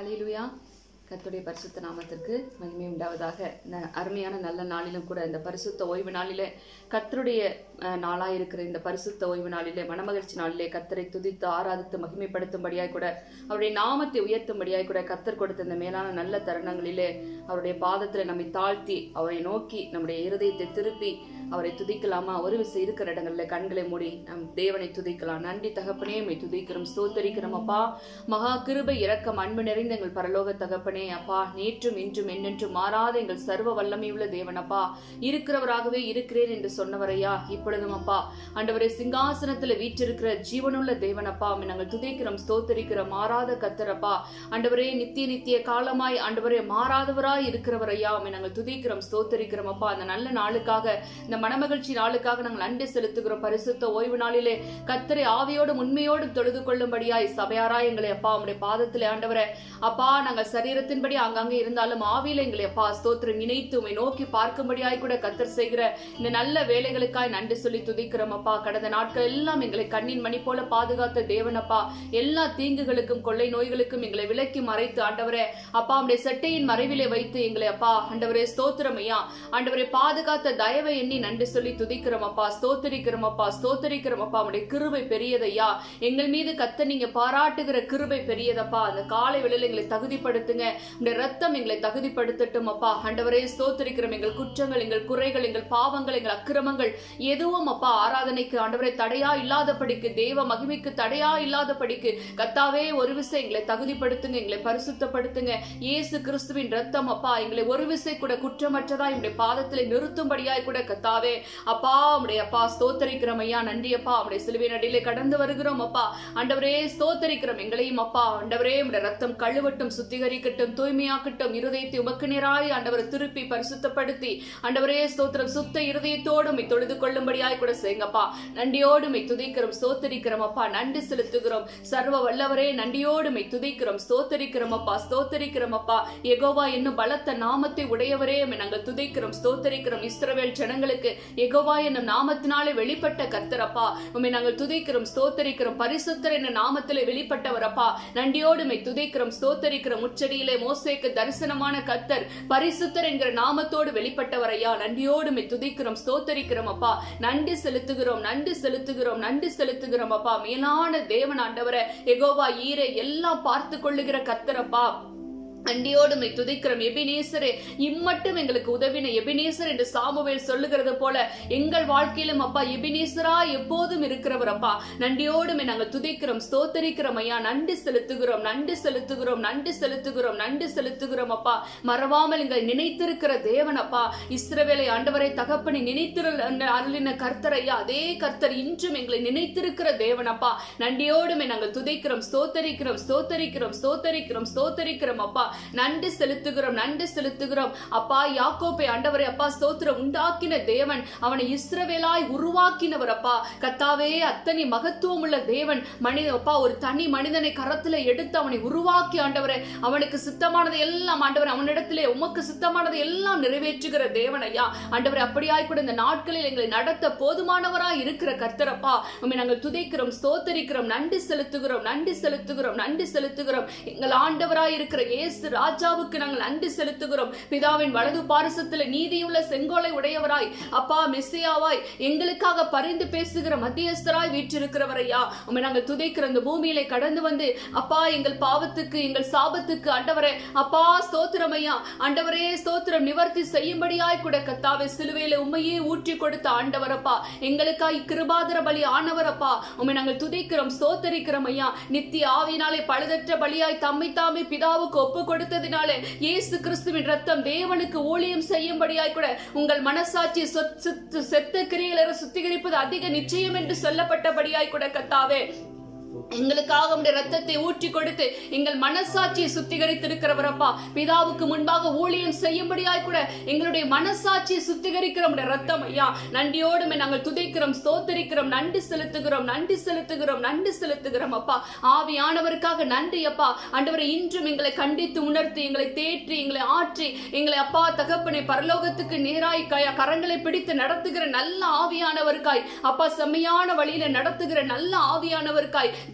ஹalleluya கர்த்தருடைய பரிசுத்த நாமத்திற்கு மகிமை உண்டாவதாக ந- அருமையான நல்ல நாளிலும் கூட இந்த பரிசுத்த ஓய்வு நாளிலே கர்த்தருடைய அஹ், நாளாயிருக்கிற இந்த பரிசுத்த ஓய்வு நாளிலே மனமகிழ்ச்சி நாளிலே கர்த்தரை துதித்து ஆராதித்து மகிமைப்படுத்தும்படியாய் கூட அவருடைய நாமத்தை உயர்த்தும்படியாய் கூட கர்த்தர் கொடுத்த இந்த மேலான நல்ல தருணங்களிலே அவருடைய பாதத்தில் நம்மை தாழ்த்தி அவரை நோக்கி நம்முடைய இருதயத்தை திருப்பி அவரை துதிக்கலாமா ஒரு விசை இருக்கிற இடங்கள்ல கண்களை மூடி நம் தேவனை துதிக்கலாம் நன்றி தகப்பனே மை துதிக்கிறோம் ஸ்தோத்தரிக்கிறோம் அப்பா மகா கிருபை இரக்கம் அன்பு நிறைந்த எங்கள் பரலோக தகப்பனே அப்பா நேற்றும் இன்றும் என்னென்றும் மாறாத எங்கள் சர்வ வல்லமையுள்ள தேவன் அப்பா இருக்கிறவராகவே இருக்கிறேன் என்று சொன்னவரையா இப்பொழுதும் அப்பா ஆண்டவரே சிங்காசனத்துல வீற்றிருக்கிற ஜீவனுள்ள தேவன் அப்பா உம்மை நாங்கள் துதிக்கிறோம் ஸ்தோத்தரிக்கிறோம் மாறாத கத்தரப்பா ஆண்டவரே நித்திய நித்திய காலமாய் ஆண்டவரே மாறாதவராய் இருக்கிறவரையா உம்மை நாங்கள் துதிக்கிறோம் ஸ்தோத்தரிக்கிறோம் அப்பா அந்த நல்ல நாளுக்காக இந்த மனமகிழ்ச்சி நாளுக்காக நாங்கள் நன்றி செலுத்துகிறோம் பரிசுத்த ஓய்வு நாளிலே கத்தரை ஆவியோடும் உண்மையோடும் தொழுது கொள்ளும்படியாய் சபையாராய் எங்களை அப்பா உம்முடைய பாதத்திலே ஆண்டவரே அப்பா நாங்கள் சரீரத்தின்படி அங்கங்கே இருந்தாலும் ஆவியில எங்களை அப்பா ஸ்தோத்திரம் இணைத்து உம்மை நோக்கி பார்க்கும்படியாய் கூட கத்தர் செய்கிற இந்த நல்ல வேலைகளுக்காய் நன்றி சொல்லி துதிக்கிறோம் அப்பா கடந்த நாட்கள் எல்லாம் எங்களை கண்ணின் மணி போல பாதுகாத்த தேவனப்பா எல்லா தீங்குகளுக்கும் கொள்ளை நோய்களுக்கும் எங்களை விலக்கி மறைத்து ஆண்டவரே அப்பா உம்முடைய செட்டையின் மறைவிலே வைத்து எங்களை அப்பா ஆண்டவரே ஸ்தோத்திரம் ஐயா ஆண்டவரே பாதுகாத்த தயவை எண்ணி நன்றி சொல்லி துதிக்கிறோம் அப்பா ஸ்தோத்திரிக்கிறோம் அப்பா ஸ்தோத்திரிக்கிறோம் அப்பா உம்முடைய கிருபை பெரியதையா எங்கள் மீது கத்த நீங்க பாராட்டுகிற கிருபை பெரியதப்பா அந்த காலை வேளையில எங்களை தகுதிப்படுத்துங்க உடைய ரத்தம் எங்களை தகுதிப்படுத்தட்டும் அப்பா ஆண்டவரே ஸ்தோத்திரிக்கிறோம் எங்கள் குற்றங்கள் எங்கள் குறைகள் எங்கள் பாவங்கள் எங்கள் அக்கிரமங்கள் எதுவும் அப்பா ஆராதனைக்கு ஆண்டவரே தடையா இல்லாதபடிக்கு தேவ மகிமைக்கு தடையா இல்லாதபடிக்கு கத்தாவே ஒரு விசை எங்களை தகுதிப்படுத்துங்க எங்களை பரிசுத்தப்படுத்துங்க இயேசு கிறிஸ்துவின் ரத்தம் அப்பா எங்களை ஒரு விசை கூட குற்றமற்றதா என்னுடைய பாதத்திலே நிறுத்தும்படியாய் கூட கத்தாவே அப்பா உடைய அப்பா ஸ்தோத்தரிக்கிறோம் ஐயா நன்றி அப்பா உடைய சிலுவை நடியிலே கடந்து வருகிறோம் அப்பா ஆண்டவரே ஸ்தோத்தரிக்கிறோம் எங்களையும் அப்பா ஆண்டவரே உடைய ரத்தம் கழுவட்டும் சுத்திகரிக்கட்டும் தூய்மையாக்கட்டும் இருதயத்தை உமக்கு நேராய் ஆண்டவரை திருப்பி பரிசுத்தப்படுத்தி ஆண்டவரே ஸ்தோத்திரம் சுத்த இருதயத்தோடு உம்மை தொழுது கொள்ளும்படியாய் கூட செய்யுங்கப்பா நன்றியோடு உம்மை துதிக்கிறோம் ஸ்தோத்தரிக்கிறோம் அப்பா நன்றி செலுத்துகிறோம் சர்வ வல்லவரே நன்றியோடு உம்மை துதிக்கிறோம் ஸ்தோத்தரிக்கிறோம் அப்பா ஸ்தோத்தரிக்கிறோம் அப்பா எகோவா என்னும் பலத்த நாமத்தை உடையவரே உம்மை நாங்கள் துதிக்கிறோம் ஸ்தோத்தரிக்கிறோம் இஸ்ரவேல் ஜனங்களுக்கு எகோவா என்னும் நாமத்தினாலே வெளிப்பட்ட கர்த்தரப்பா உம்மை நாங்கள் துதிக்கிறோம் ஸ்தோத்தரிக்கிறோம் பரிசுத்தர் என்னும் நாமத்திலே வெளிப்பட்டவர் அப்பா நன்றியோடு உம்மை துதிக்கிறோம் ஸ்தோத்தரிக்கிறோம் உச்சடியிலே மோசேக்கு தரிசனமான கர்த்தர் பரிசுத்தர் என்கிற நாமத்தோடு வெளிப்பட்டவர் ஐயா நன்றியோடு உம்மை துதிக்கிறோம் ஸ்தோத்தரிக்கிறோம் அப்பா நன்றி செலுத்துகிறோம் நன்றி செலுத்துகிறோம் நன்றி செலுத்துகிறோம் அப்பா மேலான தேவன் ஆண்டவரை எகோவா ஈரை எல்லாம் பார்த்து கொள்ளுகிற கர்த்தரப்பா அண்டியோடு உம்மை துதிக்கிறோம் எபினேசரே இம்மட்டும் எங்களுக்கு உதவின எபினேசர் என்று சாமுவேல் சொல்லுகிறது போல எங்கள் வாழ்க்கையிலும் அப்பா எபினேசரா எப்போதும் இருக்கிறவர் அப்பா நன்றியோடு உம்மை நாங்கள் துதிக்கிறோம் ஸ்தோத்தரிக்கிறோம் ஐயா நன்றி செலுத்துகிறோம் நன்றி செலுத்துகிறோம் நன்றி செலுத்துகிறோம் நன்றி செலுத்துகிறோம் அப்பா மறவாமல் எங்களை நினைத்திருக்கிற தேவன் அப்பா இஸ்ரவேலை ஆண்டவரை தகப்பனை நினைத்திரு அருளின கர்த்தர் ஐயா அதே கர்த்தர் இன்றும் எங்களை நினைத்திருக்கிற தேவன் அப்பா நன்றியோடுமே நாங்கள் துதிக்கிறோம் ஸ்தோத்தரிக்கிறோம் ஸ்தோத்தரிக்கிறோம் ஸ்தோத்தரிக்கிறோம் ஸ்தோத்தரிக்கிறோம் அப்பா நன்றி செலுத்துகிறோம் நன்றி செலுத்துகிறோம் அப்பா யாக்கோப்பை ஆண்டவரை அப்பா ஸ்தோத்திரம் உண்டாக்கின தேவன் அவனை இஸ்ரவேலாய் உருவாக்கினவர் அப்பா கத்தாவே அத்தனை மகத்துவம் உள்ள தேவன் மனித அப்பா ஒரு தனி மனிதனை கரத்துல எடுத்து அவனை உருவாக்கி ஆண்டவரே அவனுக்கு சித்தமானதை எல்லாம் ஆண்டவர் அவனிடத்திலே உமக்கு சித்தமானதை எல்லாம் நிறைவேற்றுகிற தேவன் ஐயா ஆண்டவரே அப்படியாய் கூட இந்த நாட்களில் எங்களை நடத்த போதுமானவராய் இருக்கிற கர்த்தரப்பா உண்மை நாங்கள் துதைக்கிறோம் ஸ்தோத்தரிக்கிறோம் நன்றி செலுத்துகிறோம் நன்றி செலுத்துகிறோம் நன்றி செலுத்துகிறோம் எங்கள் ஆண்டவராய் இருக்கிற இயேசு ராஜாவுக்கு நாங்கள் நன்றி செலுத்துகிறோம் பிதாவின் வலது பாரசத்தில் நீதியுள்ள செங்கோலை உடையவராய் அப்பா மெஸ்ஸியாவாய் எங்களுக்காக பரிந்து பேசுகிற மத்தியஸ்தராய் வீற்றிருக்கிறவரையா உண்மை நாங்கள் துதைக்கிற இந்த பூமியிலே கடந்து வந்து அப்பா எங்கள் பாவத்துக்கு எங்கள் சாபத்துக்கு ஆண்டவரே அப்பா ஸ்தோத்திரம் ஐயா ஆண்டவரே ஸ்தோத்திரம் நிவர்த்தி செய்யும்படியாய் கூட கத்தாவே சிலுவையில உண்மையே ஊற்றி கொடுத்த ஆண்டவரப்பா எங்களுக்காய் கிருபாதர பலி ஆனவரப்பா உண்மை நாங்கள் துதிக்கிறோம் ஸ்தோத்தரிக்கிறோம் ஐயா நித்திய ஆவியினாலே பழுதற்ற பலியாய் தம்மை தாமே பிதாவுக்கு ஒப்பு கொடுத்ததினாலே இயேசு கிறிஸ்துவின் ரத்தம் தேவனுக்கு ஊழியம் செய்யும்படியாய் கூட உங்கள் மனசாட்சி சொத்- சுத்- செத்த கிரியலரை சுத்திகரிப்பது அதிக நிச்சயம் என்று சொல்லப்பட்டபடியாய் கூட கத்தாவே எங்களுக்காக உடைய ரத்தத்தை ஊற்றி கொடுத்து எங்கள் மனசாட்சியை சுத்திகரித்திருக்கிறவரப்பா பிதாவுக்கு முன்பாக ஊழியம் செய்யும்படியாய் கூட எங்களுடைய மனசாட்சியை சுத்திகரிக்கிற உடைய ரத்தம் ஐயா நன்றியோடுமே நாங்கள் துதைக்கிறோம் ஸ்தோத்தரிக்கிறோம் நன்றி செலுத்துகிறோம் நன்றி செலுத்துகிறோம் நன்றி செலுத்துகிறோம் அப்பா ஆவியானவருக்காக நன்றி அப்பா ஆண்டவரை இன்றும் எங்களை கண்டித்து உணர்த்தி எங்களை தேற்றி எங்களை ஆற்றி எங்களை அப்பா தகப்பனை பரலோகத்துக்கு நேராய் க- கரங்களை பிடித்து நடத்துகிற நல்ல ஆவியானவருக்காய் அப்பா செம்மையான வழியில நடத்துகிற நல்ல ஆவியானவருக்காய்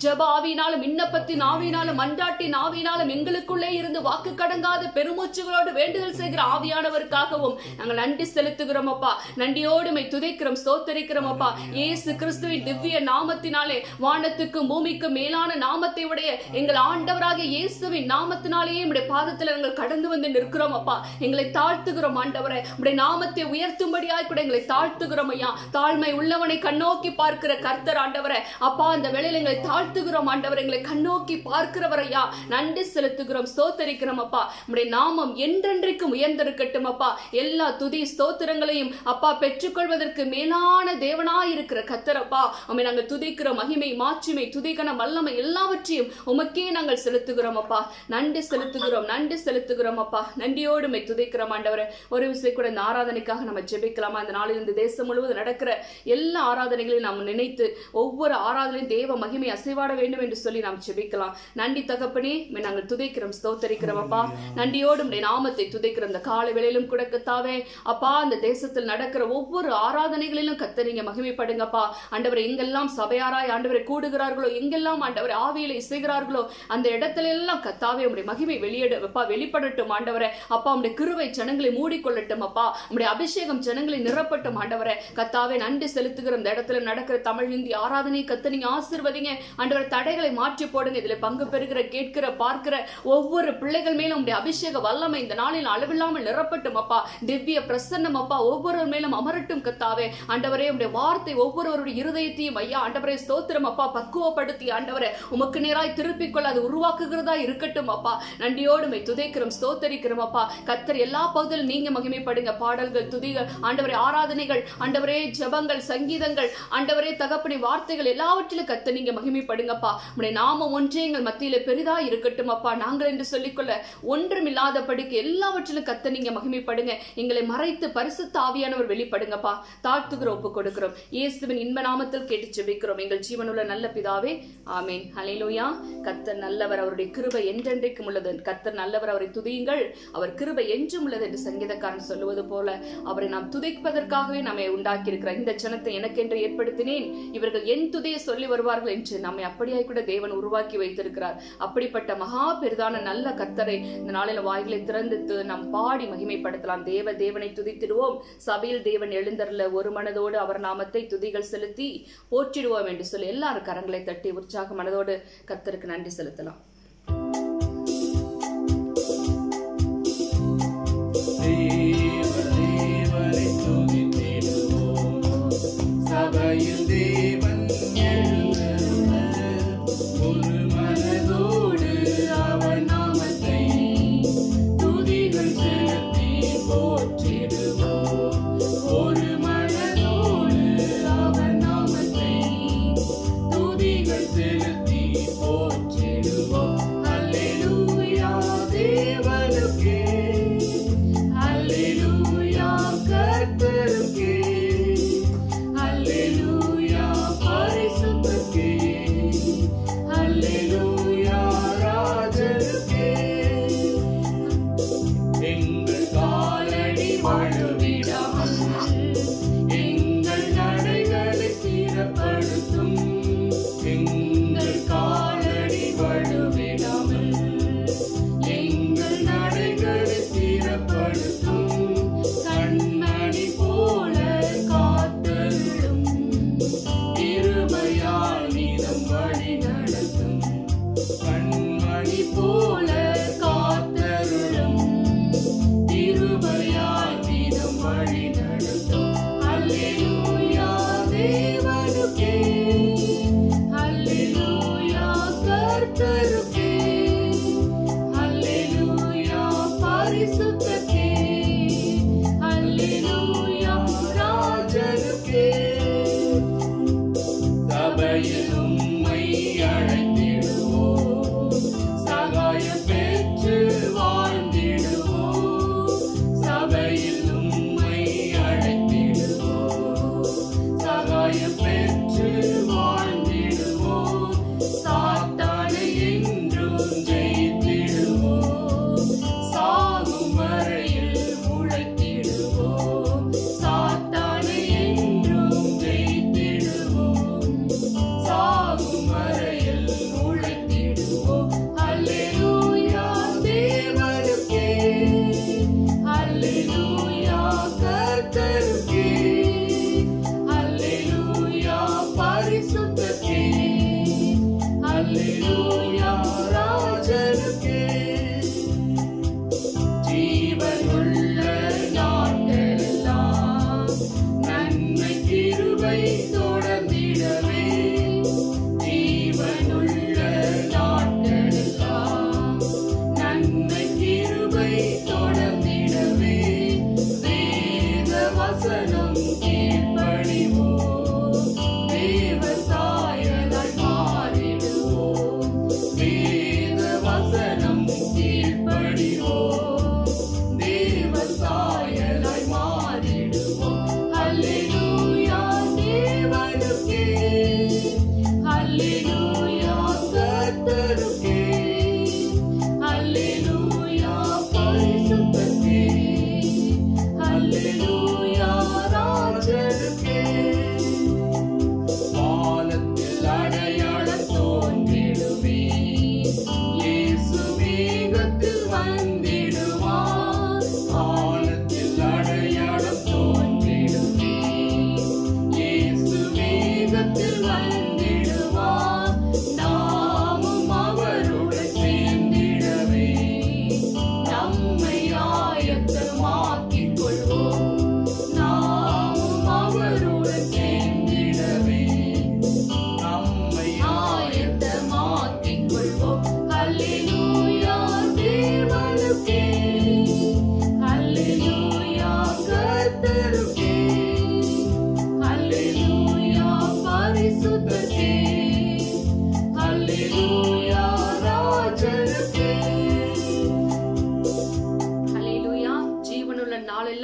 ஜெப ஆவியினாலும் விண்ணப்பத்தின் ஆவியினாலும் மன்றாட்டின் ஆவியினாலும் எங்களுக்குள்ளே இருந்து வாக்கு கடங்காத பெருமூச்சுகளோடு வேண்டுதல் செய்கிற ஆவியானவருக்காகவும் நாங்கள் நன்றி செலுத்துகிறோம் அப்பா நன்றியோடு மை துதைக்கிறோம் ஸ்தோத்தரிக்கிறோம் அப்பா இயேசு கிறிஸ்துவின் திவ்ய நாமத்தினாலே வானத்துக்கும் பூமிக்கும் மேலான நாமத்தை உடைய எங்கள் ஆண்டவராகிய இயேசுவின் நாமத்தினாலேயே உடைய பாதத்தில் நாங்கள் கடந்து வந்து நிற்கிறோம் அப்பா எங்களை தாழ்த்துகிறோம் ஆண்டவரே உடைய நாமத்தை உயர்த்தும்படியாய் கூட எங்களை தாழ்த்துகிறோம் ஐயா தாழ்மை உள்ளவனை கண்ணோக்கி பார்க்கிற கர்த்தர் ஆண்டவரே அப்பா அந்த வேளையில் எங்களை தாழ்த்துகிறோம் ஆண்டவர் எங்களை கண்ணோக்கி பார்க்கிறவர் ஐயா நன்றி செலுத்துகிறோம் ஸ்தோத்தரிக்கிறோம் அப்பா உடைய நாமம் என்றென்றைக்கும் உயர்ந்திருக்கட்டும் அப்பா எல்லா துதி ஸ்தோத்திரங்களையும் அப்பா பெற்றுக்கொள்வதற்கு மேலான தேவனாய் இருக்கிற கத்தரப்பா உம்மை நாங்கள் துதிக்கிற மகிமை மாட்சிமை துதிக்கணம் வல்லமை எல்லாவற்றையும் உமக்கே நாங்கள் செலுத்துகிறோம் அப்பா நன்றி செலுத்துகிறோம் நன்றி செலுத்துகிறோம் அப்பா நன்றியோடு மை துதிக்கிறோம் ஆண்டவரே ஒரு விஷயம் கூட இந்த ஆராதனைக்காக நம்ம ஜெபிக்கலாமா இந்த நாளில் இந்த தேசம் முழுவதும் நடக்கிற எல்லா ஆராதனைகளையும் நாம் நினைத்து ஒவ்வொரு ஆராதனையும் தேவ மகிமை அசைவாட வேண்டும் என்று சொல்லி நாம் ஜெபிக்கலாம் நன்றி தகப்பனே உம்மை நாங்கள் துதிக்கிறோம் ஸ்தோத்தரிக்கிறோம் அப்பா நன்றியோடு உம்முடைய நாமத்தை துதிக்கிற இந்த காலை வேளையிலும் கூட கத்தாவே அப்பா அந்த தேசத்தில் நடக்கிற ஒவ்வொரு ஆராதனைகளிலும் கத்த நீங்க மகிமைப்படுங்கப்பா ஆண்டவர் எங்கெல்லாம் சபையாராய் ஆண்டவரை கூடுகிறார்களோ எங்கெல்லாம் ஆண்டவர் ஆவியில இசைகிறார்களோ அந்த இடத்துல எல்லாம் கத்தாவே உம்முடைய மகிமை வெளியிட அப்பா வெளிப்படட்டும் ஆண்டவரே அப்பா உம்முடைய கிருவை ஜனங்களை மூடிக்கொள்ளட்டும் அப்பா உம்முடைய அபிஷேகம் ஜனங்களை நிரப்பட்டும் ஆண்டவரே கத்தாவே நன்றி செலுத்துகிற இந்த இடத்துல நடக்கிற தமிழ் ஹிந்தி ஆராதனை கத்த நீங்க ஆசீர்வதிங்க ஆண்டவர் தடைகளை மாற்றி போடுங்க இதுல பங்கு பெறுகிற கேட்கிற பார்க்கிற ஒவ்வொரு பிள்ளைகள் மேலும் உம்முடைய அபிஷேக வல்லமை இந்த நாளில் அளவில்லாமல் நிரப்பட்டும் அப்பா திவ்ய பிரசன்னம் அப்பா ஒவ்வொரு மேலும் அமரட்டும் கத்தாவே ஆண்டவரே உம்முடைய வார்த்தை ஒவ்வொருவருடைய இருதயத்தையும் ஐயா ஆண்டவரே ஸ்தோத்திரம் அப்பா பக்குவப்படுத்தி ஆண்டவரே உமக்கு நேராய் திருப்பிக் கொள்ள அது உருவாக்குகிறதா இருக்கட்டும் அப்பா நன்றியோடு மை துதைக்கிறோம் ஸ்தோத்தரிக்கிறோம் அப்பா கத்தர் எல்லா பகுதியிலும் நீங்க மகிமைப்படுங்க பாடல்கள் துதிகள் ஆண்டவரே ஆராதனைகள் ஆண்டவரே ஜெபங்கள் சங்கீதங்கள் ஆண்டவரே தகப்பனை வார்த்தைகள் எல்லாவற்றிலும் கத்த நீங்க மகிமைப்படுங்கப்பா உடைய நாமம் ஒன்றே எங்கள் மத்தியில பெரிதா இருக்கட்டும் அப்பா நாங்கள் என்று சொல்லிக்கொள்ள ஒன்றுமில்லாதபடிக்கு எல்லாவற்றிலும் கத்த நீங்க மகிமைப்படுங்க எங்களை மறைத்து பரிசுத்த ஆவியானவர் வெளிப்படுங்கப்பா தாழ்த்துகிற ஒப்பு கொடுக்கிறோம் இயேசுவின் இன்ப நாமத்தில் கேட்டு ஜெபிக்கிறோம் எங்கள் ஜீவனுள்ள நல்ல பிதாவே ஆமேன் ஹalleluya கத்தர் நல்லவர் அவருடைய கிருபை என்றென்றைக்கும் உள்ளது கத்தர் நல்லவர் அவரை துதியுங்கள் அவர் கிருபை என்றும் உள்ளது என்று சங்கீதக்காரன் சொல்லுவது போல அவரை நாம் துதிப்பதற்காகவே நம்மை உண்டாக்கி இருக்கிற இந்த ஜனத்தை எனக்கென்று ஏற்படுத்தினேன் இவர்கள் என் துதியை சொல்லி வருவார்கள் என்று நம்மை அப்படியாய் கூட தேவன் உருவாக்கி வைத்திருக்கிறார் அப்படிப்பட்ட மகா பெரிதான நல்ல கர்த்தரை இந்த நாளில் வாய்களை திறந்து து- நாம் பாடி மகிமைப்படுத்தலாம் தேவ தேவனை துதித்திடுவோம் சபையில் தேவன் எழுந்தருள ஒரு மனதோடு அவர் நாமத்தை துதிகள் செலுத்தி போற்றிடுவோம் என்று சொல்லி எல்லாரும் கரங்களை தட்டி உற்சாக மனதோடு கர்த்தருக்கு நன்றி செலுத்தலாம் தேவ தேவனை துதித்திடுவோம். சபையில் தேவன் எழுந்தருள, ஒரு மனதோடு அவர் நாமத்தை துதிகள் செலுத்தி போற்றிடுவோம். ஒரு மனதோடு அவர் நாமத்தை துதிகள் செலுத்தி போற்றிடுவோம்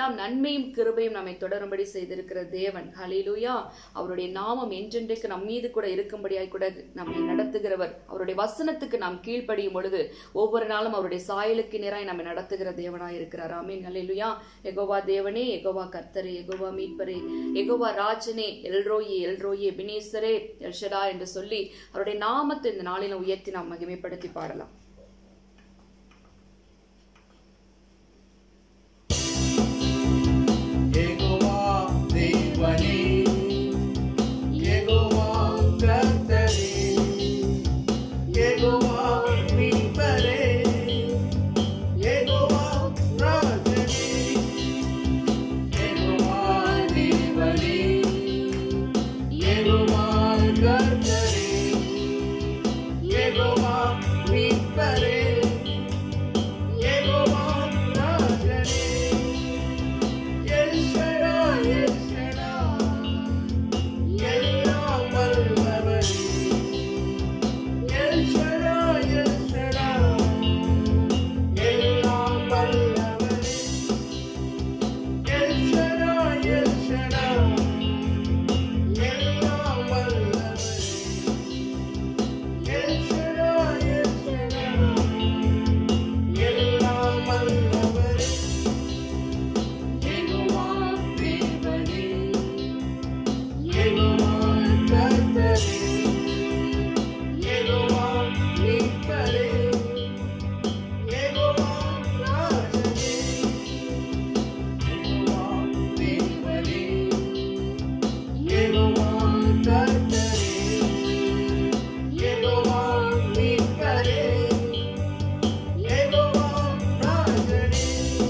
நாளெல்லாம் நன்மையும் கிருபையும் நம்மை தொடரும்படி செய்திருக்கிற தேவன் ஹalleluya அவருடைய நாமம் என்றென்றைக்கு நம் மீது கூட இருக்கும்படியாய் கூட நம்மை நடத்துகிறவர் அவருடைய வசனத்துக்கு நாம் கீழ்ப்படியும் பொழுது ஒவ்வொரு நாளும் அவருடைய சாயலுக்கு நேராய் நம்மை நடத்துகிற தேவனாய் இருக்கிறார் ஆமீன் ஹalleluya எகோவா தேவனே எகோவா கர்த்தரே எகோவா மீட்பரே எகோவா ராஜனே எல்ரோயே எல்ரோயே பினேசரே எல்ஷடா என்று சொல்லி அவருடைய நாமத்தை இந்த நாளிலும் உயர்த்தி நாம் மகிமைப்படுத்தி பாடலாம் யெகோவா தேவனே யெகோவா கர்த்தரே யெகோவா மீட்பரே யெகோவா ராஜனே யெகோவா தேவனே யெகோவா கர்த்தரே யெகோவா மீட்பரே யெகோவா ராஜனே எல்ஷடா எல்ஷடா எல்லாம் வல்லவரே எல்ஷடா எல்ஷடா எல்லாம் வல்லவரே எல்ஷடா எல்ஷடா எல்லாம் வல்லவரே எல்ஷடா எல்ஷடா எல்லாம் வல்லவரே யெகோவா தேவனே யெகோவா கர்த்தரே யெகோவா மீட்பரே யெகோவா ராஜனே யெகோவா தேவனே யெகோவா கர்த்தரே யெகோவா மீட்பரே யெகோவா ராஜனே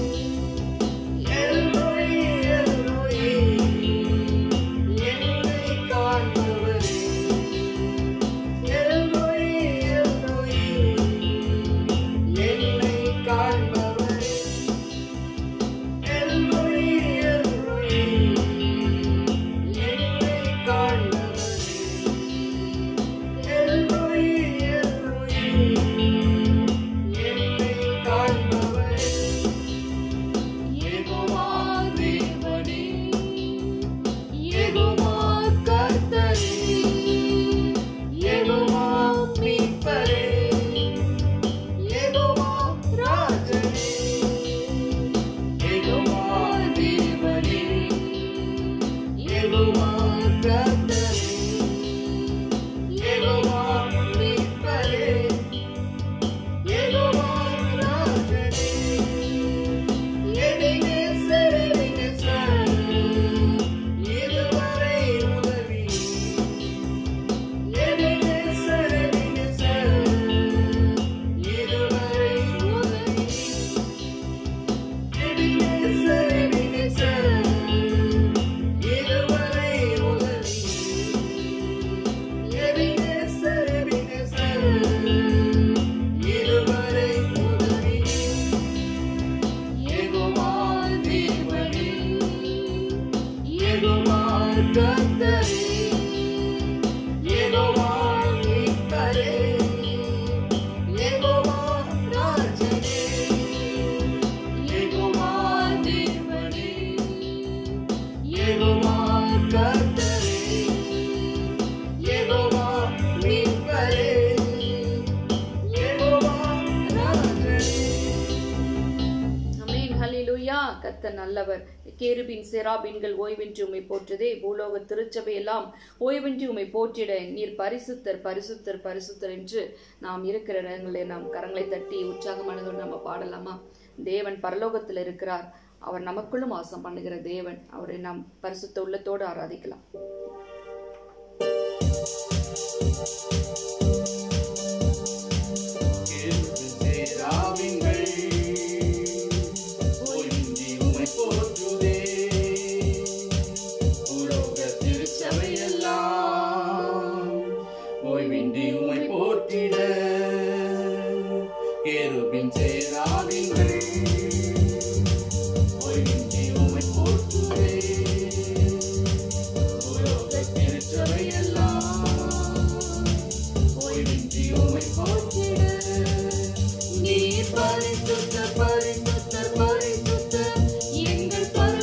எல்ரோயி எல்ரோயி என்னை காண்பவரே எல்ரோயி எல்ரோயி என்னை காண்பவரே எல்ரோயி எல்ரோயி என்னை காண்பவரே எல்ரோயி எல்ரோயி என்னை காண்பவரே யெகோவா தேவனே யெகோவா கர்த்தரே யெகோவா மீட்பரே யெகோவா ராஜனே யெகோவா தேவனே யெகோவா கர்த்தரே யெகோவா மீட்பரே யெகோவா ராஜனே எபினேசர், எபினேசர், இதுவரை உதவி. எபினேசர், எபினேசர், இதுவரை உதவி. எபினேசர், எபினேசர், இதுவரை உதவி. எபினேசர், எபினேசர், இதுவரை உதவி. யெகோவா தேவனே யெகோவா கர்த்தரே யெகோவா மீட்பரே யெகோவா ராஜனே யெகோவா தேவனே யெகோவா கர்த்தரே யெகோவா மீட்பரே யெகோவா ராஜனே அமேன் ஹalleluya கர்த்தர் நல்லவர் கேருபின் செராபின்கள் ஓய்வின்றி உம்மை போற்றுதே பூலோக திருச்சபை எல்லாம் ஓய்வின்றி உம்மை போற்றிட நீர் பரிசுத்தர் பரிசுத்தர் பரிசுத்தர் என்று நாம் இருக்கிற இடங்களில் நாம் கரங்களை தட்டி உற்சாகமானதோடு நம்ம பாடலாமா தேவன் பரலோகத்தில் இருக்கிறார் அவர் நமக்குள்ளும் வாசம் பண்ணுகிற தேவன் அவரை நாம் பரிசுத்த உள்ளத்தோடு ஆராதிக்கலாம் சேராவின்கள் ஓய்வின்றி உம்மை போற்றுதே உலோக திருச்சபையெல்லாம் ஓய்வின்றி உம்மை போற்றிட கேருபின் சேராவின்கள் ஓய்வின்றி உம்மை போற்றுதே உலோக திருச்சபையெல்லாம் ஓய்வின்றி உம்மை போற்றிட நீர் பரிசுத்த பரிசுத்த பரிசுத்த எங்கள் பரலோக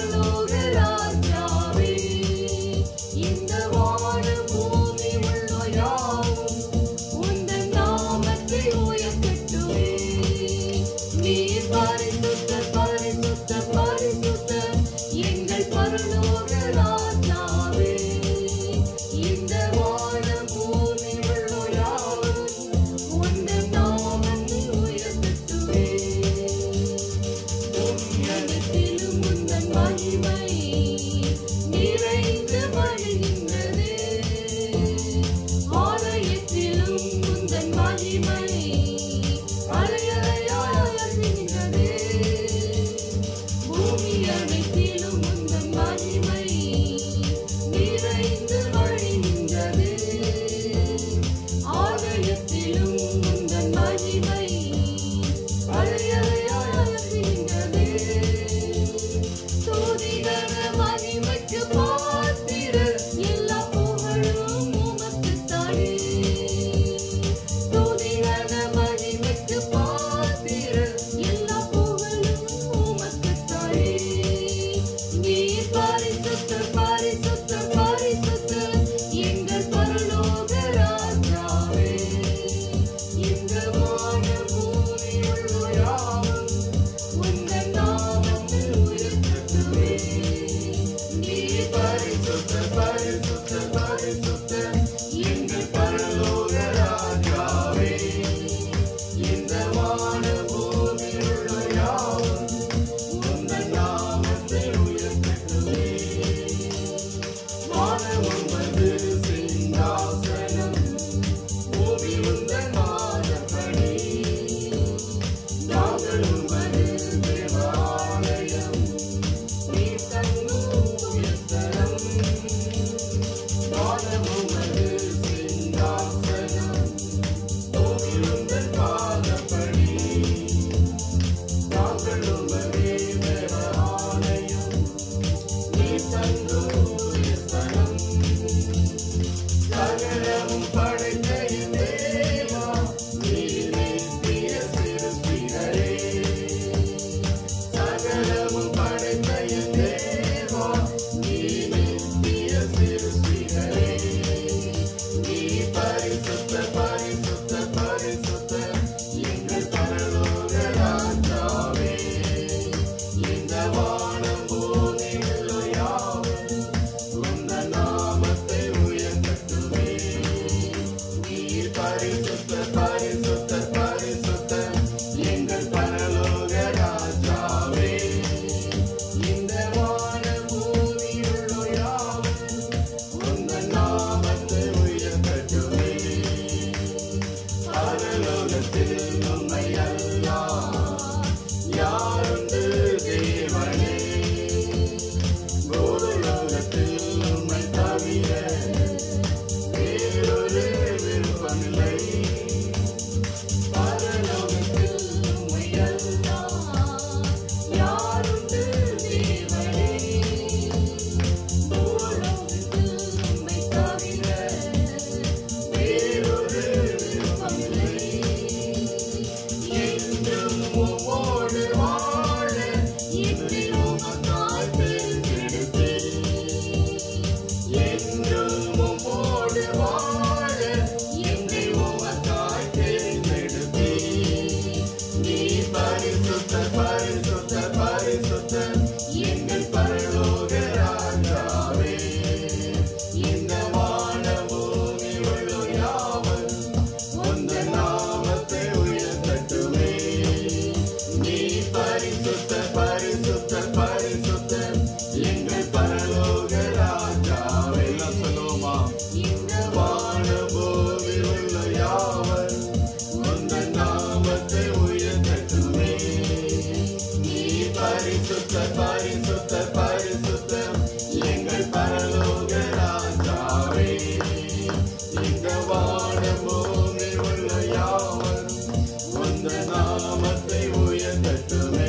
பரிசுத்த பரிசுத்த பரிசுத்த எங்கள் பரலோக ராஜாவே இந்த வான பூமி உள்ள யாவர் உந்த நாமத்தை உயர்த்தட்டுமே நீ பரிசுத்த பரிசுத்த பரிசுத்த எங்கள் பரலோக ராஜாவே எல்லாம் சொல்லுவோமா இந்த வான பூமி உள்ள யாவர் உந்த நாமத்தை உயர்த்தட்டுமே நீ பரிசுத்த பரிசுத்த பரிசுத்த எங்கள் பரலோக ராஜாவே இந்த வான பூமி உள்ள யாவர் உந்த நாமத்தை உயர்த்தட்டுமே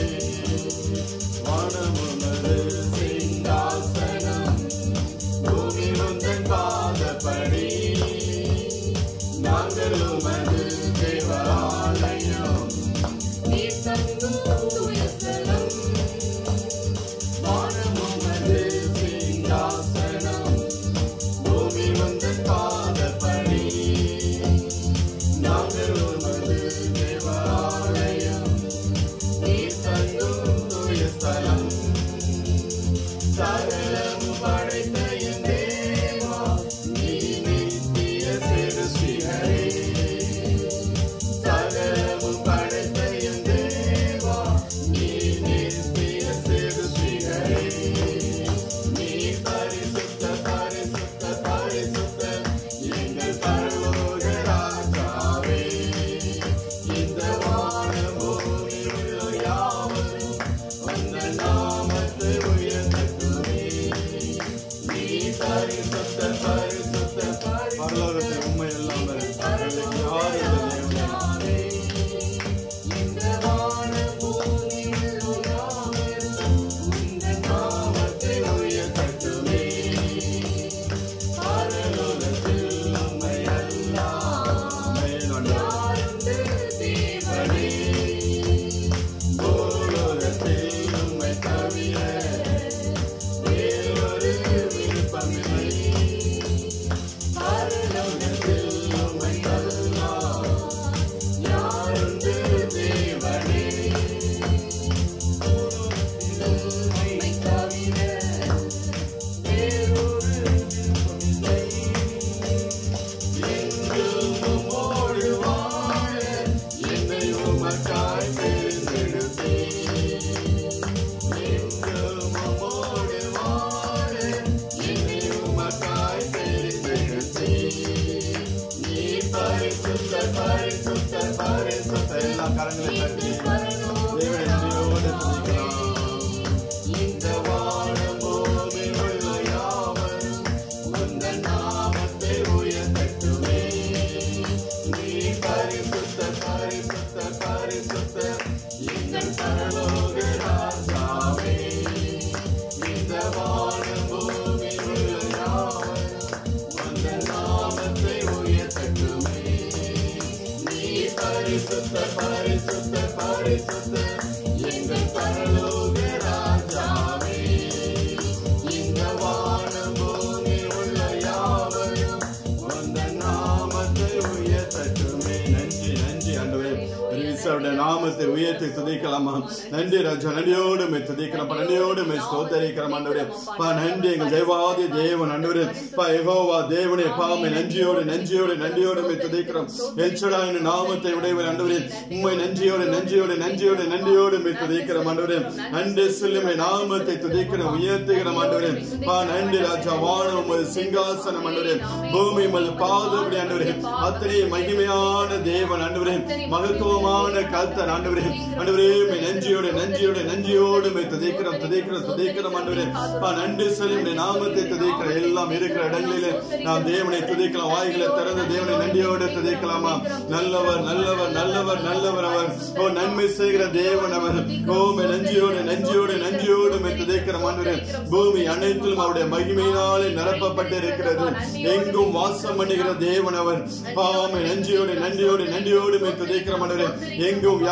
வானமுனது சிங்காசனம் பூமி உந்தன் பாதப்படி நாங்கள் உமது தேவாலயம் நீ தங்கும் தூய ஸ்தலம் வானமுமது சிங்காசனம் பூமி உந்தன் பாதப்படி நாங்கள் உமது தேவாலயம் நீ தங்கும் தூய ஸ்தலம் சகலம் படைத்த என் தேவா நீ நித்திய சிருஷ்டிகரே சகலமும் படைத்த என் தேவா நீ நித்திய சிருஷ்டிகரே நீ பரிசுத்த பரிசுத்த பரிசுத்த எங்கள் பரலோக ராஜாவே இந்த வான பூமி உள்ள யாவரும் உந்த நாமத்தை உயர்த்தட்டுமே நீ பரிசுத்த பரிசுத்த பரலோகத்தில் உண்மை இல்லாமல் யார் இந்த தேவனே? இந்த வான பூமி உள்ள யாவரும் உந்த நாமத்தை உயர்த்தட்டுமே பரலோகத்தில் உண்மை அல்லாமல் யாருண்டு தேவனே பூலோகத்தில் உம்மை தவிர வேறொரு விருப்பமில்லை. பரலோகத்தில் உம்மை அல்லாமல் யாருண்டு தேவனே? பூலோகத்தில் உம்மை தவிர வேறொரு விருப்பமில்லை. எங்கும் உம்மோடு வாழ என்னை உமக்காய் தேர்ந்தெடுத்தீர். எங்கும் உம்மோடு வாழ என்னை உமக்காய் தேர்ந்தெடுத்தீர். நீ பரிசுத்த, பரிசுத்த, பரிசுத்த. எல்லா கரங்களை தட்டி தேவனை நன்றியோடு துதிக்கலாம். இந்த வானம் பூமி உள்ள யாவரும் உந்தன் நாமத்தை உயர்த்தட்டுமே. நீ பரிசுத்த, பரிசுத்த, பரிசுத்த, எங்கள் பரலோக ராஜாவே. இந்த வானம் பூமி உள்ள யாவரும் உந்தன் நாமத்தை உயர்த்தட்டுமே. நீ பரிசுத்த, பரிசுத்த, பரிசுத்த, எங்கள் பரலோக ராஜாவே. இந்த வானம் பூமி உள்ள யாவரும் உந்தன் நாமத்தை உயர்த்தட்டுமே. நன்றி நன்றி ஆண்டவரே ஈஸ்வருடைய நாமத்தை உயர்த்தி துதிக்கலாமா நன்றி ராஜா நன்றியோடு மே துதிக்கிறோம் நன்றியோடு மே ஸ்தோத்தரிக்கிறோம் ஆண்டவரே பா நன்றி எங்கள் தேவாதி தேவன் ஆண்டவரே பா யெகோவா தேவனே பாமை நன்றியோடு நன்றியோடு நன்றியோடு மே துதிக்கிறோம் எல்சடா என்ற நாமத்தை உடையவர் ஆண்டவரே உண்மை நன்றியோடு நன்றியோடு நன்றியோடு நன்றியோடு மே துதிக்கிறோம் ஆண்டவரே நன்றி சொல்லுமே நாமத்தை துதிக்கிறோம் உயர்த்துகிறோம் ஆண்டவரே பா நன்றி ராஜா வானம் உமது சிங்காசனம் ஆண்டவரே பூமி உமது பாதபடி ஆண்டவரே அத்தனை மகிமையான தேவன் ஆண்டவரே மகத்துவமான கர்த்தர் ஆண்டவரே ஆண்டவரே மே நன்றியோடு நன்றியோடு நன்றியோடு மே துதிக்கிறோம் துதிக்கிறோம் துதிக்கிறோம் ஆண்டவரே பா நன்றி சொல்லி உம்முடைய நாமத்தை துதிக்கிற எல்லாம் இருக்கிற இடங்களிலே நாம் தேவனை துதிக்கலாம் வாய்களை திறந்து தேவனை நன்றியோடு துதிக்கலாமா நல்லவர் நல்லவர் நல்லவர் நல்லவர் அவர் ஓ நன்மை செய்கிற தேவன் அவர் ஓ மே நன்றியோடு நன்றியோடு நன்றியோடு மே துதிக்கிற ஆண்டவரே பூமி அனைத்திலும் அவருடைய மகிமையினாலே நிரப்பப்பட்டு இருக்கிறது எங்கும் வாசம் பண்ணுகிற தேவன் அவர் பாமை நன்றியோடு நன்றியோடு நன்றியோடு மே துதிக்கிற ஆண்டவரே எங்கும் வியாபித்த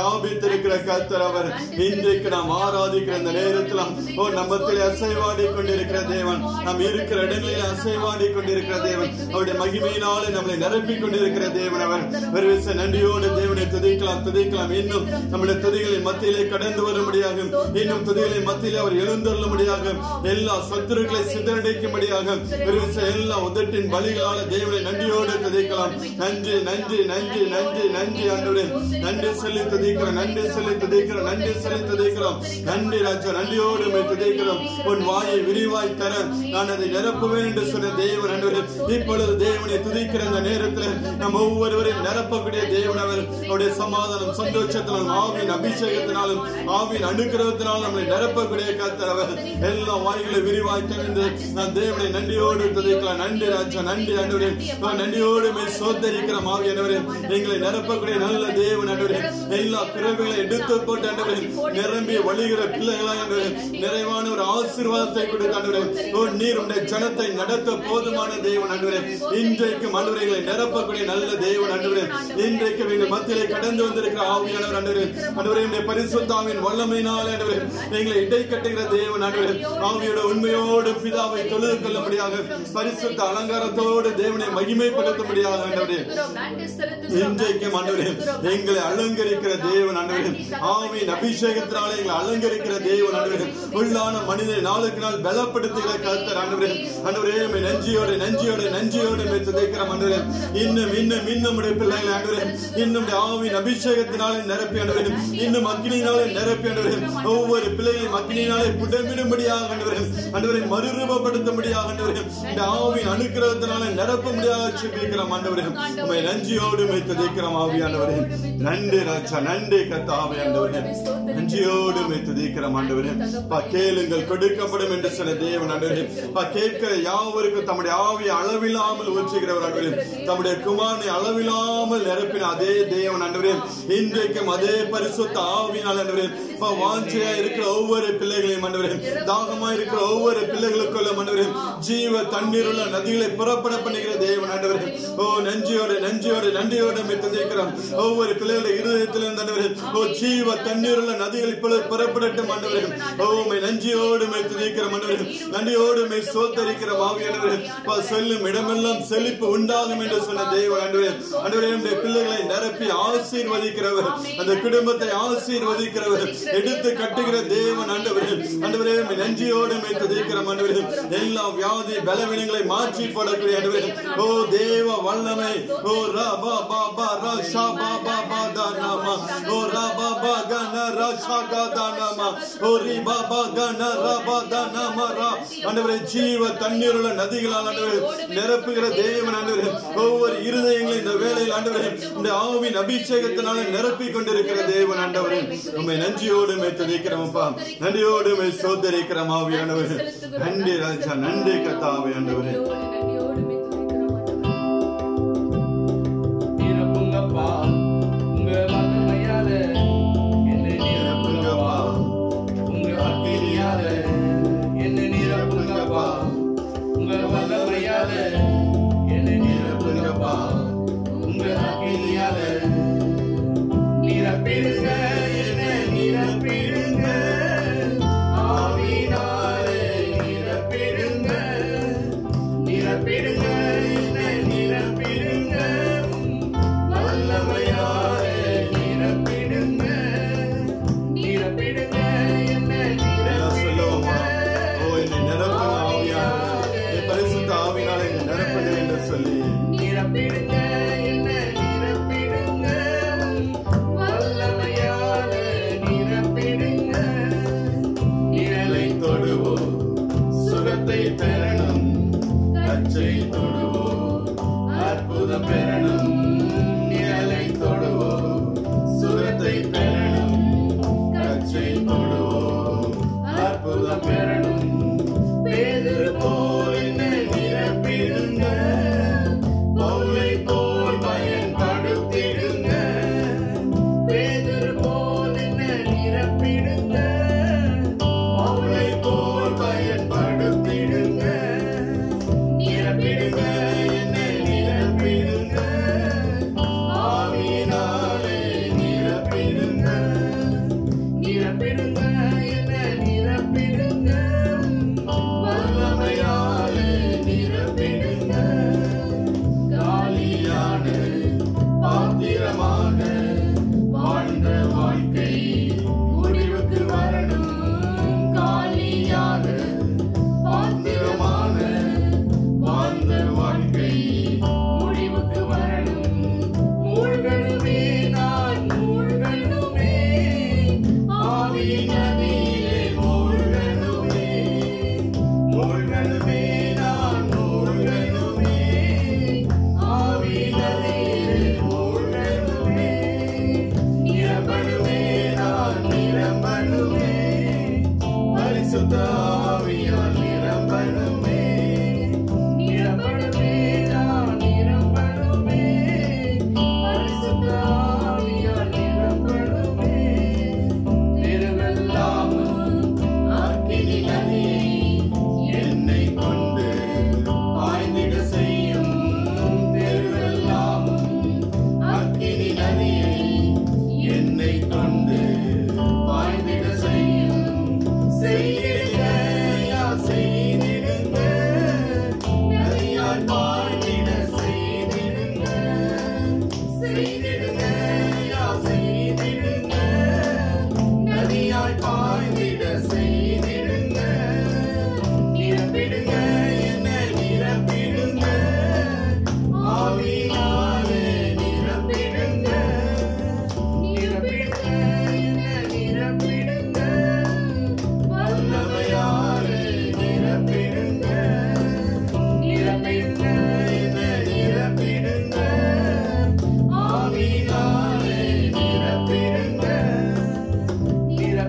வைத்திருக்கிற கர்த்தர் அவர் இன்றைக்கு நாம் ஆராதிக்கிற இந்த நேரத்தில் ஓ நம்மத்தில் அசைவாடி கொண்டிருக்கிற தேவன் நாம் இருக்கிற இடங்களில் அசைவாடி கொண்டிருக்கிற தேவன் அவருடைய மகிமையினாலே நம்மளை நிரப்பிக் கொண்டிருக்கிற தேவன் அவர் ஒரு விசை நன்றியோடு தேவனை துதிக்கலாம் துதிக்கலாம் இன்னும் நம்முடைய துதிகளின் மத்தியிலே கடந்து வரும்படியாக இன்னும் துதிகளின் மத்தியிலே அவர் எழுந்தருளும்படியாக எல்லா சத்துருக்களை சிதறடிக்கும்படியாக ஒரு விசை எல்லா உதட்டின் பலிகளால தேவனை நன்றியோடு துதிக்கலாம் நன்றி நன்றி நன்றி நன்றி நன்றி ஆண்டவரே நன்றி சொல்லி துதிக்கிறோம் நன்றி சொல்லி துதிக்கிறோம் நன்றி சொல்லி துதிக்கிறோம் நன்றி ராஜா நன்றியோடு உம்மை துதிக்கிறோம் உன் வாயை விரிவாய் தர நான் அதை நிரப்புவேன் என்று சொன்ன தேவன் ஆண்டவரே இப்பொழுது தேவனை துதிக்கிற இந்த நேரத்தில் நம்ம ஒவ்வொருவரையும் நிரப்பக்கூடிய தேவன் அவர் அவருடைய சமாதானம் சந்தோஷத்தினாலும் ஆவியின் அபிஷேகத்தினாலும் ஆவியின் அனுக்கிரகத்தினாலும் நம்மளை நிரப்பக்கூடிய கர்த்தர் அவர் எல்லா வாய்களை விரிவாய் திறந்து நான் தேவனை நன்றியோடு துதிக்கலாம் நன்றி ராஜா நன்றி ஆண்டவரே நான் நன்றியோடு மே சோதரிக்கிற ஆவியானவரே எங்களை நிரப்பக்கூடிய நல்ல தேவன் ஆண்டவரே எல்லா பிறவிகளை எடுத்து போட்டு ஆண்டவரே நிரம்பி வழிகிற பிள்ளைகளாய் ஆண்டவரே நிறைவான ஒரு ஆசீர்வாதத்தை கொடுத்து ஆண்டவரே ஓ நீர் உடைய ஜனத்தை நடத்த போதுமான தேவன் ஆண்டவரே இன்றைக்கும் ஆண்டவரைகளை நிரப்பக்கூடிய நல்ல தேவன் ஆண்டவரே இன்றைக்கு எங்கள் மத்தியிலே கடந்து வந்திருக்கிற ஆவியானவர் ஆண்டவரே ஆண்டவரே உடைய பரிசுத்தாவின் வல்லமையினால் ஆண்டவரே எங்களை இடை கட்டுகிற தேவன் ஆண்டவரே ஆவியோட உண்மையோடு பிதாவை தொழுது கொள்ளும்படியாக பரிசுத்த அலங்காரத்தோடு தேவனை மகிமைப்படுத்தும்படியாக ஆண்டவரே இன்றைக்கு ஆண்டவரே எங்களை அலங்கரிக்கிற தேவன் ஆண்டவரே ஆவியின் அபிஷேகத்தினாலே எங்களை அலங்கரிக்கிற தேவன் ஆண்டவரே உள்ளான மனிதனை நாளுக்கு நாள் பலப்படுத்துகிற கர்த்தர் ஆண்டவரே ஆண்டவரே உம்மை நஞ்சியோட நஞ்சியோட நஞ்சியோட உம்மை துதிக்கிறோம் ஆண்டவரே இன்னும் இன்னும் இன்னும் உடைய பிள்ளைகளை ஆண்டவரே இன்னும் உடைய ஆவியின் அபிஷேகத்தினாலே நிரப்பி ஆண்டவரே இன்னும் அக்னியினாலே நிரப்பி ஆண்டவரே ஒவ்வொரு பிள்ளைகளையும் அக்னியினாலே புடமிடும்படியாக ஆண்டவரே ஆண்டவரை மறுரூபப்படுத்தும்படியாக ஆண்டவரே இந்த ஆவியின் அனுக்கிரகத்தினாலே நிரப்பும்படியாக ஜெபிக்கிறோம் ஆண்டவரே உம்மை நஞ்சியோடு உம்மை துதிக்கிறோம் ஆவியானவரே நன்றி ராஜா நன்றி கத்த ஆவியானவரே நன்றியோடு உம்மை துதிக்கிறோம் ஆண்டவரே பா கேளுங்கள் கொடுக்கப்படும் என்று சொன்ன தேவன் ஆண்டவரே பா கேட்கிற யாவருக்கும் தம்முடைய ஆவியை அளவில்லாமல் ஊற்றுகிறவர் ஆண்டவரே தம்முடைய குமாரனை அளவில்லாமல் நிரப்பின அதே தேவன் ஆண்டவரே இன்றைக்கும் அதே பரிசுத்த ஆவியினால் ஆண்டவரே பா வாஞ்சையா இருக்கிற ஒவ்வொரு பிள்ளைகளையும் ஆண்டவரே தாகமா இருக்கிற ஒவ்வொரு பிள்ளைகளுக்குள்ள ஆண்டவரே ஜீவ தண்ணீர் உள்ள நதிகளை புறப்பட பண்ணுகிற தேவன் ஆண்டவரே ஓ நன்றியோடு நன்றியோடு நன்றியோடு உம்மை துதிக்கிறோம் ஒவ்வொரு பிள்ளைகளுடைய இருதயத்தில் இருந்து ஆண்டவரே ஓ ஜீவ தண்ணீர் உள்ள நதிகள் இப்பொழுது புறப்படட்டும் ஆண்டவரே ஓ உம்மை நன்றியோடு உம்மை துதிக்கிறோம் ஆண்டவரே நன்றியோடு உம்மை சோத்தரிக்கிற ஆவியானவரே பா செல்லும் இடமெல்லாம் செழிப்பு உண்டாகும் என்று சொன்ன தேவன் ஆண்டவரே ஆண்டவரே உம்முடைய பிள்ளைகளை நிரப்பி ஆசீர்வதிக்கிறவர் அந்த குடும்பத்தை ஆசீர்வதிக்கிறவர் எடுத்து கட்டுகிற தேவன் ஆண்டவரே ஆண்டவரே உம்மை நன்றியோடு உம்மை துதிக்கிறோம் ஆண்டவரே எல்லா வியாதி பலவீனங்களை மாற்றி போடக்கூடிய ஆண்டவரே ஓ தேவ வல்லமை ஓ ரா பா பா பா ரா ஷா பா பா பா தா நாமா ஓ ரா பா பா க ந ரா ஷா கா தா நாமா ஓ ரி பா பா க ந ரா பா தா நாமா ரா ஆண்டவரே ஜீவ தண்ணீர் உள்ள நதிகளால் ஆண்டவரே நிரப்புகிற தேவன் ஆண்டவரே ஒவ்வொரு இருதயங்களை இந்த வேளையில் ஆண்டவரே இந்த ஆவின் அபிஷேகத்தினால நிரப்பிக் கொண்டிருக்கிற தேவன் ஆண்டவரே உண்மை நன்றியோடு மே துதிக்கிறோம்ப்பா நன்றியோடு மே சோதரிக்கிறோம் ஆவியானவரே நன்றி ராஜா நன்றி கத்தாவி ஆண்டவரே நிரப்புங்கப்பா உங்க வல்லமையால என்னை நிரப்புங்கப்பா உங்க அக்கினியால என்னை நிரப்புங்கப்பா உங்க வல்லமையால என்னை நிரப்புங்கப்பா உங்க அக்கினியால நிரப்பிடுங்க என்னை நிரப்பிடுங்க ஆவினாலே நிரப்பிடுங்க நிரப்பி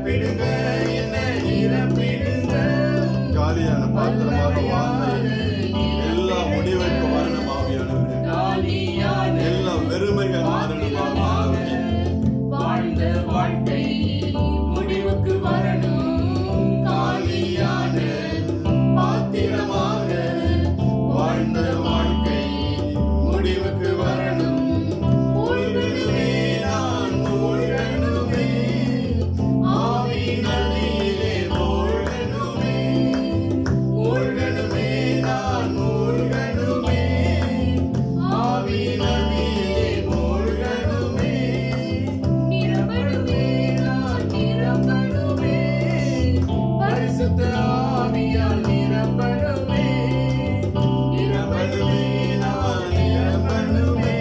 நிரப்பிடுங்க என்ன நிரப்பிடுங்க காலியான பாத்திரமாக வாழ்ந்த எல்லா முடிவுக்கு வரணும் ஆவியானவரே காலியான எல்லா வெறுமைகள் மாறணும் ஆவியானவரே வாழ்ந்த வாழ்க்கை முடிவுக்கு வரணும் காலியான பாத்திரமாக வாழ்ந்த வாழ்க்கை முடிவுக்கு வரணும் மூழ்கணுமே நான் மூழ்கணுமே ஆவி நதியிலே மூழ்கணுமே மூழ்கணுமே நான் மூழ்கணுமே ஆவி நதியிலே மூழ்கணுமே நிரம்பணுமே நான் நிரம்பணுமே பரிசுத்த ஆவியால் நிரம்பணுமே நிரம்பணுமே நான் நிரம்பணுமே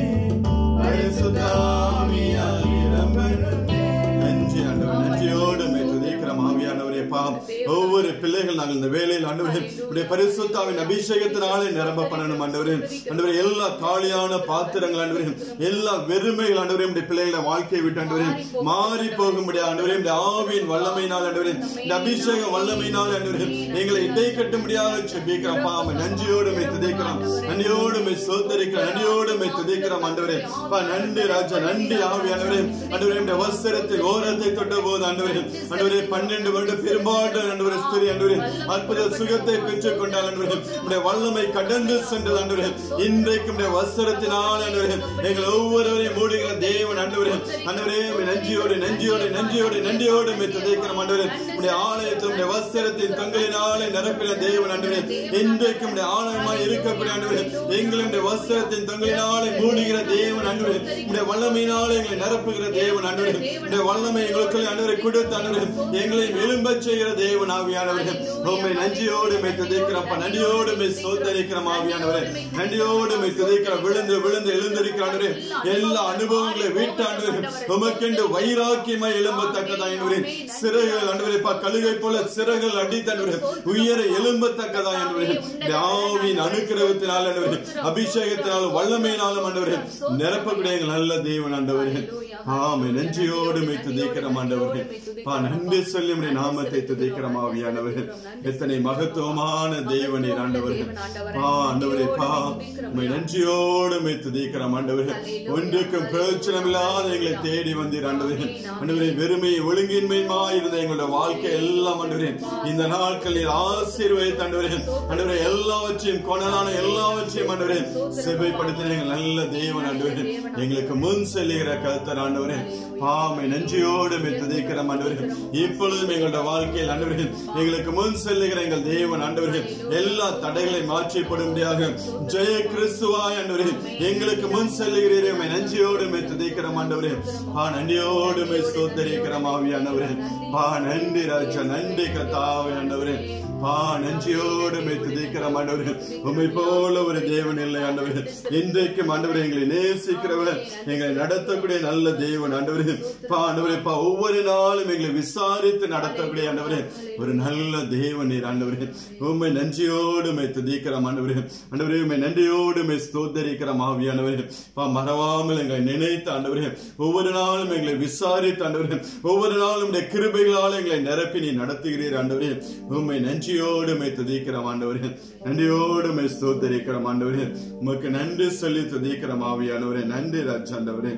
பரிசுத்த ஆவியால் நிரம்பணுமே நன்றி ஆண்டவர் நன்றியோடு உம்மை துதிக்கிறோம் ஆவியானவரே பாம் ஒவ்வொரு பிள்ளைகள் நாங்கள் இந்த வேலையில் ஆண்டவரே உடைய பரிசுத்தாவின் அபிஷேகத்தினாலே நிரம்ப பண்ணணும் ஆண்டவரே ஆண்டவரே எல்லா காலியான பாத்திரங்கள் ஆண்டவரே எல்லா வெறுமைகள் ஆண்டவரே உடைய பிள்ளைகளை வாழ்க்கையை விட்டு ஆண்டவரே மாறி போகும்படியா ஆண்டவரே உடைய ஆவியின் வல்லமையினால் ஆண்டவரே இந்த அபிஷேக வல்லமையினால் ஆண்டவரே எங்களை இடை கட்டும்படியாக செபிக்கிறோம் பாம் நன்றியோடு உம்மை துதிக்கிறோம் நன்றியோடு உம்மை சோதரிக்கிறோம் நன்றியோடு உம்மை துதிக்கிறோம் ஆண்டவரே பா நன்றி ராஜா நன்றி ஆவியானவரே ஆண்டவரே இந்த வஸ்திரத்தில் ஓரத்தை தொட்ட போது ஆண்டவரே ஆண்டவரே பன்னெண்டு வருட பெரும்பாடு ஆண்டவரே ஸ்திரி ஆண்டவரே அற்புத சுகத்தை பெற்றுக் கொண்டால் ஆண்டவரே உடைய வல்லமை கடந்து சென்றது ஆண்டவரே இன்றைக்கு உடைய வஸ்திரத்தினால் ஆண்டவரே எங்கள் ஒவ்வொருவரையும் மூடுகிற தேவன் ஆண்டவரே ஆண்டவரே உம்மை நன்றியோடு நன்றியோடு நன்றியோடு நன்றியோடு உம்மை துதிக்கிறோம் ஆண்டவரே உடைய ஆலயத்தில் உடைய வஸ்திரத்தின் தொங்கலினாலே நிரப்பின தேவன் ஆண்டவரே இன்றைக்கு உடைய ஆலயமாய் இருக்கக்கூடிய ஆண்டவரே எங்களுடைய வஸ்திரத்தின் தொங்கலினாலே மூடுகிற தேவன் ஆண்டவரே உடைய வல்லமையினாலே எங்களை நிரப்புகிற தேவன் ஆண்டவரே உடைய வல்லமை எங்களுக்குள்ள ஆண்டவரை கொடுத்த ஆண்டவரே எங்களை எழும்பச் செய்கிற தேவன் ஆவியானவரே உண்மை நன்றியோடு மை துதிக்கிறப்ப நன்றியோடு மை சோதரிக்கிறோம் ஆவியானவரே நன்றியோடு மை துதிக்கிற விழுந்து விழுந்து எழுந்திருக்கிற ஆண்டவரே எல்லா அனுபவங்களை வீட்டாண்டவரே உமக்கென்று வைராக்கியமாய் எழும்பத்தக்கதா ஆண்டவரே சிறகுகள் ஆண்டவரே பா கழுகை போல சிறகுகள் அடித்தண்டவரே உயர எழும்பத்தக்கதா ஆண்டவரே இந்த ஆவியின் அனுக்கிரகத்தினால் ஆண்டவரே அபிஷேகத்தினாலும் வல்லமையினாலும் ஆண்டவரே நிரப்பக்கூடிய எங்கள் நல்ல தேவன் ஆண்டவரே ஆமை நன்றியோடு மை துதிக்கிறோம் ஆண்டவரே பா நன்றி சொல்லி உம்முடைய நாமத்தை துதிக்கிறோம் ஆவியானவரே எத்தனை மகத்துவமான தேவனீர் ஆண்டவரே பா ஆண்டவரே பா உம்மை நன்றியோடு மை துதிக்கிறோம் ஆண்டவரே ஒன்றுக்கும் பிரயோஜனம் இல்லாத எங்களை தேடி வந்தீர் ஆண்டவரே ஆண்டவரே வெறுமை ஒழுங்கின்மையுமா இருந்த எங்களுடைய வாழ்க்கை எல்லாம் ஆண்டவரே இந்த நாட்கள் நீர் ஆசீர்வதித்து ஆண்டவரே ஆண்டவரே எல்லாவற்றையும் கொணலான எல்லாவற்றையும் ஆண்டவரே செவைப்படுத்தின எங்கள் நல்ல தேவன் ஆண்டவரே எங்களுக்கு முன் செல்லுகிற கருத்தர் ஆண்டவரே பாமை நன்றியோடு மை துதிக்கிறோம் ஆண்டவரே இப்பொழுதும் எங்களுடைய வாழ்க்கையில் ஆண்டவரே எங்களுக்கு முன் செல்லுகிற எங்கள் தேவன் ஆண்டவரே எல்லா தடைகளை மாற்றிப்படும்படியாக ஜெய கிறிஸ்துவாய் ஆண்டவரே எங்களுக்கு முன் செல்லுகிறீரே உம்மை நன்றியோடு மை துதிக்கிறோம் ஆண்டவரே பா நன்றியோடு மை ஸ்தோத்தரிக்கிறோம் ஆவியானவரே பா நன்றி ராஜா நன்றி கத்தாவே ஆண்டவரே பா நன்றியோடு மை துதிக்கிறோம் ஆண்டவரே உம்மை போல ஒரு தேவன் இல்லை ஆண்டவரே இன்றைக்கும் ஆண்டவரே எங்களை நேசிக்கிறவர் எங்களை நடத்தக்கூடிய நல்ல தேவன் ஆண்டவரே பா ஆண்டவரே பா ஒவ்வொரு நாளும் எங்களை விசாரித்து நடத்தக்கூடிய ஆண்டவரே ஒரு நல்ல தேவன் நீர் ஆண்டவரே உம்மை நன்றியோடு மை துதிக்கிறோம் ஆண்டவரே ஆண்டவரே உம்மை நன்றியோடு மை ஸ்தோத்தரிக்கிறோம் ஆவியானவரே பா மறவாமல் எங்களை நினைத்து ஆண்டவரே ஒவ்வொரு நாளும் எங்களை விசாரித்து ஆண்டவரே ஒவ்வொரு நாளும் உடைய கிருபைகளால் எங்களை நிரப்பி நீ நடத்துகிறீர் ஆண்டவரே உம்மை நன்றியோடு மை துதிக்கிறோம் ஆண்டவரே நன்றியோடு மை ஸ்தோத்தரிக்கிறோம் ஆண்டவரே உமக்கு நன்றி சொல்லி துதிக்கிறோம் ஆவியானவரே நன்றி ராஜா ஆண்டவரே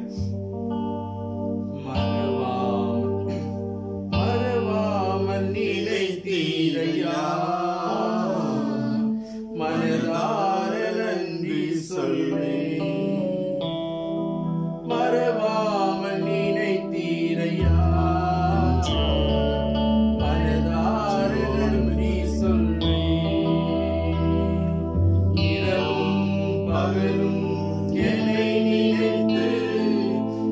மறவாமல் மறவாமல் நினைத்தீரையா மனதார நன்றி சொல்வேன் மறவாமல் நினைத்தீரையா மனதார நன்றி சொல்வேன் இரவும் பகலும் என்னை நினைத்து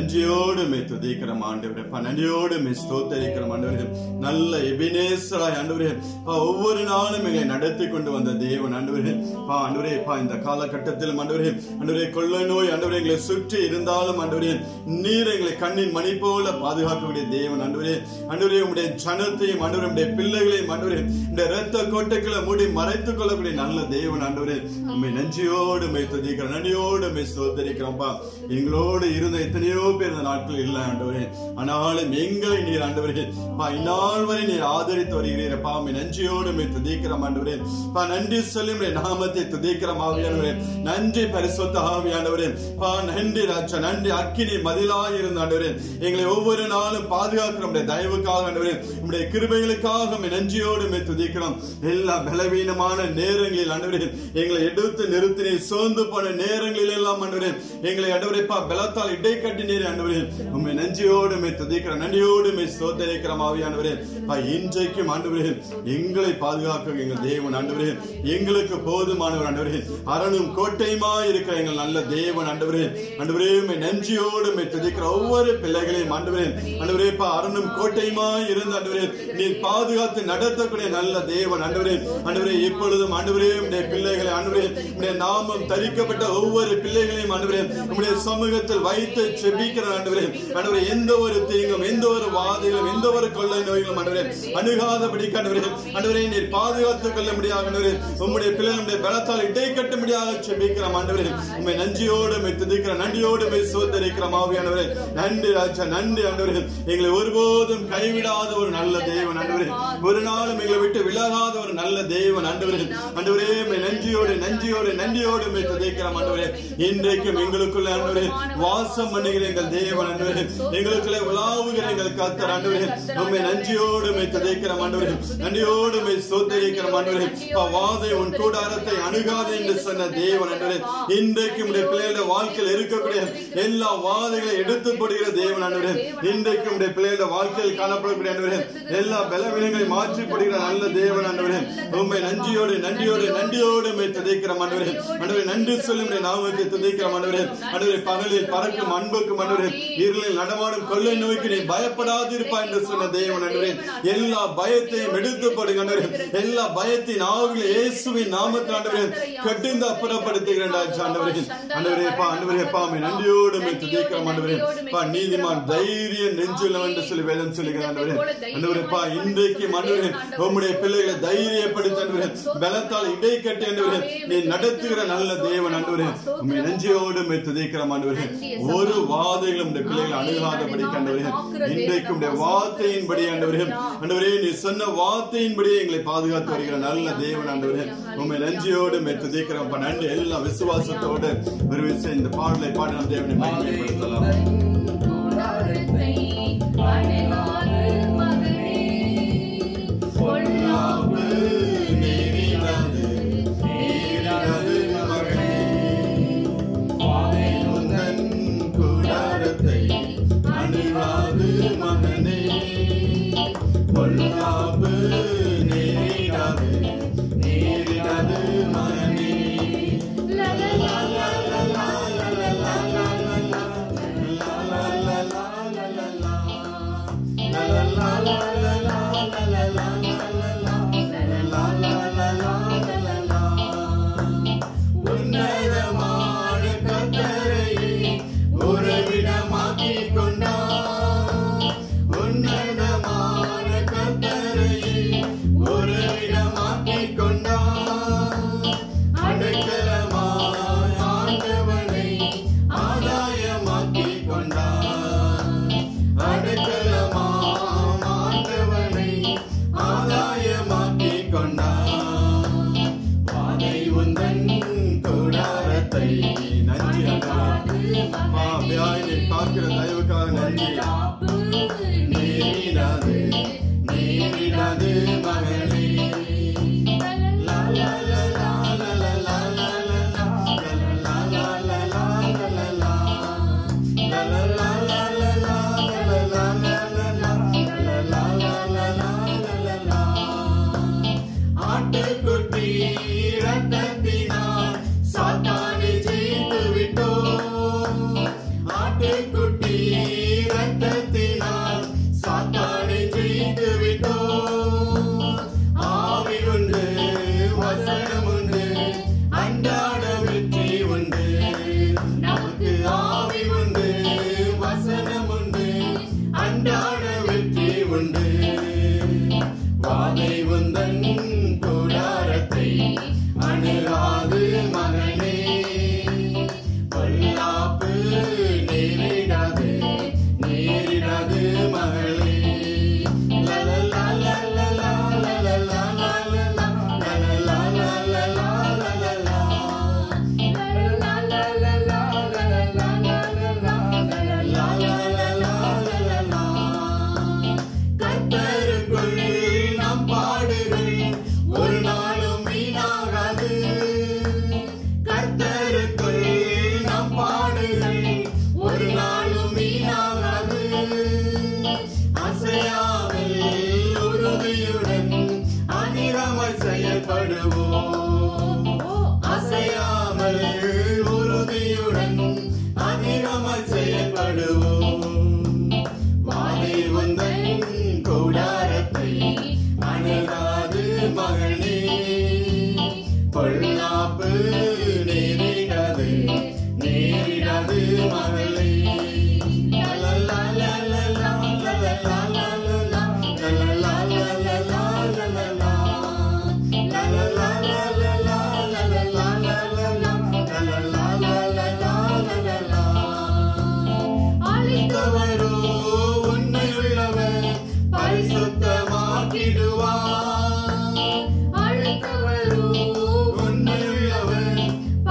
நன்றியோடு மே துதிக்கிறோம் ஆண்டவரே பா நன்றியோடு மே ஸ்தோத்தரிக்கிறோம் ஆண்டவரே நல்ல எபினேசராய் ஆண்டவரே பா ஒவ்வொரு நாளும் எங்களை நடத்தி கொண்டு வந்த தேவன் ஆண்டவரே பா ஆண்டவரே பா இந்த காலகட்டத்தில் ஆண்டவரே ஆண்டவரே கொள்ளை நோய் ஆண்டவரே எங்களை சுற்றி இருந்தாலும் ஆண்டவரே நீர் எங்களை கண்ணின் மணி போல பாதுகாக்கக்கூடிய தேவன் ஆண்டவரே ஆண்டவரே உடைய ஜனத்தையும் ஆண்டவரே உடைய பிள்ளைகளையும் ஆண்டவரே இந்த இரத்த கோட்டைகளை மூடி மறைத்துக் கொள்ளக்கூடிய நல்ல தேவன் ஆண்டவரே உண்மை நன்றியோடு மை துதிக்கிறோம் நன்றியோடு மை சோதரிக்கிறோம்ப்பா எங்களோடு இருந்த எத்தனையோ பேர் இந்த நாட்கள் இல்லை ஆண்டவரே ஆனாலும் எங்களை நீர் ஆண்டவரே பா இந்நாள் வரை நீர் ஆதரித்து வருகிறீரப்பா உண்மை நன்றியோடு மை துதிக்கிறோம் ஆண்டவரே பா நன்றி சொல்லி உம்முடைய நாமத்தை துதிக்கிறோம் ஆவியானவரே நன்றி பரிசுத்த ஆவியானவரே பா நன்றி ராஜா நன்றி அக்கினி மதிலாய் இருந்த ஆண்டவரே எங்களை ஒவ்வொரு நாளும் பாதுகாக்கிற உடைய தயவுக்காக ஆண்டவரே உடைய கிருபைகளுக்காக உம்மை நன்றியோடு உம்மை துதிக்கிறோம் எல்லா பலவீனமான நேரங்களில் ஆண்டவரே எங்களை எடுத்து நிறுத்தினே சோர்ந்து போன நேரங்களில் எல்லாம் ஆண்டவரே எங்களை ஆண்டவரே பா பலத்தால் இடை கட்டினீர் ஆண்டவரே உம்மை நன்றியோடு உம்மை துதிக்கிறோம் நன்றியோடு உம்மை சோதரிக்கிறோம் ஆவியானவரே பா இன்றைக்கும் ஆண்டவரே எங்களை பாதுகாக்க எங்கள் தேவன் ஆண்டவரே எங்களுக்கு போதுமானவர் ஆண்டவரே அரணும் கோட்டையுமா இருக்கிற எங்கள் நல்ல தேவன் ஆண்டவரே ஆண்டவரே உம்மை நன்றியோடு உம்மை துதிக்கிற ஒவ்வொரு பிள்ளைகளையும் ஆண்டவரே ஆண்டவரே பா அரணும் கோட்டையுமா இருந்த ஆண்டவரே நீர் பாதுகாத்து நடத்தக்கூடிய நல்ல தேவன் ஆண்டவரே ஆண்டவரே இப்பொழுதும் ஆண்டவரே உம்முடைய பிள்ளைகளை ஆண்டவரே உம்முடைய நாமம் தரிக்கப்பட்ட ஒவ்வொரு பிள்ளைகளையும் ஆண்டவரே உம்முடைய சமூகத்தில் வைத்து செபிக்கிற ஆண்டவரே ஆண்டவரே எந்த ஒரு தீங்கும் எந்த ஒரு வாதைகளும் எந்த ஒரு கொள்ளை நோய்களும் ஆண்டவரே அணுகாதபடி ஆண்டவரே ஆண்டவரே நீர் பாதுகாத்துக் கொள்ள முடியாது ஆண்டவரே உம்முடைய பிள்ளைகளுடைய பலத்தால் இடை கட்ட முடியாத செபிக்கிறோம் ஆண்டவரே உம்மை நன்றியோடு உம்மை துதிக்கிற நன்றியோடு உம்மை சோதரிக்கிறோம் ஆவியானவரே நன்றி ராஜா நன்றி ஆண்டவரே எங்களை ஒருபோதும் கைவிடாத ஒரு நல்ல தேவன் ஆண்டவரே ஒரு நாளும் எங்களை விட்டு விலகாத ஒரு நல்ல தேவன் ஆண்டவரே ஆண்டவரே உம்மை நன்றியோடு நன்றியோடு நன்றியோடு உம்மை துதிக்கிறோம் ஆண்டவரே இன்றைக்கும் எங்களுக்குள்ள ஆண்டவரே வாசம் பண்ணுகிற எங்கள் தேவன் ஆண்டவரே எங்களுக்குள்ளே உலாவுகிற எங்கள் கத்தர் ஆண்டவரே உம்மை நன்றியோடு உம்மை துதிக்கிறோம் ஆண்டவரே நன்றியோடு உம்மை சோதரிக்கிறோம் ஆண்டவரே அப்பா, வாதை உன் கூடாரத்தை அணுகாது என்று சொன்ன தேவன் ஆண்டவரே இன்றைக்கு உடைய பிள்ளைகளுடைய வாழ்க்கையில் இருக்கக்கூடிய எல்லா வாதைகளை எடுத்து போடுகிற தேவன் ஆண்டவரே இன்றைக்கு உடைய பிள்ளைகளுடைய வாழ்க்கையில் காணப்படக்கூடிய ஆண்டவரே எல்லா பலவீனங்களை மாற்றி போடுகிற நல்ல தேவன் ஆண்டவரே உண்மை நன்றியோடு நன்றியோடு நன்றியோடு உண்மை துதைக்கிற ஆண்டவரே ஆண்டவரே நன்றி சொல்லி உடைய நாமத்தை துதைக்கிற ஆண்டவரே ஆண்டவரே பகலில் பறக்கும் அன்புக்கும் ஆண்டவரே இருளில் நடமாடும் கொள்ளை நோய்க்கு நீ பயப்படாதிருப்பா என்று சொன்ன தேவன் ஆண்டவரே எல்லா பயத்தையும் எடுத்து போடுங்க ஆண்டவரே எல்லா பயத்தின் ஆவில இயேசுவின் நாமத்தில் ஆண்டவரே கட்டிந்து அப்புறப்படுத்துகிறேன் ஆண்டவரே ஆண்டவரே பா ஆண்டவரே பா உம்மை நன்றியோடு உம்மை துதிக்கிறோம் ஆண்டவரே பா நீதிமான் தைரியம் நெஞ்சுள்ளவன் என்று சொல்லி வேதம் சொல்லுகிற ஆண்டவரே ஆண்டவரே பா இன்றைக்கு ஆண்டவரே உம்முடைய பிள்ளைகளை தைரியப்படுத்த ஆண்டவரே பலத்தால் இடை கட்டி ஆண்டவரே நீ நடத்துகிற நல்ல தேவன் ஆண்டவரே உம்மை நெஞ்சோடு உம்மை துதிக்கிறோம் ஆண்டவரே ஒரு வாதைகளும் உம்முடைய பிள்ளைகளை அணுகாதபடி ஆண்டவரே இன்றைக்கு உம்முடைய வார்த்தையின்படி ஆண்டவரே ஆண்டவரே நீ சொன்ன வார்த்தையின்படி எங்களை பாதுகாத்து வருகிற நல்ல தேவன் ஆண்டவரே உண்மை நன்றியோடு உம்மை துதிக்கிறோம் அப்ப நன்றி எல்லா விசுவாசத்தோடு ஒரு விஷயம் இந்த பாடலை பாடின தேவனை மகிமைப்படுத்தலாம் கூடாரத்தை அணுகாது மகனே பொல்லாப்பு நேரிடாது, நேரிடாது மகனே. உந்தன் கூடாரத்தை அணுகாது மகனே. பொல்லாப்பு நேரிடாது, நேரிடாது மகனே. உன்னதமான கர்த்தரையே உறவிடமாக்கிக் கொண்டார். உன்னதமான கர்த்தரையே உறவிடமாக்கிக் கொண்டார். அடைக்கலமாய் ஆண்டவனை ஆதாயமாக்கிக் கொண்டார். அடைக்கலமாய் ஆண்டவனை ஆதாயமாக்கிக் கொண்டார். வாதை உந்தன் கூடாரத்தை நன்றி ஆண்டவரே. காக்கிற தயவுக்காக நன்றி நேரிடாது நேரிடாது மகனே லா லா லா லா லா லா லா லா லா லா லா லா லா லா லா லா லா. லா லா லா லா லா லா லா லா லா லா லா லா லா லா லா லா லா. ஆட்டுக்குட்டி இரத்தத்தினால் சாத்தானை ஜெயித்து விட்டோம் ஆட்டுக்குட்டி குட்டி ரத்தத்தினால் சாத்தானை ஜெயித்து விட்டோம் ஆவி உண்டு வசனம் உண்டு அன்றாட வெற்றி உண்டு நமக்கு ஆவி உண்டு வசனம் உண்டு அன்றாட வெற்றி உண்டு வாதை உந்தன் கூடாரத்தை அணுகாது மகனே பொல்லாப்பு நேரிடாது நேரிடாது மகளே லலலா லலலா லலலா லலலா லலலா லலலா லலலா. லலலா லலலா லலலா லலலா லலலா லலலா. கர்த்தருக்குள் நம் பாடுகள் ஒரு நாளும் வீணாகாது கர்த்தருக்குள் நம் பாடுகள் ஒரு நாளும் வீணாகாது அசையாமல் உறுதியுடன் அதிரமாய் செயல்படுவோம் அசையாமல் உறுதியுடன் அதிரமாய் செயல்படுவோம் வாதை உந்தன் கூடாரத்தை அணுகாது மகனே பொல்லாப்பு நேரிடாது நேரிடாது மகளே லலலா லலலா லலலா லலலா லலலா லலலா லலலா. லலலா லலலா லலலா லலலா லலலா லலலா லலலா. அழித்தவரோ உண்மையுள்ளவர் பரிசுத்தமாக்கிடுவார் அழித்தவரோ உண்மையுள்ளவர்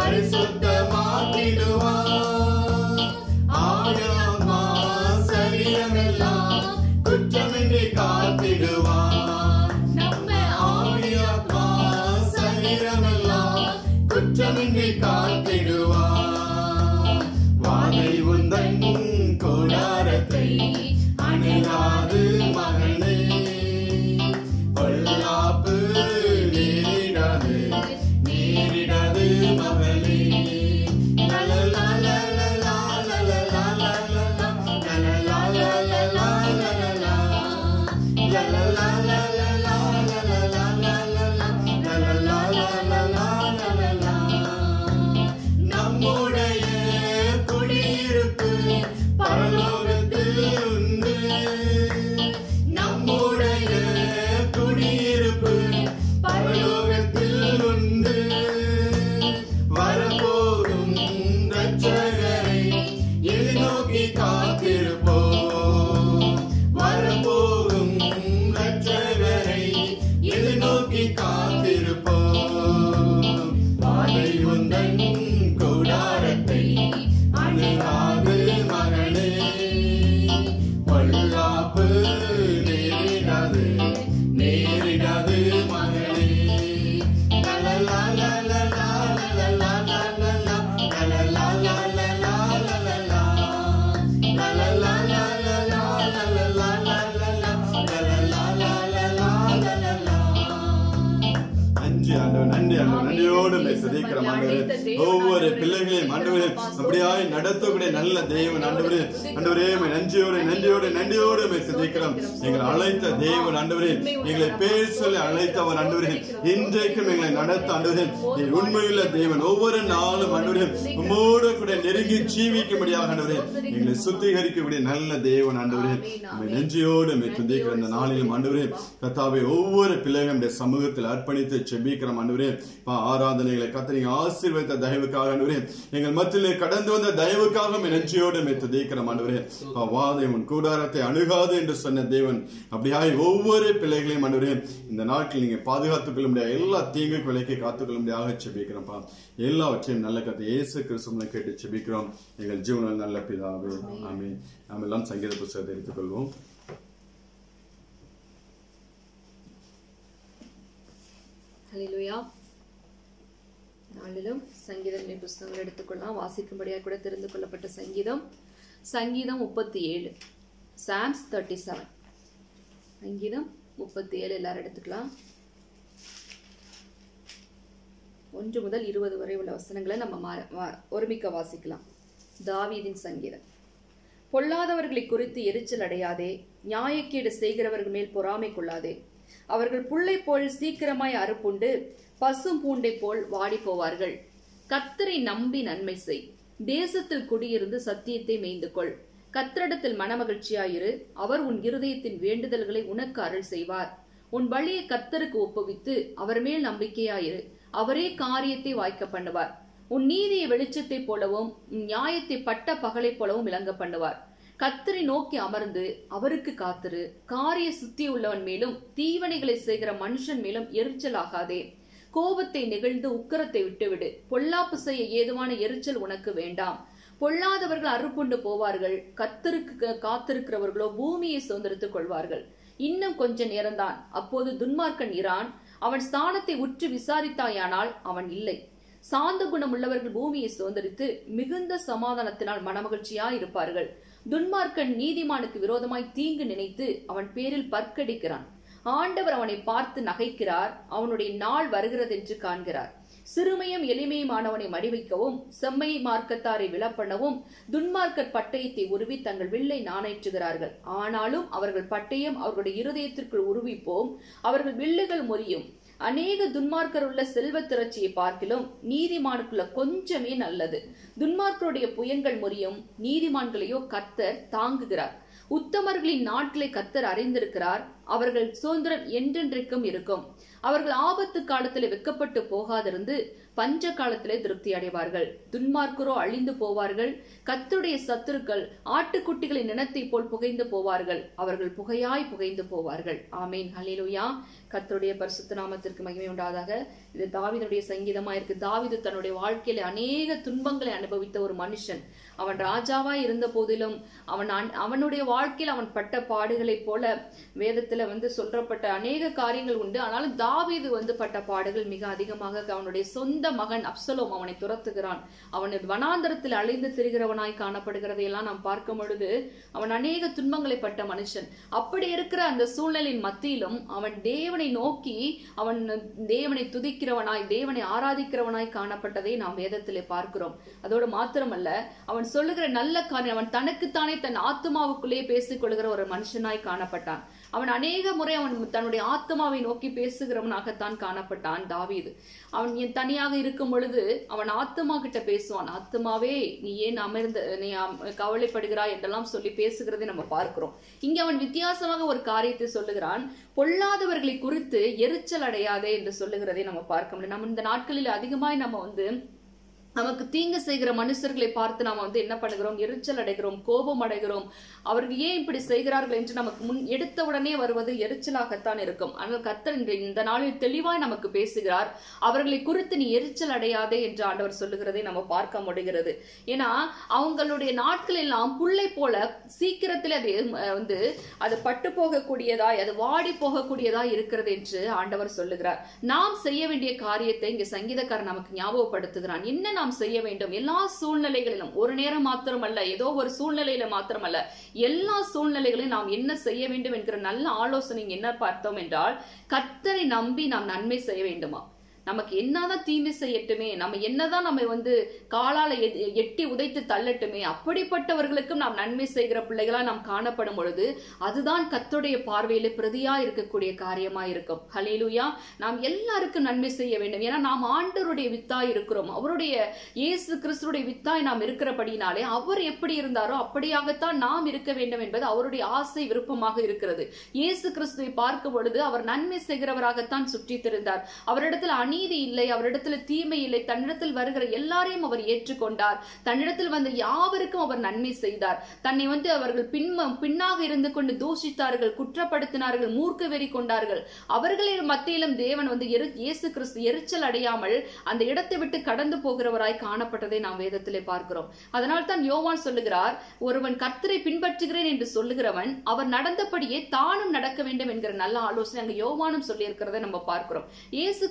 பரிசுத்தமாக்கிடுவார் ஆழமா சரீரமெல்லாம் குற்றமின்றி காத்திடுவார் நம்ம ஆவியாத்மா சரீரமெல்லாம் குற்றமின்றி காத்திடுவார் வாதை உந்தன் கூடாரத்தை அணுகாது மகனே பொல்லாப்பு நேரிடாது நேரிடாது மகளே லலலா லலலா லலலா லலலா லலலா லலலா லலலா. லலலா லலலா லலலா லலலா லலலா லலலா லலலா. நம்முடைய குடியிருப்பு பரலோகத்தில் உண்டு நம்முடைய குடியிருப்பு பரலோகத்தில் உண்டு வரப்போகும் ரட்சகரை எதிர்நோக்கி காத்திருப்போம் வரப்போகும் ரட்சகரை எதிர்நோக்கி காத்திருப்போம் வாதை உந்தன் கூடாரத்தை அணுகாது மகனே பொல்லாப்பு நேரிடாது நேரிடாது மகனே லலலா லலலா லலலா லலலா லலலா லலலா லலலா. லலலா லலலா லலலா லலலா லலலா லலலா லலலா. நன்றி ஆண்டவர் நன்றி ஆண்டவர் நன்றியோடு உம்மை துதிக்கிறோம் ஆண்டவரே ஒவ்வொரு பிள்ளைகளையும் ஆண்டவரே அப்படியாய் நடத்தக்கூடிய நல்ல தேவன் ஆண்டவரே ஆண்டவரே உம்மை நன்றியோடு நன்றியோடு நன்றியோடு உம்மை துதிக்கிறோம் எங்களை அழைத்த தேவன் ஆண்டவரே எங்களை பேர் சொல்லி அழைத்தவர் ஆண்டவரே இன்றைக்கும் எங்களை நடத்த ஆண்டவரே நீர் உண்மையுள்ள தேவன் ஒவ்வொரு நாளும் ஆண்டவரே உம்மோடு கூட நெருங்கி ஜீவிக்கும்படியாக ஆண்டவரே எங்களை சுத்திகரிக்கக்கூடிய நல்ல தேவன் ஆண்டவரே உம்மை நன்றியோடு உம்மை துதிக்கிற இந்த நாளிலும் ஆண்டவரே கத்தாவை ஒவ்வொரு பிள்ளைகளுடைய சமூகத்தில் அர்ப்பணித்து செபிக்கிறோம் ஆண்டவரே பா, ஆராதனைகளை கத்த நீங்க ஆசீர்வதித்த தயவுக்காக ஆண்டவரே எங்கள் மத்தியிலே கடந்து வந்த தயவுக்காக உம்மை நன்றியோடு உம்மை துதிக்கிறோம் ஆண்டவரே பா, வாதை உன் கூடாரத்தை அணுகாது என்று சொன்ன தேவன் அப்படியாய் ஒவ்வொரு பிள்ளைகளையும் ஆண்டவரே இந்த நாட்டில் நீங்க பாதுகாத்துக் கொள்ள முடியாது எல்லா தீங்கு விலைக்கு காத்துக்கொள்ள முடியாக செபிக்கிறோம்ப்பா எல்லாவற்றையும் நல்ல கத்தை இயேசு கிறிஸ்துவனை கேட்டு செபிக்கிறோம் எங்கள் ஜீவனில் நல்ல பிதாவே ஆமென் நாம் எல்லாம் சங்கீத புஸ்தகத்தை எடுத்துக்கொள்வோம் ஹalleluya நாளிலும் சங்கீதங்களை புஸ்தகங்கள் எடுத்துக்கொள்ளலாம் வாசிக்கும்படியாக கூட தெரிந்து கொள்ளப்பட்ட சங்கீதம் சங்கீதம் முப்பத்தி ஏழு சாம்ஸ் தேர்ட்டி செவன் சங்கீதம் முப்பத்தி ஏழு எல்லாரும் எடுத்துக்கலாம் ஒன்று முதல் இருபது வரை உள்ள வசனங்களை நம்ம மா- வா- ஒருமிக்க வாசிக்கலாம் தாவீதின் சங்கீதம் பொல்லாதவர்களை குறித்து எரிச்சல் அடையாதே நியாயக்கேடு செய்கிறவர்கள் மேல் பொறாமை கொள்ளாதே அவர்கள் புல்லை போல் சீக்கிரமாய் அறுப்புண்டு பசும் பூண்டை போல் வாடி போவார்கள் கத்தரை நம்பி நன்மை செய் தேசத்தில் குடியிருந்து சத்தியத்தை மேய்ந்து கொள் கத்தரிடத்தில் மனமகிழ்ச்சியாயிரு அவர் உன் இருதயத்தின் வேண்டுதல்களை உனக்கு அருள் செய்வார் உன் வழியை கத்தருக்கு ஒப்புவித்து அவர் மேல் நம்பிக்கையாயிரு அவரே காரியத்தை வாய்க்க பண்ணுவார் உன் நீதியை வெளிச்சத்தைப் போலவும் உன் நியாயத்தை பட்ட பகலைப் போலவும் விளங்க பண்ணுவார் கத்தரை நோக்கி அமர்ந்து அவருக்கு காத்திரு காரிய சுத்தி உள்ளவன் மேலும் தீவனைகளை செய்கிற மனுஷன் மேலும் எரிச்சல் ஆகாதே கோபத்தை நெகிழ்ந்து உக்கரத்தை விட்டுவிடு பொல்லாப்பு செய்ய ஏதுவான எரிச்சல் உனக்கு வேண்டாம் பொல்லாதவர்கள் அறுப்புண்டு போவார்கள் கத்தருக்கு காத்திருக்கிறவர்களோ பூமியை சுதந்திரித்துக் கொள்வார்கள் இன்னும் கொஞ்ச நேரம்தான் அப்போது துன்மார்க்கன் இரான் அவன் ஸ்தானத்தை உற்று விசாரித்தாயானால் அவன் இல்லை சாந்த குணம் உள்ளவர்கள் பூமியை சுதந்திரித்து மிகுந்த சமாதானத்தினால் மனமகிழ்ச்சியாய் இருப்பார்கள் துன்மார்க்கன் நீதிமானுக்கு விரோதமாய் தீங்கு நினைத்து அவன் பேரில் பற்கடிக்கிறான் ஆண்டவர் அவனை பார்த்து நகைக்கிறார் அவனுடைய நாள் வருகிறதென்று காண்கிறார் சிறுமையும் எளிமையுமானவனை மடிவைக்கவும் செம்மை மார்க்கத்தாரை விலப்பண்ணவும் துன்மார்க்கர் பட்டயத்தை உருவி தங்கள் வில்லை நாணேற்றுகிறார்கள் ஆனாலும் அவர்கள் பட்டயம் அவர்களுடைய இருதயத்திற்குள் உருவிப்போம் அவர்கள் வில்லுகள் முறியும் அநேக துன்மார்க்கர் உள்ள செல்வ திரட்சியை பார்க்கிலும் நீதிமானுக்குள்ள கொஞ்சமே நல்லது துன்மார்க்கருடைய புயங்கள் முறியும் நீதிமான்களையோ கத்தர் தாங்குகிறார் உத்தமர்களின் நாட்களை கத்தர் அறிந்திருக்கிறார் அவர்கள் சுதந்திரம் என்றென்றைக்கும் இருக்கும் அவர்கள் ஆபத்து காலத்திலே வெக்கப்பட்டு போகாதிருந்து பஞ்ச காலத்திலே திருப்தி அடைவார்கள் துன்மார்க்கரோ அழிந்து போவார்கள் கத்தருடைய சத்துருக்கள் ஆட்டுக்குட்டிகளின் நினத்தை போல் புகைந்து போவார்கள் அவர்கள் புகையாய் புகைந்து போவார்கள் ஆமேன் ஹalleluya கத்தருடைய பரிசுத்த நாமத்திற்கு மகிமை உண்டாதாக இது தாவீதுடைய சங்கீதமா இருக்கு தாவீது தன்னுடைய வாழ்க்கையில அநேக துன்பங்களை அனுபவித்த ஒரு மனுஷன் அவன் ராஜாவா இருந்த போதிலும் அவன் அன்- அவனுடைய வாழ்க்கையில் அவன் பட்ட பாடுகளைப் போல வேதத்துல வந்து சொல்றப்பட்ட அநேக காரியங்கள் உண்டு ஆனாலும் தாவீது வந்து பட்ட பாடுகள் மிக அதிகமாக அவனுடைய சொந்த மகன் அப்சலோம் அவனை துரத்துகிறான் அவன் வனாந்தரத்தில் அழிந்து திரிகிறவனாய் காணப்படுகிறதையெல்லாம் நாம் பார்க்கும் பொழுது அவன் அநேக துன்பங்களை பட்ட மனுஷன் அப்படி இருக்கிற அந்த சூழ்நிலையின் மத்தியிலும் அவன் தேவனை நோக்கி அவன் தேவனை துதிக்கிறவனாய் தேவனை ஆராதிக்கிறவனாய் காணப்பட்டதை நாம் வேதத்திலே பார்க்கிறோம் அதோடு மாத்திரமல்ல அவன் சொல்லுகிற நல்ல காரியம் அவன் தனக்குத்தானே தன் ஆத்மாவுக்குள்ளே பேசிக் கொள்கிற ஒரு மனுஷனாய் காணப்பட்டான் அவன் அநேக முறை அவன் தன்னுடைய ஆத்மாவை நோக்கி பேசுகிறவனாகத்தான் காணப்பட்டான் தாவீது அவன் என் தனியாக இருக்கும் பொழுது அவன் ஆத்மா கிட்ட பேசுவான் ஆத்மாவே நீ ஏன் அமர்ந்த நீ அம்- கவலைப்படுகிறாய் என்றெல்லாம் சொல்லி பேசுகிறதை நம்ம பார்க்கிறோம் இங்க அவன் வித்தியாசமாக ஒரு காரியத்தை சொல்லுகிறான் பொல்லாதவர்களை குறித்து எரிச்சல் அடையாதே என்று சொல்லுகிறதை நம்ம பார்க்க முடியும் நம்ம இந்த நாட்களில் அதிகமாய் நம்ம வந்து நமக்கு தீங்கு செய்கிற மனுஷர்களை பார்த்து நாம வந்து என்ன பண்ணுகிறோம் எரிச்சல் அடைகிறோம் கோபம் அடைகிறோம் அவர்கள் ஏன் இப்படி செய்கிறார்கள் என்று நமக்கு முன் எடுத்த உடனே வருவது எரிச்சலாகத்தான் இருக்கும் ஆனால் கர்த்தர் இன்று இந்த நாளில் தெளிவாய் நமக்கு பேசுகிறார் அவர்களை குறித்து நீ எரிச்சல் அடையாதே என்று ஆண்டவர் சொல்லுகிறதை நம்ம பார்க்க முடிகிறது ஏன்னா அவங்களுடைய நாட்கள் எல்லாம் புல்லை போல சீக்கிரத்தில் அது அஹ், வந்து அது பட்டு போகக்கூடியதாய் அது வாடி போகக்கூடியதாய் இருக்கிறது என்று ஆண்டவர் சொல்லுகிறார் நாம் செய்ய வேண்டிய காரியத்தை இங்க சங்கீதக்காரன் நமக்கு ஞாபகப்படுத்துகிறான் என்ன நாம் செய்ய வேண்டும் எல்லா சூழ்நிலைகளிலும் ஒரு நேரம் மாத்திரமல்ல ஏதோ ஒரு சூழ்நிலையில மாத்திரமல்ல எல்லா சூழ்நிலைகளையும் நாம் என்ன செய்ய வேண்டும் என்கிற நல்ல ஆலோசனை இங்க என்ன பார்த்தோம் என்றால் கர்த்தரை நம்பி நாம் நன்மை செய்ய வேண்டுமா நமக்கு என்னதான் தீமை செய்யட்டுமே நம்ம என்னதான் நம்ம வந்து காலால எ- எட்டி உதைத்து தள்ளட்டுமே அப்படிப்பட்டவர்களுக்கும் நாம் நன்மை செய்கிற பிள்ளைகளா நாம் காணப்படும் பொழுது அதுதான் கத்துடைய பார்வையில பிரதியா இருக்கக்கூடிய காரியமா இருக்கும் ஹலேலுயா நாம் எல்லாருக்கும் நன்மை செய்ய வேண்டும் ஏன்னா நாம் ஆண்டவருடைய வித்தாய் இருக்கிறோம் அவருடைய இயேசு கிறிஸ்துடைய வித்தாய் நாம் இருக்கிறபடினாலே அவர் எப்படி இருந்தாரோ அப்படியாகத்தான் நாம் இருக்க வேண்டும் என்பது அவருடைய ஆசை விருப்பமாக இருக்கிறது இயேசு கிறிஸ்துவை பார்க்கும் பொழுது அவர் நன்மை செய்கிறவராகத்தான் சுற்றித் திரிந்தார் அவரிடத்தில் அநீதி இல்லை அவரிடத்தில் தீமை இல்லை தன்னிடத்தில் வருகிற எல்லாரையும் அவர் ஏற்றுக்கொண்டார் தன்னிடத்தில் வந்த யாவருக்கும் அவர் நன்மை செய்தார் தன்னை வந்து அவர்கள் பின்ம பின்னாக இருந்து கொண்டு தூஷித்தார்கள் குற்றப்படுத்தினார்கள் மூர்க்க வெறி கொண்டார்கள் அவர்களின் மத்தியிலும் தேவன் வந்து எரி- இயேசு கிறிஸ்து எரிச்சல் அடையாமல் அந்த இடத்தை விட்டு கடந்து போகிறவராய் காணப்பட்டதை நாம் வேதத்திலே பார்க்கிறோம் அதனால் தான் யோவான் சொல்லுகிறார் ஒருவன் கர்த்தரை பின்பற்றுகிறேன் என்று சொல்லுகிறவன் அவர் நடந்தபடியே தானும் நடக்க வேண்டும் என்கிற நல்ல ஆலோசனை அங்க யோவானும் சொல்லி இருக்கிறதை நம்ம பார்க்கிறோம் இயேசு கிறிஸ்து தான்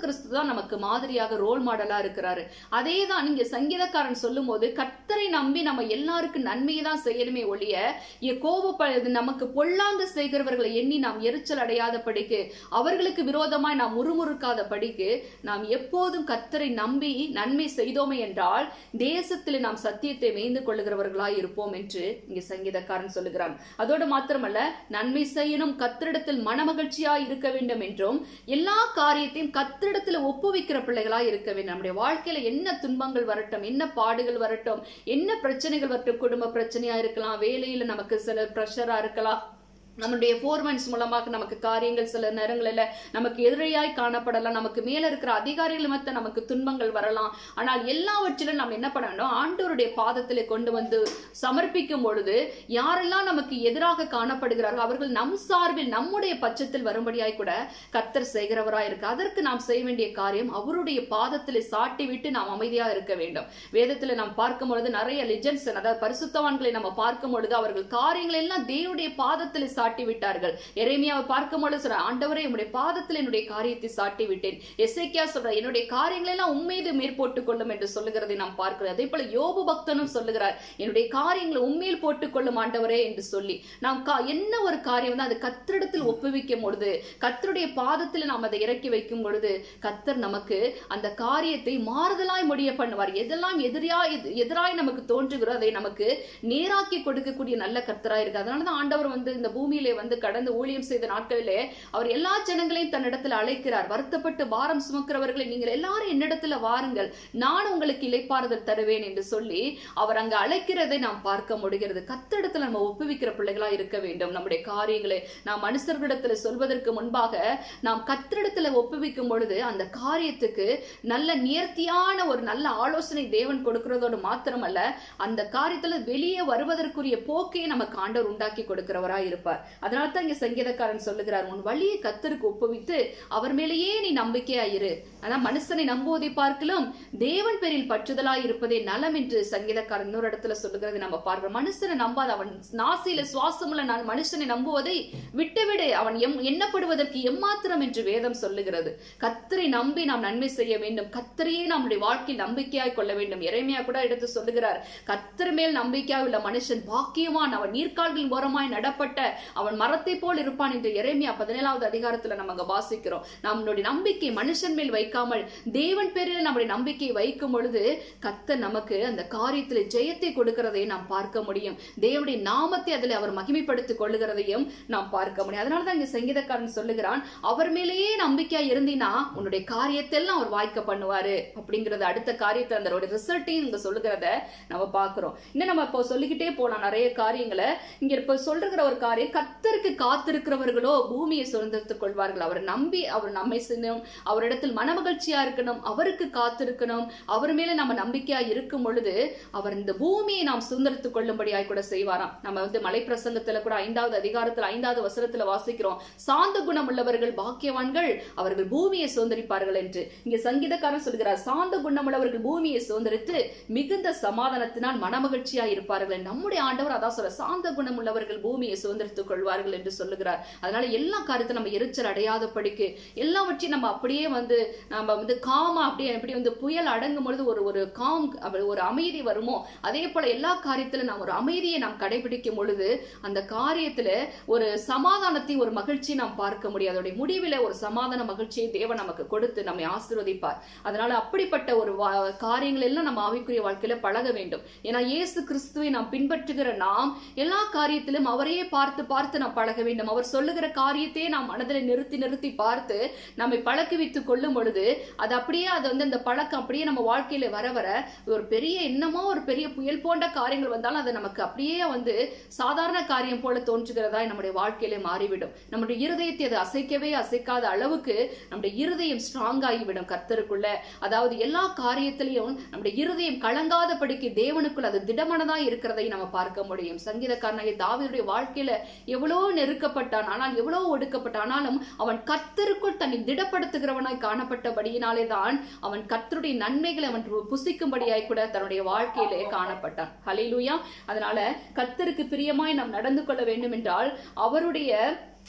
தான் நமக்கு மாதிரியாக ரோல் மாடலா இருக்கிறாரு அதே தான் நீங்க சங்கீதக்காரன் சொல்லும்போது கர்த்தரை நம்பி நம்ம எல்லாருக்கும் நன்மையை தான் செய்யணுமே ஒழிய இ- கோபப்ப நமக்கு பொல்லாங்கு செய்கிறவர்களை எண்ணி நாம் எரிச்சல் அடையாத படிக்கு அவர்களுக்கு விரோதமாய் நாம் முறுமுறுக்காத படிக்கு நாம் எப்போதும் கர்த்தரை நம்பி நன்மை செய்தோமே என்றால் தேசத்தில் நாம் சத்தியத்தை மேய்ந்து கொள்ளுகிறவர்களாய் இருப்போம் என்று இங்கே சங்கீதக்காரன் சொல்லுகிறான் அதோடு மாத்திரமல்ல நன்மை செய்யணும் கத்திரிடத்தில் மனமகிழ்ச்சியாய் இருக்க வேண்டும் என்றும் எல்லா காரியத்தையும் கத்திரிடத்தில் ஒப்புவிக்கிற பிள்ளைகளாய் இருக்க வேண்டும் நம்முடைய வாழ்க்கையில என்ன துன்பங்கள் வரட்டும் என்ன பாடுகள் வரட்டும் என்ன பிரச்சனைகள் வரட்டும் குடும்ப பிரச்சனையா இருக்கலாம் வேலையில நமக்கு சில ப்ரெஷரா இருக்கலாம் நம்முடைய ஃபோர்மன்ஸ் மூலமாக நமக்கு காரியங்கள் சில நேரங்களில் நமக்கு எதிரையாய் காணப்படலாம் நமக்கு மேல இருக்கிற அதிகாரிகள் மத்த நமக்கு துன்பங்கள் வரலாம் ஆனால் எல்லாவற்றிலும் நம்ம என்ன பண்ண வேண்டும் ஆண்டவருடைய பாதத்திலே கொண்டு வந்து சமர்ப்பிக்கும் பொழுது யாரெல்லாம் நமக்கு எதிராக காணப்படுகிறார்கள் அவர்கள் நம் சார்பில் நம்முடைய பட்சத்தில் வரும்படியாய் கூட கத்தர் செய்கிறவராய் இருக்கு அதற்கு நாம் செய்ய வேண்டிய காரியம் அவருடைய பாதத்திலே சாட்டி விட்டு நாம் அமைதியா இருக்க வேண்டும் வேதத்துல நாம் பார்க்கும் பொழுது நிறைய லிஜன்ஸ் அதாவது பரிசுத்தவான்களை நம்ம பார்க்கும் பொழுது அவர்கள் காரியங்கள் எல்லாம் தேவனுடைய பாதத்தில் சாட்டி விட்டார்கள் எரேமியாவை பார்க்கும் பொழுது சொல்ற ஆண்டவரே என்னுடைய பாதத்தில் என்னுடைய காரியத்தை சாட்டி விட்டேன் எசேக்கியா சொல்ற என்னுடைய காரியங்களை எல்லாம் உண்மையது மேற்போட்டுக் கொள்ளும் என்று சொல்லுகிறதை நாம் பார்க்கிறோம் அதே போல யோபு பக்தனும் சொல்லுகிறார் என்னுடைய காரியங்களை உண்மையில் போட்டுக் கொள்ளும் ஆண்டவரே என்று சொல்லி நாம் கா- என்ன ஒரு காரியம் தான் அது கத்திரிடத்தில் ஒப்புவிக்கும் பொழுது கத்தருடைய பாதத்தில் நாம் அதை இறக்கி வைக்கும் பொழுது கத்தர் நமக்கு அந்த காரியத்தை மாறுதலாய் முடிய பண்ணுவார் எதெல்லாம் எதிராய் எதிராய் நமக்கு தோன்றுகிறோ அதை நமக்கு நேராக்கி கொடுக்கக்கூடிய நல்ல கர்த்தராய் இருக்கு அதனாலதான் ஆண்டவர் வந்து இந்த பூமியிலே வந்து கடந்து ஊழியம் செய்த நாட்களிலே அவர் எல்லா ஜனங்களையும் தன்னிடத்தில் அழைக்கிறார் வருத்தப்பட்டு பாரம் சுமக்கிறவர்களை நீங்கள் எல்லாரும் என்னிடத்துல வாருங்கள் நான் உங்களுக்கு இளைப்பாறுதல் தருவேன் என்று சொல்லி அவர் அங்க அழைக்கிறதை நாம் பார்க்க முடிகிறது கத்திடத்துல நம்ம ஒப்புவிக்கிற பிள்ளைகளா இருக்க வேண்டும் நம்முடைய காரியங்களை நாம் மனுஷர்களிடத்துல சொல்வதற்கு முன்பாக நாம் கத்திரிடத்துல ஒப்புவிக்கும் பொழுது அந்த காரியத்துக்கு நல்ல நேர்த்தியான ஒரு நல்ல ஆலோசனை தேவன் கொடுக்கிறதோடு மாத்திரமல்ல அந்த காரியத்துல வெளியே வருவதற்குரிய போக்கையை நமக்கு ஆண்டவர் உண்டாக்கி கொடுக்கிறவராய் இருப்பார் அதனால தான் இங்க சங்கீதக்காரன் சொல்லுகிறார் உன் வழியை கத்தருக்கு ஒப்புவித்து அவர் மேலேயே நீ நம்பிக்கையாயிரு ஆனா மனுஷனை நம்புவதை பார்க்கலாம் தேவன் பேரில் பற்றுதலாய் இருப்பதே நலம் என்று சங்கீதக்காரன் இன்னொரு இடத்துல சொல்லுகிறது நம்ம பார்க்கிறோம் மனுஷனை நம்பாத அவன் நாசியில சுவாசமுள்ள நான் மனுஷனை நம்புவதை விட்டுவிடு அவன் எம் எண்ணப்படுவதற்கு எம்மாத்திரம் என்று வேதம் சொல்லுகிறது கத்தரை நம்பி நாம் நன்மை செய்ய வேண்டும் கத்தரையே நம்முடைய வாழ்க்கையில் நம்பிக்கையாய் கொள்ள வேண்டும் இறைமையா கூட எடுத்து சொல்லுகிறார் கத்தர் மேல் நம்பிக்கையாய் உள்ள மனுஷன் பாக்கியவான் அவன் நீர்க்கால்களின் ஓரமாய் நடப்பட்ட அவன் மரத்தை போல் இருப்பான் என்று இறைமையா பதினேழாவது அதிகாரத்துல நம்ம அங்க வாசிக்கிறோம் நம்மளுடைய நம்பிக்கை மனுஷன் மேல் வைக்காமல் தேவன் பேரில் நம்முடைய நம்பிக்கை வைக்கும் பொழுது கத்தர் நமக்கு அந்த காரியத்தில் ஜெயத்தை கொடுக்கிறதை நாம் பார்க்க முடியும் தேவனுடைய நாமத்தை அதில் அவர் மகிமைப்படுத்திக் கொள்ளுகிறதையும் நாம் பார்க்க முடியும் அதனால தான் இங்க சங்கீதக்காரன் சொல்லுகிறான் அவர் மேலேயே நம்பிக்கையா இருந்தீனா உன்னுடைய காரியத்தெல்லாம் அவர் வாய்க்க பண்ணுவாரு அப்படிங்கறது அடுத்த காரியத்தை அந்த ரிசல்ட்டையும் இங்க சொல்லுகிறத நம்ம பார்க்கிறோம் இன்னும் நம்ம இப்போ சொல்லிக்கிட்டே போலாம் நிறைய காரியங்களை இங்க இப்ப சொல்லுகிற ஒரு காரியம் கத்தருக்கு காத்திருக்கிறவர்களோ பூமியை சுதந்திரத்துக் கொள்வார்கள் அவர் நம்பி அவர் நம்மை செய்யணும் அவரிடத்தில் மனமகிழ்ச்சியா இருக்கணும் அவருக்கு காத்திருக்கணும் அவர் மேல நம்ம நம்பிக்கையா இருக்கும் பொழுது அவர் இந்த பூமியை நாம் சுதந்திரத்துக் கொள்ளும்படியாய் கூட செய்வாராம் நம்ம வந்து மலை பிரசங்கத்துல கூட ஐந்தாவது அதிகாரத்துல ஐந்தாவது வசனத்துல வாசிக்கிறோம் சாந்த குணம் உள்ளவர்கள் பாக்கியவான்கள் அவர்கள் பூமியை சுதந்திரிப்பார்கள் என்று இங்க சங்கீதக்காரன் சொல்கிறார் சாந்த குணமுள்ளவர்கள் பூமியை சுதந்திரித்து மிகுந்த சமாதானத்தினால் மனமகிழ்ச்சியா இருப்பார்கள் நம்முடைய ஆண்டவர் அதான் சொல்ற சாந்த குணம் உள்ளவர்கள் பூமியை சுதந்திரித்துக் கொள்வார்கள் என்று சொல்லுகிறார் அதனால எல்லா காரியத்தை நம்ம எரிச்சல் அடையாதபடிக்கு எல்லாவற்றையும் நம்ம அப்படியே வந்து நம்ம வந்து காமா அப்படியே எப்படி வந்து புயல் அடங்கும் பொழுது ஒரு ஒரு காம் அப்படி ஒரு அமைதி வருமோ அதே போல எல்லா காரியத்திலும் நாம் ஒரு அமைதியை நாம் கடைபிடிக்கும் பொழுது அந்த காரியத்துல ஒரு சமாதானத்தை ஒரு மகிழ்ச்சி நாம் பார்க்க முடியும் அதோடைய முடிவில ஒரு சமாதான மகிழ்ச்சியை தேவன் நமக்கு கொடுத்து நம்மை ஆசீர்வதிப்பார் அதனால அப்படிப்பட்ட ஒரு வா- காரியங்கள் எல்லாம் நம்ம ஆவிக்குரிய வாழ்க்கையில பழக வேண்டும் ஏன்னா இயேசு கிறிஸ்துவை நாம் பின்பற்றுகிற நாம் எல்லா காரியத்திலும் அவரையே பார்த்து பார்த்து நாம் பழக வேண்டும் அவர் சொல்லுகிற காரியத்தையே நாம் மனதில் நிறுத்தி நிறுத்தி பார்த்து நம்மை பழக்குவித்துக் கொள்ளும் பொழுது அது அப்படியே அது வந்து அந்த பழக்கம் அப்படியே நம்ம வாழ்க்கையில வர வர ஒரு பெரிய என்னமோ ஒரு பெரிய புயல் போன்ற காரியங்கள் வந்தாலும் அது நமக்கு அப்படியே வந்து சாதாரண காரியம் போல தோன்றுகிறதா நம்முடைய வாழ்க்கையில மாறிவிடும் நம்முடைய இருதயத்தை அது அசைக்கவே அசைக்காத அளவுக்கு நம்முடைய இருதயம் ஸ்ட்ராங் ஆகிவிடும் கர்த்தருக்குள்ள அதாவது எல்லா காரியத்திலையும் நம்முடைய இருதயம் கலங்காதபடிக்கு தேவனுக்குள் அது திடமனதா இருக்கிறதை நம்ம பார்க்க முடியும் சங்கீதக்காரனாகிய தாவீதுடைய வாழ்க்கையில எவ்வளோ நெருக்கப்பட்டான் ஆனால் எவ்வளோ ஒடுக்கப்பட்டான் ஆனாலும் அவன் கர்த்தருக்குள் தன்னை திடப்படுத்துகிறவனாய் காணப்பட்டபடியினாலே தான் அவன் கர்த்தருடைய நன்மைகளை அவன் புசிக்கும்படியாய் கூட தன்னுடைய வாழ்க்கையிலே காணப்பட்டான் ஹalleluya அதனால கர்த்தருக்கு பிரியமாய் நாம் நடந்து கொள்ள வேண்டும் என்றால் அவருடைய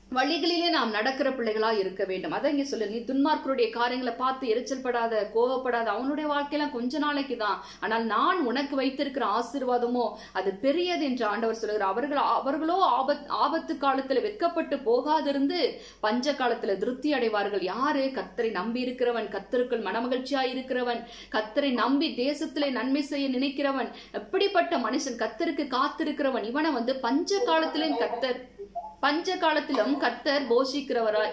வழிகளிலே நாம் நடக்கிற பிள்ளைகளா இருக்க வேண்டும் அதான் இங்க சொல்லு நீ துன்மார்க்கருடைய காரியங்களை பார்த்து எரிச்சல் படாத கோவப்படாத அவனுடைய வாழ்க்கையெல்லாம் கொஞ்ச நாளைக்கு தான் ஆனால் நான் உனக்கு வைத்திருக்கிற ஆசீர்வாதமோ அது பெரியது என்று ஆண்டவர் சொல்லுகிறார் அவர்கள் அவர்களோ ஆபத் ஆபத்து காலத்துல வெட்கப்பட்டு போகாதிருந்து பஞ்ச காலத்துல திருப்தி அடைவார்கள் யாரு கத்தரை நம்பி இருக்கிறவன் கத்தருக்குள் மனமகிழ்ச்சியா இருக்கிறவன் கத்தரை நம்பி தேசத்திலே நன்மை செய்ய நினைக்கிறவன் எப்படிப்பட்ட மனுஷன் கத்தருக்கு காத்திருக்கிறவன் இவனை வந்து பஞ்ச காலத்திலும் கத்தர் பஞ்ச காலத்திலும் கத்தர் போஷிக்கிறவராய்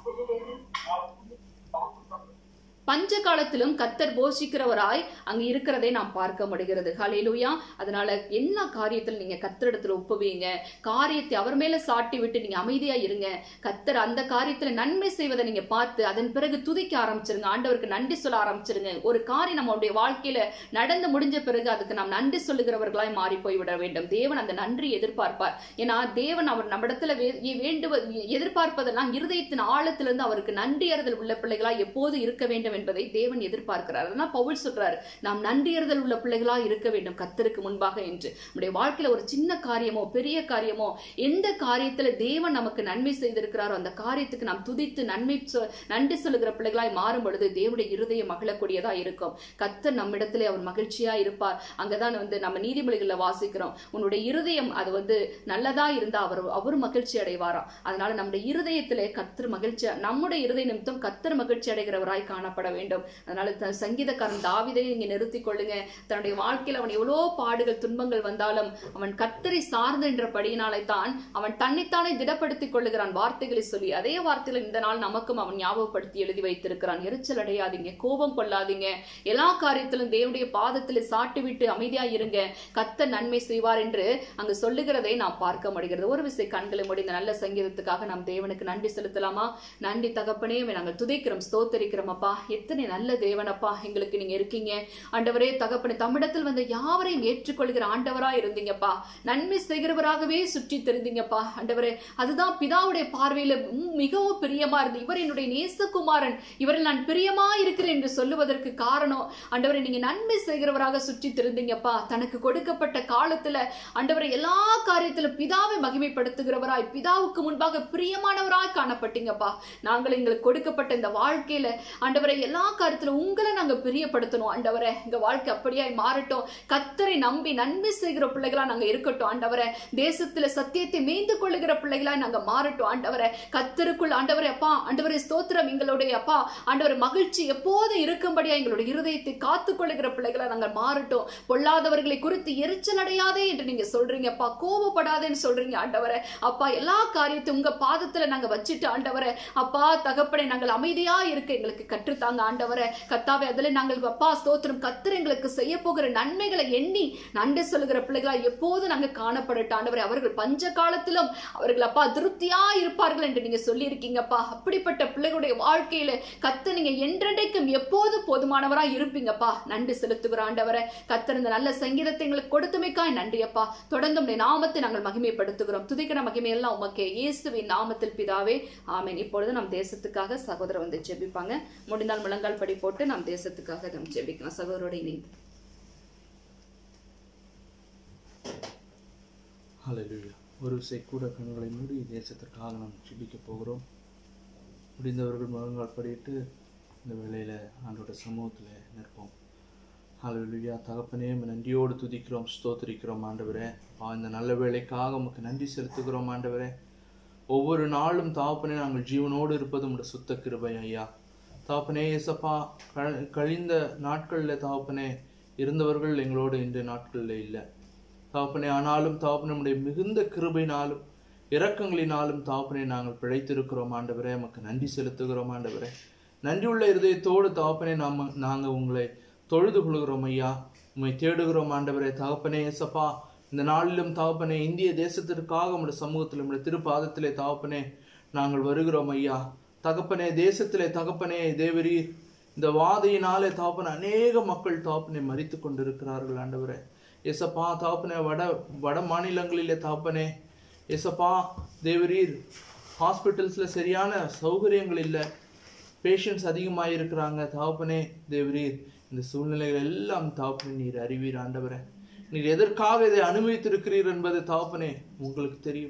பஞ்ச காலத்திலும் கத்தர் போஷிக்கிறவராய் அங்க இருக்கிறதை நாம் பார்க்க முடிகிறது ஹalleluya அதனால எல்லா காரியத்திலும் நீங்க கத்தரிடத்துல ஒப்புவீங்க காரியத்தை அவர் மேல சாட்டி விட்டு நீங்க அமைதியா இருங்க கத்தர் அந்த காரியத்துல நன்மை செய்வதை நீங்க பார்த்து அதன் பிறகு துதிக்க ஆரம்பிச்சிருங்க ஆண்டவருக்கு நன்றி சொல்ல ஆரம்பிச்சிருங்க ஒரு காரியம் நம்மளுடைய வாழ்க்கையில நடந்து முடிஞ்ச பிறகு அதுக்கு நாம் நன்றி சொல்லுகிறவர்களாய் மாறி போய்விட வேண்டும் தேவன் அந்த நன்றி எதிர்பார்ப்பார் ஏன்னா தேவன் அவர் நம்மிடத்துல வே- வேண்டுவ எதிர்பார்ப்பதெல்லாம் இருதயத்தின் ஆழத்திலிருந்து அவருக்கு நன்றியறுதல் உள்ள பிள்ளைகளா எப்போது இருக்க வேண்டும் என்பதை தேவன் எதிர்பார்க்கிறார் அதனால் பவுல் சொல்றாரு நாம் நன்றியறுதல் உள்ள பிள்ளைகளா இருக்க வேண்டும் கத்தருக்கு முன்பாக என்று நம்முடைய வாழ்க்கையில ஒரு சின்ன காரியமோ பெரிய காரியமோ எந்த காரியத்துல தேவன் நமக்கு நன்மை செய்திருக்கிறாரோ அந்த காரியத்துக்கு நாம் துதித்து நன்மை சொ- நன்றி சொல்லுகிற பிள்ளைகளாய் மாறும் பொழுது தேவனுடைய இருதயம் மகிழக்கூடியதா இருக்கும் கத்தர் நம்மிடத்திலே அவர் மகிழ்ச்சியா இருப்பார் அங்கதான் வந்து நம்ம நீதிமொழிகள்ல வாசிக்கிறோம் உன்னுடைய இருதயம் அது வந்து நல்லதா இருந்தா அவர் அவர் மகிழ்ச்சி அடைவாராம் அதனால நம்முடைய இருதயத்திலே கத்தர் மகிழ்ச்சி நம்முடைய இருதய நிமித்தம் கத்தர் மகிழ்ச்சி அடைகிறவராய் காணப்பட வேண்டும் அதனால த- சங்கீதக்காரன் தாவிதை இங்க நிறுத்திக் கொள்ளுங்க தன்னுடைய வாழ்க்கையில் அவன் எவ்வளோ பாடுகள் துன்பங்கள் வந்தாலும் அவன் கத்தரை சார்ந்தென்றபடியினாலே தான் அவன் தன்னைத்தானே திடப்படுத்திக் கொள்ளுகிறான் வார்த்தைகளை சொல்லி அதே வார்த்தையில இந்த நாள் நமக்கும் அவன் ஞாபகப்படுத்தி எழுதி வைத்திருக்கிறான் எரிச்சல் அடையாதீங்க கோபம் கொள்ளாதீங்க எல்லா காரியத்திலும் தேவனுடைய பாதத்தில் சாட்டி விட்டு அமைதியா இருங்க கத்த நன்மை செய்வார் என்று அங்கு சொல்லுகிறதை நாம் பார்க்க முடிகிறது ஒரு விசை கண்களை மூடி இந்த நல்ல சங்கீதத்துக்காக நாம் தேவனுக்கு நன்றி செலுத்தலாமா நன்றி தகப்பனே உம்மை நாங்கள் துதிக்கிறோம் ஸ்தோத்தரிக்கிறோம் அப்பா எத்தனை நல்ல தேவனப்பா எங்களுக்கு நீங்க இருக்கீங்க ஆண்டவரே தகப்பனே தமிழத்தில் வந்த யாவரையும் ஏற்றுக்கொள்கிற ஆண்டவரா இருந்தீங்கப்பா நன்மை செய்கிறவராகவே சுற்றி தெரிந்தீங்கப்பா ஆண்டவரே அதுதான் பிதாவுடைய பார்வையில ம், மிகவும் பிரியமா இருந்து இவர் என்னுடைய நேசகுமாரன் இவரில் நான் பிரியமா இருக்கிறேன் என்று சொல்லுவதற்கு காரணம் ஆண்டவரை நீங்க நன்மை செய்கிறவராக சுற்றி தெரிந்தீங்கப்பா தனக்கு கொடுக்கப்பட்ட காலத்துல ஆண்டவரை எல்லா காரியத்திலும் பிதாவை மகிமைப்படுத்துகிறவராய் பிதாவுக்கு முன்பாக பிரியமானவராய் காணப்பட்டீங்கப்பா நாங்கள் எங்களுக்கு கொடுக்கப்பட்ட இந்த வாழ்க்கையில ஆண்டவரை எல்லா காரியத்திலும் உங்களை நாங்க பிரியப்படுத்தணும் ஆண்டவரே எங்க வாழ்க்கை அப்படியாய் மாறட்டும் கத்தரை நம்பி நன்மை செய்கிற பிள்ளைகளா நாங்க இருக்கட்டும் ஆண்டவரே தேசத்துல சத்தியத்தை மேய்ந்து கொள்ளுகிற பிள்ளைகளா நாங்க மாறட்டும் ஆண்டவரே கத்தருக்குள் ஆண்டவரே அப்பா ஆண்டவரே ஸ்தோத்திரம் எங்களுடைய அப்பா ஆண்டவரே மகிழ்ச்சி எப்போதும் இருக்கும்படியா எங்களுடைய இருதயத்தை காத்துக் கொள்ளுகிற பிள்ளைகளா நாங்கள் மாறட்டும் பொல்லாதவர்களை குறித்து எரிச்சல் அடையாதே என்று நீங்க சொல்றீங்கப்பா கோபப்படாதேன்னு சொல்றீங்க ஆண்டவரே அப்பா எல்லா காரியத்தையும் உங்க பாதத்துல நாங்க வச்சுட்டு ஆண்டவரே அப்பா தகப்பனை நாங்கள் அமைதியா இருக்க எங்களுக்கு கற்றுத்தாங்க ஆண்டவரே கத்தாவே அதுல நாங்கள் அப்பா ஸ்தோத்திரம் கத்தர் எங்களுக்கு செய்ய போகிற நன்மைகளை எண்ணி நன்றி சொல்லுகிற பிள்ளைகளா எப்போது நாங்க காணப்படட்டும் ஆண்டவரே அவர்கள் பஞ்ச காலத்திலும் அவர்கள் அப்பா திருப்தியா இருப்பார்கள் என்று நீங்க சொல்லி இருக்கீங்கப்பா அப்படிப்பட்ட பிள்ளைகளுடைய வாழ்க்கையில கத்த நீங்க என்றென்றைக்கும் எப்போது போதுமானவரா இருப்பீங்கப்பா நன்றி செலுத்துகிற ஆண்டவரே கத்தர் இந்த நல்ல சங்கீதத்தை எங்களுக்கு கொடுத்துமைக்காய் நன்றியப்பா தொடர்ந்து உடைய நாமத்தை நாங்கள் மகிமைப்படுத்துகிறோம் துதிக்கிற மகிமையெல்லாம் உமக்கே இயேசுவின் நாமத்தில் பிதாவே ஆமென் இப்பொழுது நம் தேசத்துக்காக சகோதரர் வந்து ஜெபிப்பாங்க முடிந்தால் முழங்கால் படி போட்டு நாம் தேசத்துக்காக நாம் ஜெபிக்கலாம் சகோதரோட இணைந்து ஹalleluya ஒரு விசை கூட கண்களை மூடி தேசத்திற்காக நாம் ஜெபிக்க போகிறோம் முடிந்தவர்கள் முழங்கால் படியிட்டு இந்த வேளையில ஆண்டோட சமூகத்தில் நிற்போம் ஹalleluya தகப்பனே உம்மை நன்றியோடு துதிக்கிறோம் ஸ்தோத்திரிக்கிறோம் ஆண்டவரே அப்பா, இந்த நல்ல வேலைக்காக உமக்கு நன்றி செலுத்துகிறோம் ஆண்டவரே ஒவ்வொரு நாளும் தாப்பனே நாங்கள் ஜீவனோடு இருப்பது உடைய சுத்த கிருபை ஐயா தாப்பனே ஏசப்பா க- கழிந்த நாட்களில் தாப்பனே இருந்தவர்கள் எங்களோடு இந்த நாட்களில் இல்லை தாப்பனே ஆனாலும் தாப்பனே நம்முடைய மிகுந்த கிருபையினாலும் இரக்கங்களினாலும் தாப்பனே நாங்கள் பிழைத்திருக்கிறோம் ஆண்டவரே நமக்கு நன்றி செலுத்துகிறோம் ஆண்டவரே நன்றியுள்ள இருதயத்தோடு தாப்பனே நாம நாங்கள் உங்களை தொழுது கொள்கிறோம் ஐயா உம்மை தேடுகிறோம் ஆண்டவரே தகப்பனே ஏசப்பா இந்த நாளிலும் தகப்பனே இந்திய தேசத்திற்காக உம்முடைய சமூகத்தில் உம்முடைய திருப்பாதத்திலே தகப்பனே நாங்கள் வருகிறோம் ஐயா தகப்பனே தேசத்திலே தகப்பனே தேவரீர் இந்த வாதையினாலே தகப்பனே அநேக மக்கள் தகப்பனே மறித்து கொண்டிருக்கிறார்கள் ஆண்டவரே எசப்பா தகப்பனே வட வட மாநிலங்களிலே தகப்பனே எசப்பா தேவரீர் ஹாஸ்பிட்டல்ஸில் சரியான சௌகரியங்கள் இல்லை பேஷண்ட்ஸ் அதிகமாக இருக்கிறாங்க தகப்பனே தேவரீர் இந்த சூழ்நிலைகள் எல்லாம் தகப்பனே நீர் அறிவீர் ஆண்டவரே நீர் எதற்காக இதை அனுமதித்திருக்கிறீர் என்பது தகப்பனே உங்களுக்கு தெரியும்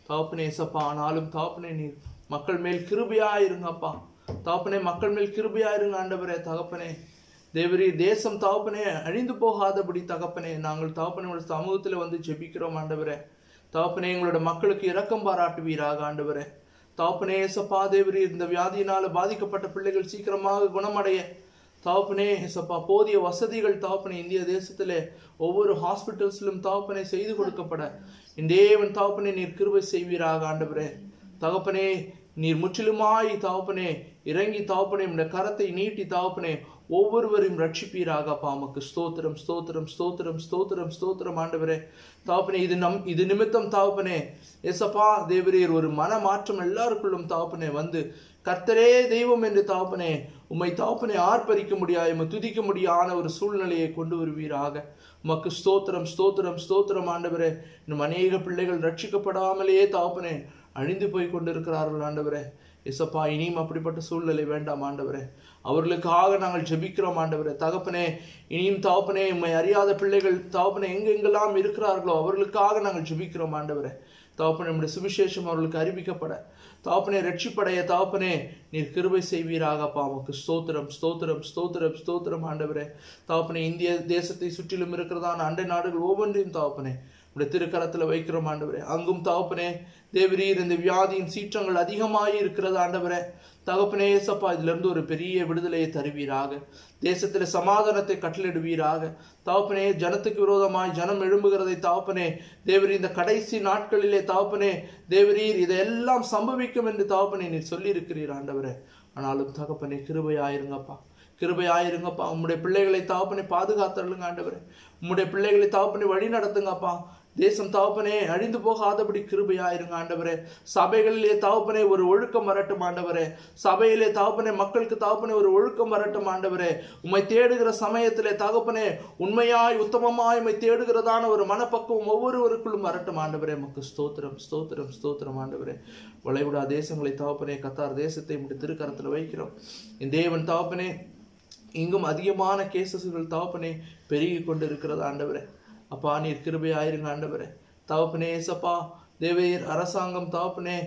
தகப்பனே ஏசப்பா ஆனாலும் தகப்பனே நீர் மக்கள் மேல் கிருபையா இருங்கப்பா தகப்பனே மக்கள் மேல் கிருபையா இருங்க ஆண்டவரே தகப்பனே தேவரீ தேசம் தகப்பனே அழிந்து போகாதபடி தகப்பனே நாங்கள் தகப்பனே உங்கள் சமூகத்தில் வந்து ஜெபிக்கிறோம் ஆண்டவரே தகப்பனே எங்களோட மக்களுக்கு இரக்கம் பாராட்டுவீராக ஆண்டவரே தகப்பனே ஏசப்பா தேவரீ இந்த வியாதியினால பாதிக்கப்பட்ட பிள்ளைகள் சீக்கிரமாக குணமடைய தாப்பனே ஏசப்பா போதிய வசதிகள் தாப்பனே இந்திய தேசத்திலே ஒவ்வொரு ஹாஸ்பிட்டல்ஸிலும் தாப்பனை செய்து கொடுக்கப்பட இந்தேவன் தாப்பனே நீர் கிருபை செய்வீராக ஆண்டவரே தகப்பனே நீர் முற்றிலுமாய் தாப்பனே இறங்கி தாப்பனே இந்த கரத்தை நீட்டி தாப்பனே ஒவ்வொருவரையும் ரட்சிப்பீராக அப்பா உமக்கு ஸ்தோத்திரம் ஸ்தோத்திரம் ஸ்தோத்திரம் ஸ்தோத்திரம் ஸ்தோத்திரம் ஆண்டவரே தாப்பனே இது நம் இது நிமித்தம் தாப்பனே எசப்பா தேவரீர் ஒரு மன மாற்றம் எல்லாருக்குள்ளும் தாப்பனே வந்து கர்த்தரே தெய்வம் என்று தாப்பனே உம்மை தாப்பனே ஆர்ப்பரிக்க முடியாது உம்மை துதிக்க முடியாத ஒரு சூழ்நிலையை கொண்டு வருவீராக உமக்கு ஸ்தோத்திரம் ஸ்தோத்திரம் ஸ்தோத்திரம் ஆண்டவரே இன்னும் அநேக பிள்ளைகள் ரட்சிக்கப்படாமலேயே தாப்பனே அழிந்து போய் கொண்டிருக்கிறார்கள் ஆண்டவரே இசப்பா இனியும் அப்படிப்பட்ட சூழ்நிலை வேண்டாம் ஆண்டவரே அவர்களுக்காக நாங்கள் ஜெபிக்கிறோம் ஆண்டவரே தகப்பனே இனியும் தாப்பனே உம்மை அறியாத பிள்ளைகள் தாப்பனே எங்கெங்கெல்லாம் இருக்கிறார்களோ அவர்களுக்காக நாங்கள் ஜெபிக்கிறோம் ஆண்டவரே தாப்பனே நம்முடைய சுவிசேஷம் அவர்களுக்கு அறிவிக்கப்பட தாப்பனே ரட்சிப்படைய தாப்பனே நீர் கிருபை செய்வீராகப்பா உமக்கு ஸ்தோத்திரம் ஸ்தோத்திரம் ஸ்தோத்திரம் ஸ்தோத்திரம் ஆண்டவரே தாப்பனே இந்திய தேசத்தை சுற்றிலும் இருக்கிறதான அண்டை நாடுகள் ஒவ்வொன்றையும் தாப்பனே உடைய திருக்கரத்தில் வைக்கிறோம் ஆண்டவரே அங்கும் தகப்பனே தேவரீர் இந்த வியாதியின் சீற்றங்கள் அதிகமாகி இருக்கிறது ஆண்டவரே தகப்பனே ஏசப்பா இதுல இருந்து ஒரு பெரிய விடுதலையை தருவீராக தேசத்தில் சமாதானத்தை கட்டளிடுவீராக தகப்பனே ஜனத்துக்கு விரோதமாய் ஜனம் எழும்புகிறதை தாப்பனே தேவரீர் இந்த கடைசி நாட்களிலே தாப்பனே தேவரீர் இதெல்லாம் சம்பவிக்கும் என்று தாப்பனே நீர் சொல்லியிருக்கிறீர் ஆண்டவரே ஆனாலும் தகப்பனே கிருபையாயிருங்கப்பா கிருபையாயிருங்கப்பா உம்முடைய பிள்ளைகளை தாப்பனை பாதுகாத்தருளுங்க ஆண்டவரே உம்முடைய பிள்ளைகளை தாப்பனை வழி நடத்துங்கப்பா தேசம் தாப்பனே அழிந்து போகாதபடி கிருபையாயிருங்க ஆண்டவரே சபைகளிலே தாப்பனே ஒரு ஒழுக்கம் வரட்டும் ஆண்டவரே சபையிலே தாப்பனே மக்களுக்கு தாப்பனே ஒரு ஒழுக்கம் வரட்டும் ஆண்டவரே உம்மை தேடுகிற சமயத்திலே தகப்பனே உண்மையாய் உத்தமமாய் உம்மை தேடுகிறதான ஒரு மனப்பக்குவம் ஒவ்வொருவருக்குள்ளும் வரட்டும் ஆண்டவரே மக்கு ஸ்தோத்திரம் ஸ்தோத்திரம் ஸ்தோத்திரம் ஆண்டவரே வளைகுடா தேசங்களை தாப்பனே கத்தார் தேசத்தை உம்முடைய திருக்கரத்தில் வைக்கிறோம் இந்த தேவன் தாப்பனே இங்கும் அதிகமான கேசஸ்கள் தாப்பனே பெருகி கொண்டு இருக்கிறது ஆண்டவரே அப்பா நீர் கிருபையாயிருங்க ஆண்டவரே தகப்பனே ஏசப்பா தேவையர் அரசாங்கம் தாப்பனே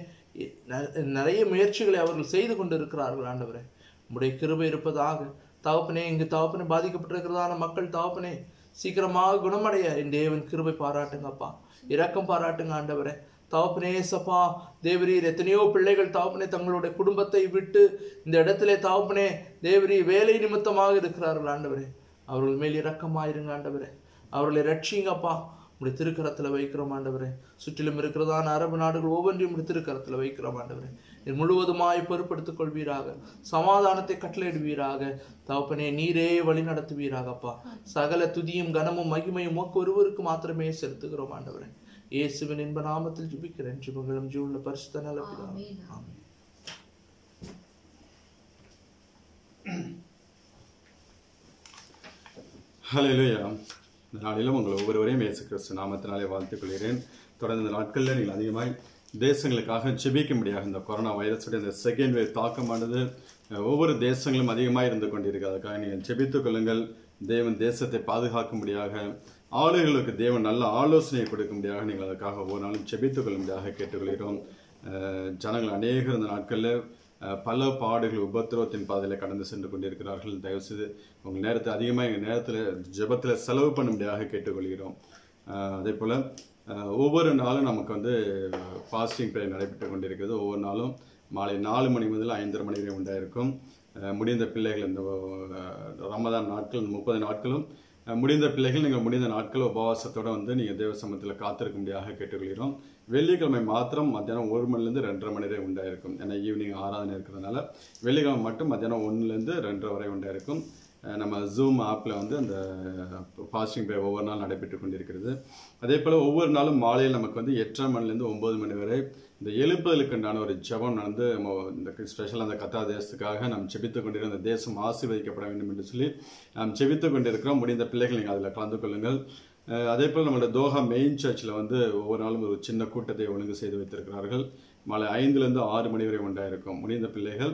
ந- நிறைய முயற்சிகளை அவர்கள் செய்து கொண்டு இருக்கிறார்கள் ஆண்டவரே உம்முடைய கிருபை இருப்பதாக தகப்பனே இங்கு தகப்பனே பாதிக்கப்பட்டிருக்கிறதான மக்கள் தகப்பனே சீக்கிரமாக குணமடைய என் தேவன் கிருபை பாராட்டுங்கப்பா இரக்கம் பாராட்டுங்க ஆண்டவரே தகப்பனே ஏசப்பா தேவரீர் எத்தனையோ பிள்ளைகள் தாப்பனே தங்களுடைய குடும்பத்தை விட்டு இந்த இடத்திலே தாப்பனே தேவரி வேலை நிமித்தமாக இருக்கிறார்கள் ஆண்டவரே அவர்கள் மேல் இரக்கமாயிருங்க ஆண்டவரே அவர்களை ரட்சிங்கப்பா உடைய திருக்கரத்தில் வைக்கிறோம் ஆண்டவரே சுற்றிலும் இருக்கிறதான அரபு நாடுகள் ஒவ்வொன்றையும் உடைய திருக்கரத்தில் வைக்கிறோம் ஆண்டவரே நீர் முழுவதுமாய் பொறுப்படுத்திக் கொள்வீராக சமாதானத்தை கட்டளையிடுவீராக தகப்பனே நீரே வழி நடத்துவீராகப்பா சகல துதியும் கனமும் மகிமையும் உமக்கு ஒருவருக்கு மாத்திரமே செலுத்துகிறோம் ஆண்டவரே இயேசுவின் இன்ப நாமத்தில் ஜெபிக்கிறேன் ஜிபங்களும் ஜீவுள்ள பரிசுத்த நல்ல பிதாவே. ஆமென் ஹalleluya இந்த நாளிலும் உங்கள் ஒவ்வொருவரையும் இயேசு கிறிஸ்து நாமத்தினாலே வாழ்த்துக் கொள்கிறேன் தொடர்ந்து இந்த நாட்களில் நீங்கள் அதிகமாய் தேசங்களுக்காக ஜெபிக்கும்படியாக இந்த கொரோனா வைரஸுடைய இந்த செகண்ட் வேவ் தாக்கமானது அஹ், ஒவ்வொரு தேசங்களும் அதிகமாக இருந்து கொண்டிருக்கு அதுக்காக நீங்கள் ஜெபித்துக் கொள்ளுங்கள் தேவன் தேசத்தை பாதுகாக்கும்படியாக ஆளுகளுக்கு தேவன் நல்ல ஆலோசனை கொடுக்கும்படியாக நீங்கள் அதுக்காக ஒவ்வொரு நாளும் ஜெபித்துக் கொள்ளும்படியாக கேட்டுக்கொள்கிறோம் அஹ், ஜனங்கள் அநேகர் இந்த நாட்களில் அஹ், பல பாடுகள் உபத்திரவத்தின் பாதையில் கடந்து சென்று கொண்டிருக்கிறார்கள் தயவுசெய்து உங்கள் நேரத்தை அதிகமாக எங்கள் நேரத்தில் ஜெபத்தில் செலவு பண்ணும்படியாக கேட்டுக்கொள்கிறோம் அஹ், அதே போல் அஹ், ஒவ்வொரு நாளும் நமக்கு வந்து ஃபாஸ்டிங் ப்ரே நடைபெற்று கொண்டிருக்கிறது ஒவ்வொரு நாளும் மாலை நாலு மணி முதல் ஐந்தரை மணி வரை உண்டாயிருக்கும் அஹ், முடிந்த பிள்ளைகள் இந்த அஹ், ரமதான் நாட்கள் இந்த முப்பது நாட்களும் அஹ், முடிந்த பிள்ளைகள் நீங்கள் முடிந்த நாட்கள் உபவாசத்தோடு வந்து நீங்கள் தேவ சமூகத்தில் காத்திருக்கும்படியாக கேட்டுக்கொள்கிறோம் வெள்ளிக்கிழமை மாத்திரம் மத்தியானம் ஒரு மணிலேருந்து ரெண்டரை மணி வரை உண்டாயிருக்கும் ஏன்னா ஈவினிங் ஆராதனை இருக்கிறதுனால வெள்ளிக்கிழமை மட்டும் மத்தியானம் ஒன்றுலேருந்து ரெண்டரை வரை உண்டாயிருக்கும் அஹ் நம்ம ஜூம் ஆப்பில் வந்து அந்த ஃபாஸ்டிங் ப்ரே ஒவ்வொரு நாள் நடைபெற்று கொண்டிருக்கிறது அதே போல் ஒவ்வொரு நாளும் மாலையில் நமக்கு வந்து எட்டரை மணிலேருந்து ஒம்பது மணி வரை இந்த எழுப்புதலுக்குண்டான ஒரு ஜெபம் நடந்து நம்ம இந்த ஸ்பெஷல் அந்த கத்தா தேசத்துக்காக நாம் செபித்து கொண்டிருக்கிற அந்த தேசம் ஆசீர்வதிக்கப்பட வேண்டும் என்று சொல்லி நாம் செபித்து கொண்டிருக்கிறோம் முடிந்த பிள்ளைகள் நீங்கள் அதில் கலந்து கொள்ளுங்கள் அஹ் அதே போல் நம்மளோட தோஹா மெயின் சர்ச்சில் வந்து ஒவ்வொரு நாளும் ஒரு சின்ன கூட்டத்தை ஒழுங்கு செய்து வைத்திருக்கிறார்கள் மாலை ஐந்துலேருந்து ஆறு மணி வரை உண்டாயிருக்கும் முடிந்த பிள்ளைகள்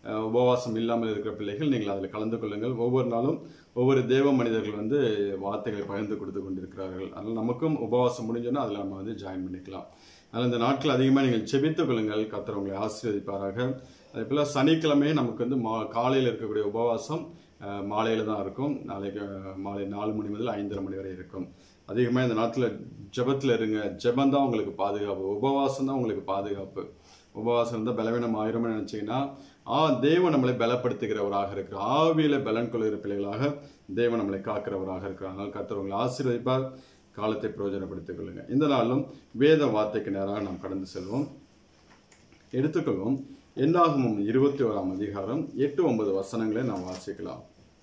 அஹ், உபவாசம் இல்லாமல் இருக்கிற பிள்ளைகள் நீங்கள் அதில் கலந்து கொள்ளுங்கள் ஒவ்வொரு நாளும் ஒவ்வொரு தேவ மனிதர்கள் வந்து வார்த்தைகளை பகிர்ந்து கொடுத்து கொண்டிருக்கிறார்கள் அதனால் நமக்கும் உபவாசம் முடிஞ்சோன்னா அதில் நம்ம வந்து ஜாயின் பண்ணிக்கலாம் அதனால் இந்த நாட்கள் அதிகமாக நீங்கள் செபித்துக் கொள்ளுங்கள் கர்த்தர் உங்களை ஆசீர்வதிப்பாராக அதே போல் சனிக்கிழமை நமக்கு வந்து மா காலையில் இருக்கக்கூடிய உபவாசம் மாலையில் தான் இருக்கும் நாளைக்கு அஹ், மாலை நாலு மணி முதல் ஐந்தரை மணி வரை இருக்கும் அதிகமாக இந்த நாட்டில் ஜெபத்தில் இருங்க ஜெபம் தான் உங்களுக்கு பாதுகாப்பு உபவாசம் தான் உங்களுக்கு பாதுகாப்பு உபவாசம் இருந்தால் பலவீனம் ஆயிரும்னு நினச்சிங்கன்னா ஆ தேவன் நம்மளை பலப்படுத்துகிறவராக இருக்கிறார் ஆவியில பலன் கொள்கிற பிள்ளைகளாக தேவன் நம்மளை காக்கிறவராக இருக்கிறார் அதனால் கர்த்தர் உங்களை ஆசீர்வதிப்பார் காலத்தை பிரயோஜனப்படுத்திக் கொள்ளுங்க இந்த நாளும் வேத வார்த்தைக்கு நேராக நாம் கடந்து செல்வோம் எடுத்துக்கொள்வோம் என்னாகமும் இருபத்தி ஓராம் அதிகாரம் எட்டு ஒன்பது வசனங்களை நாம் வாசிக்கலாம்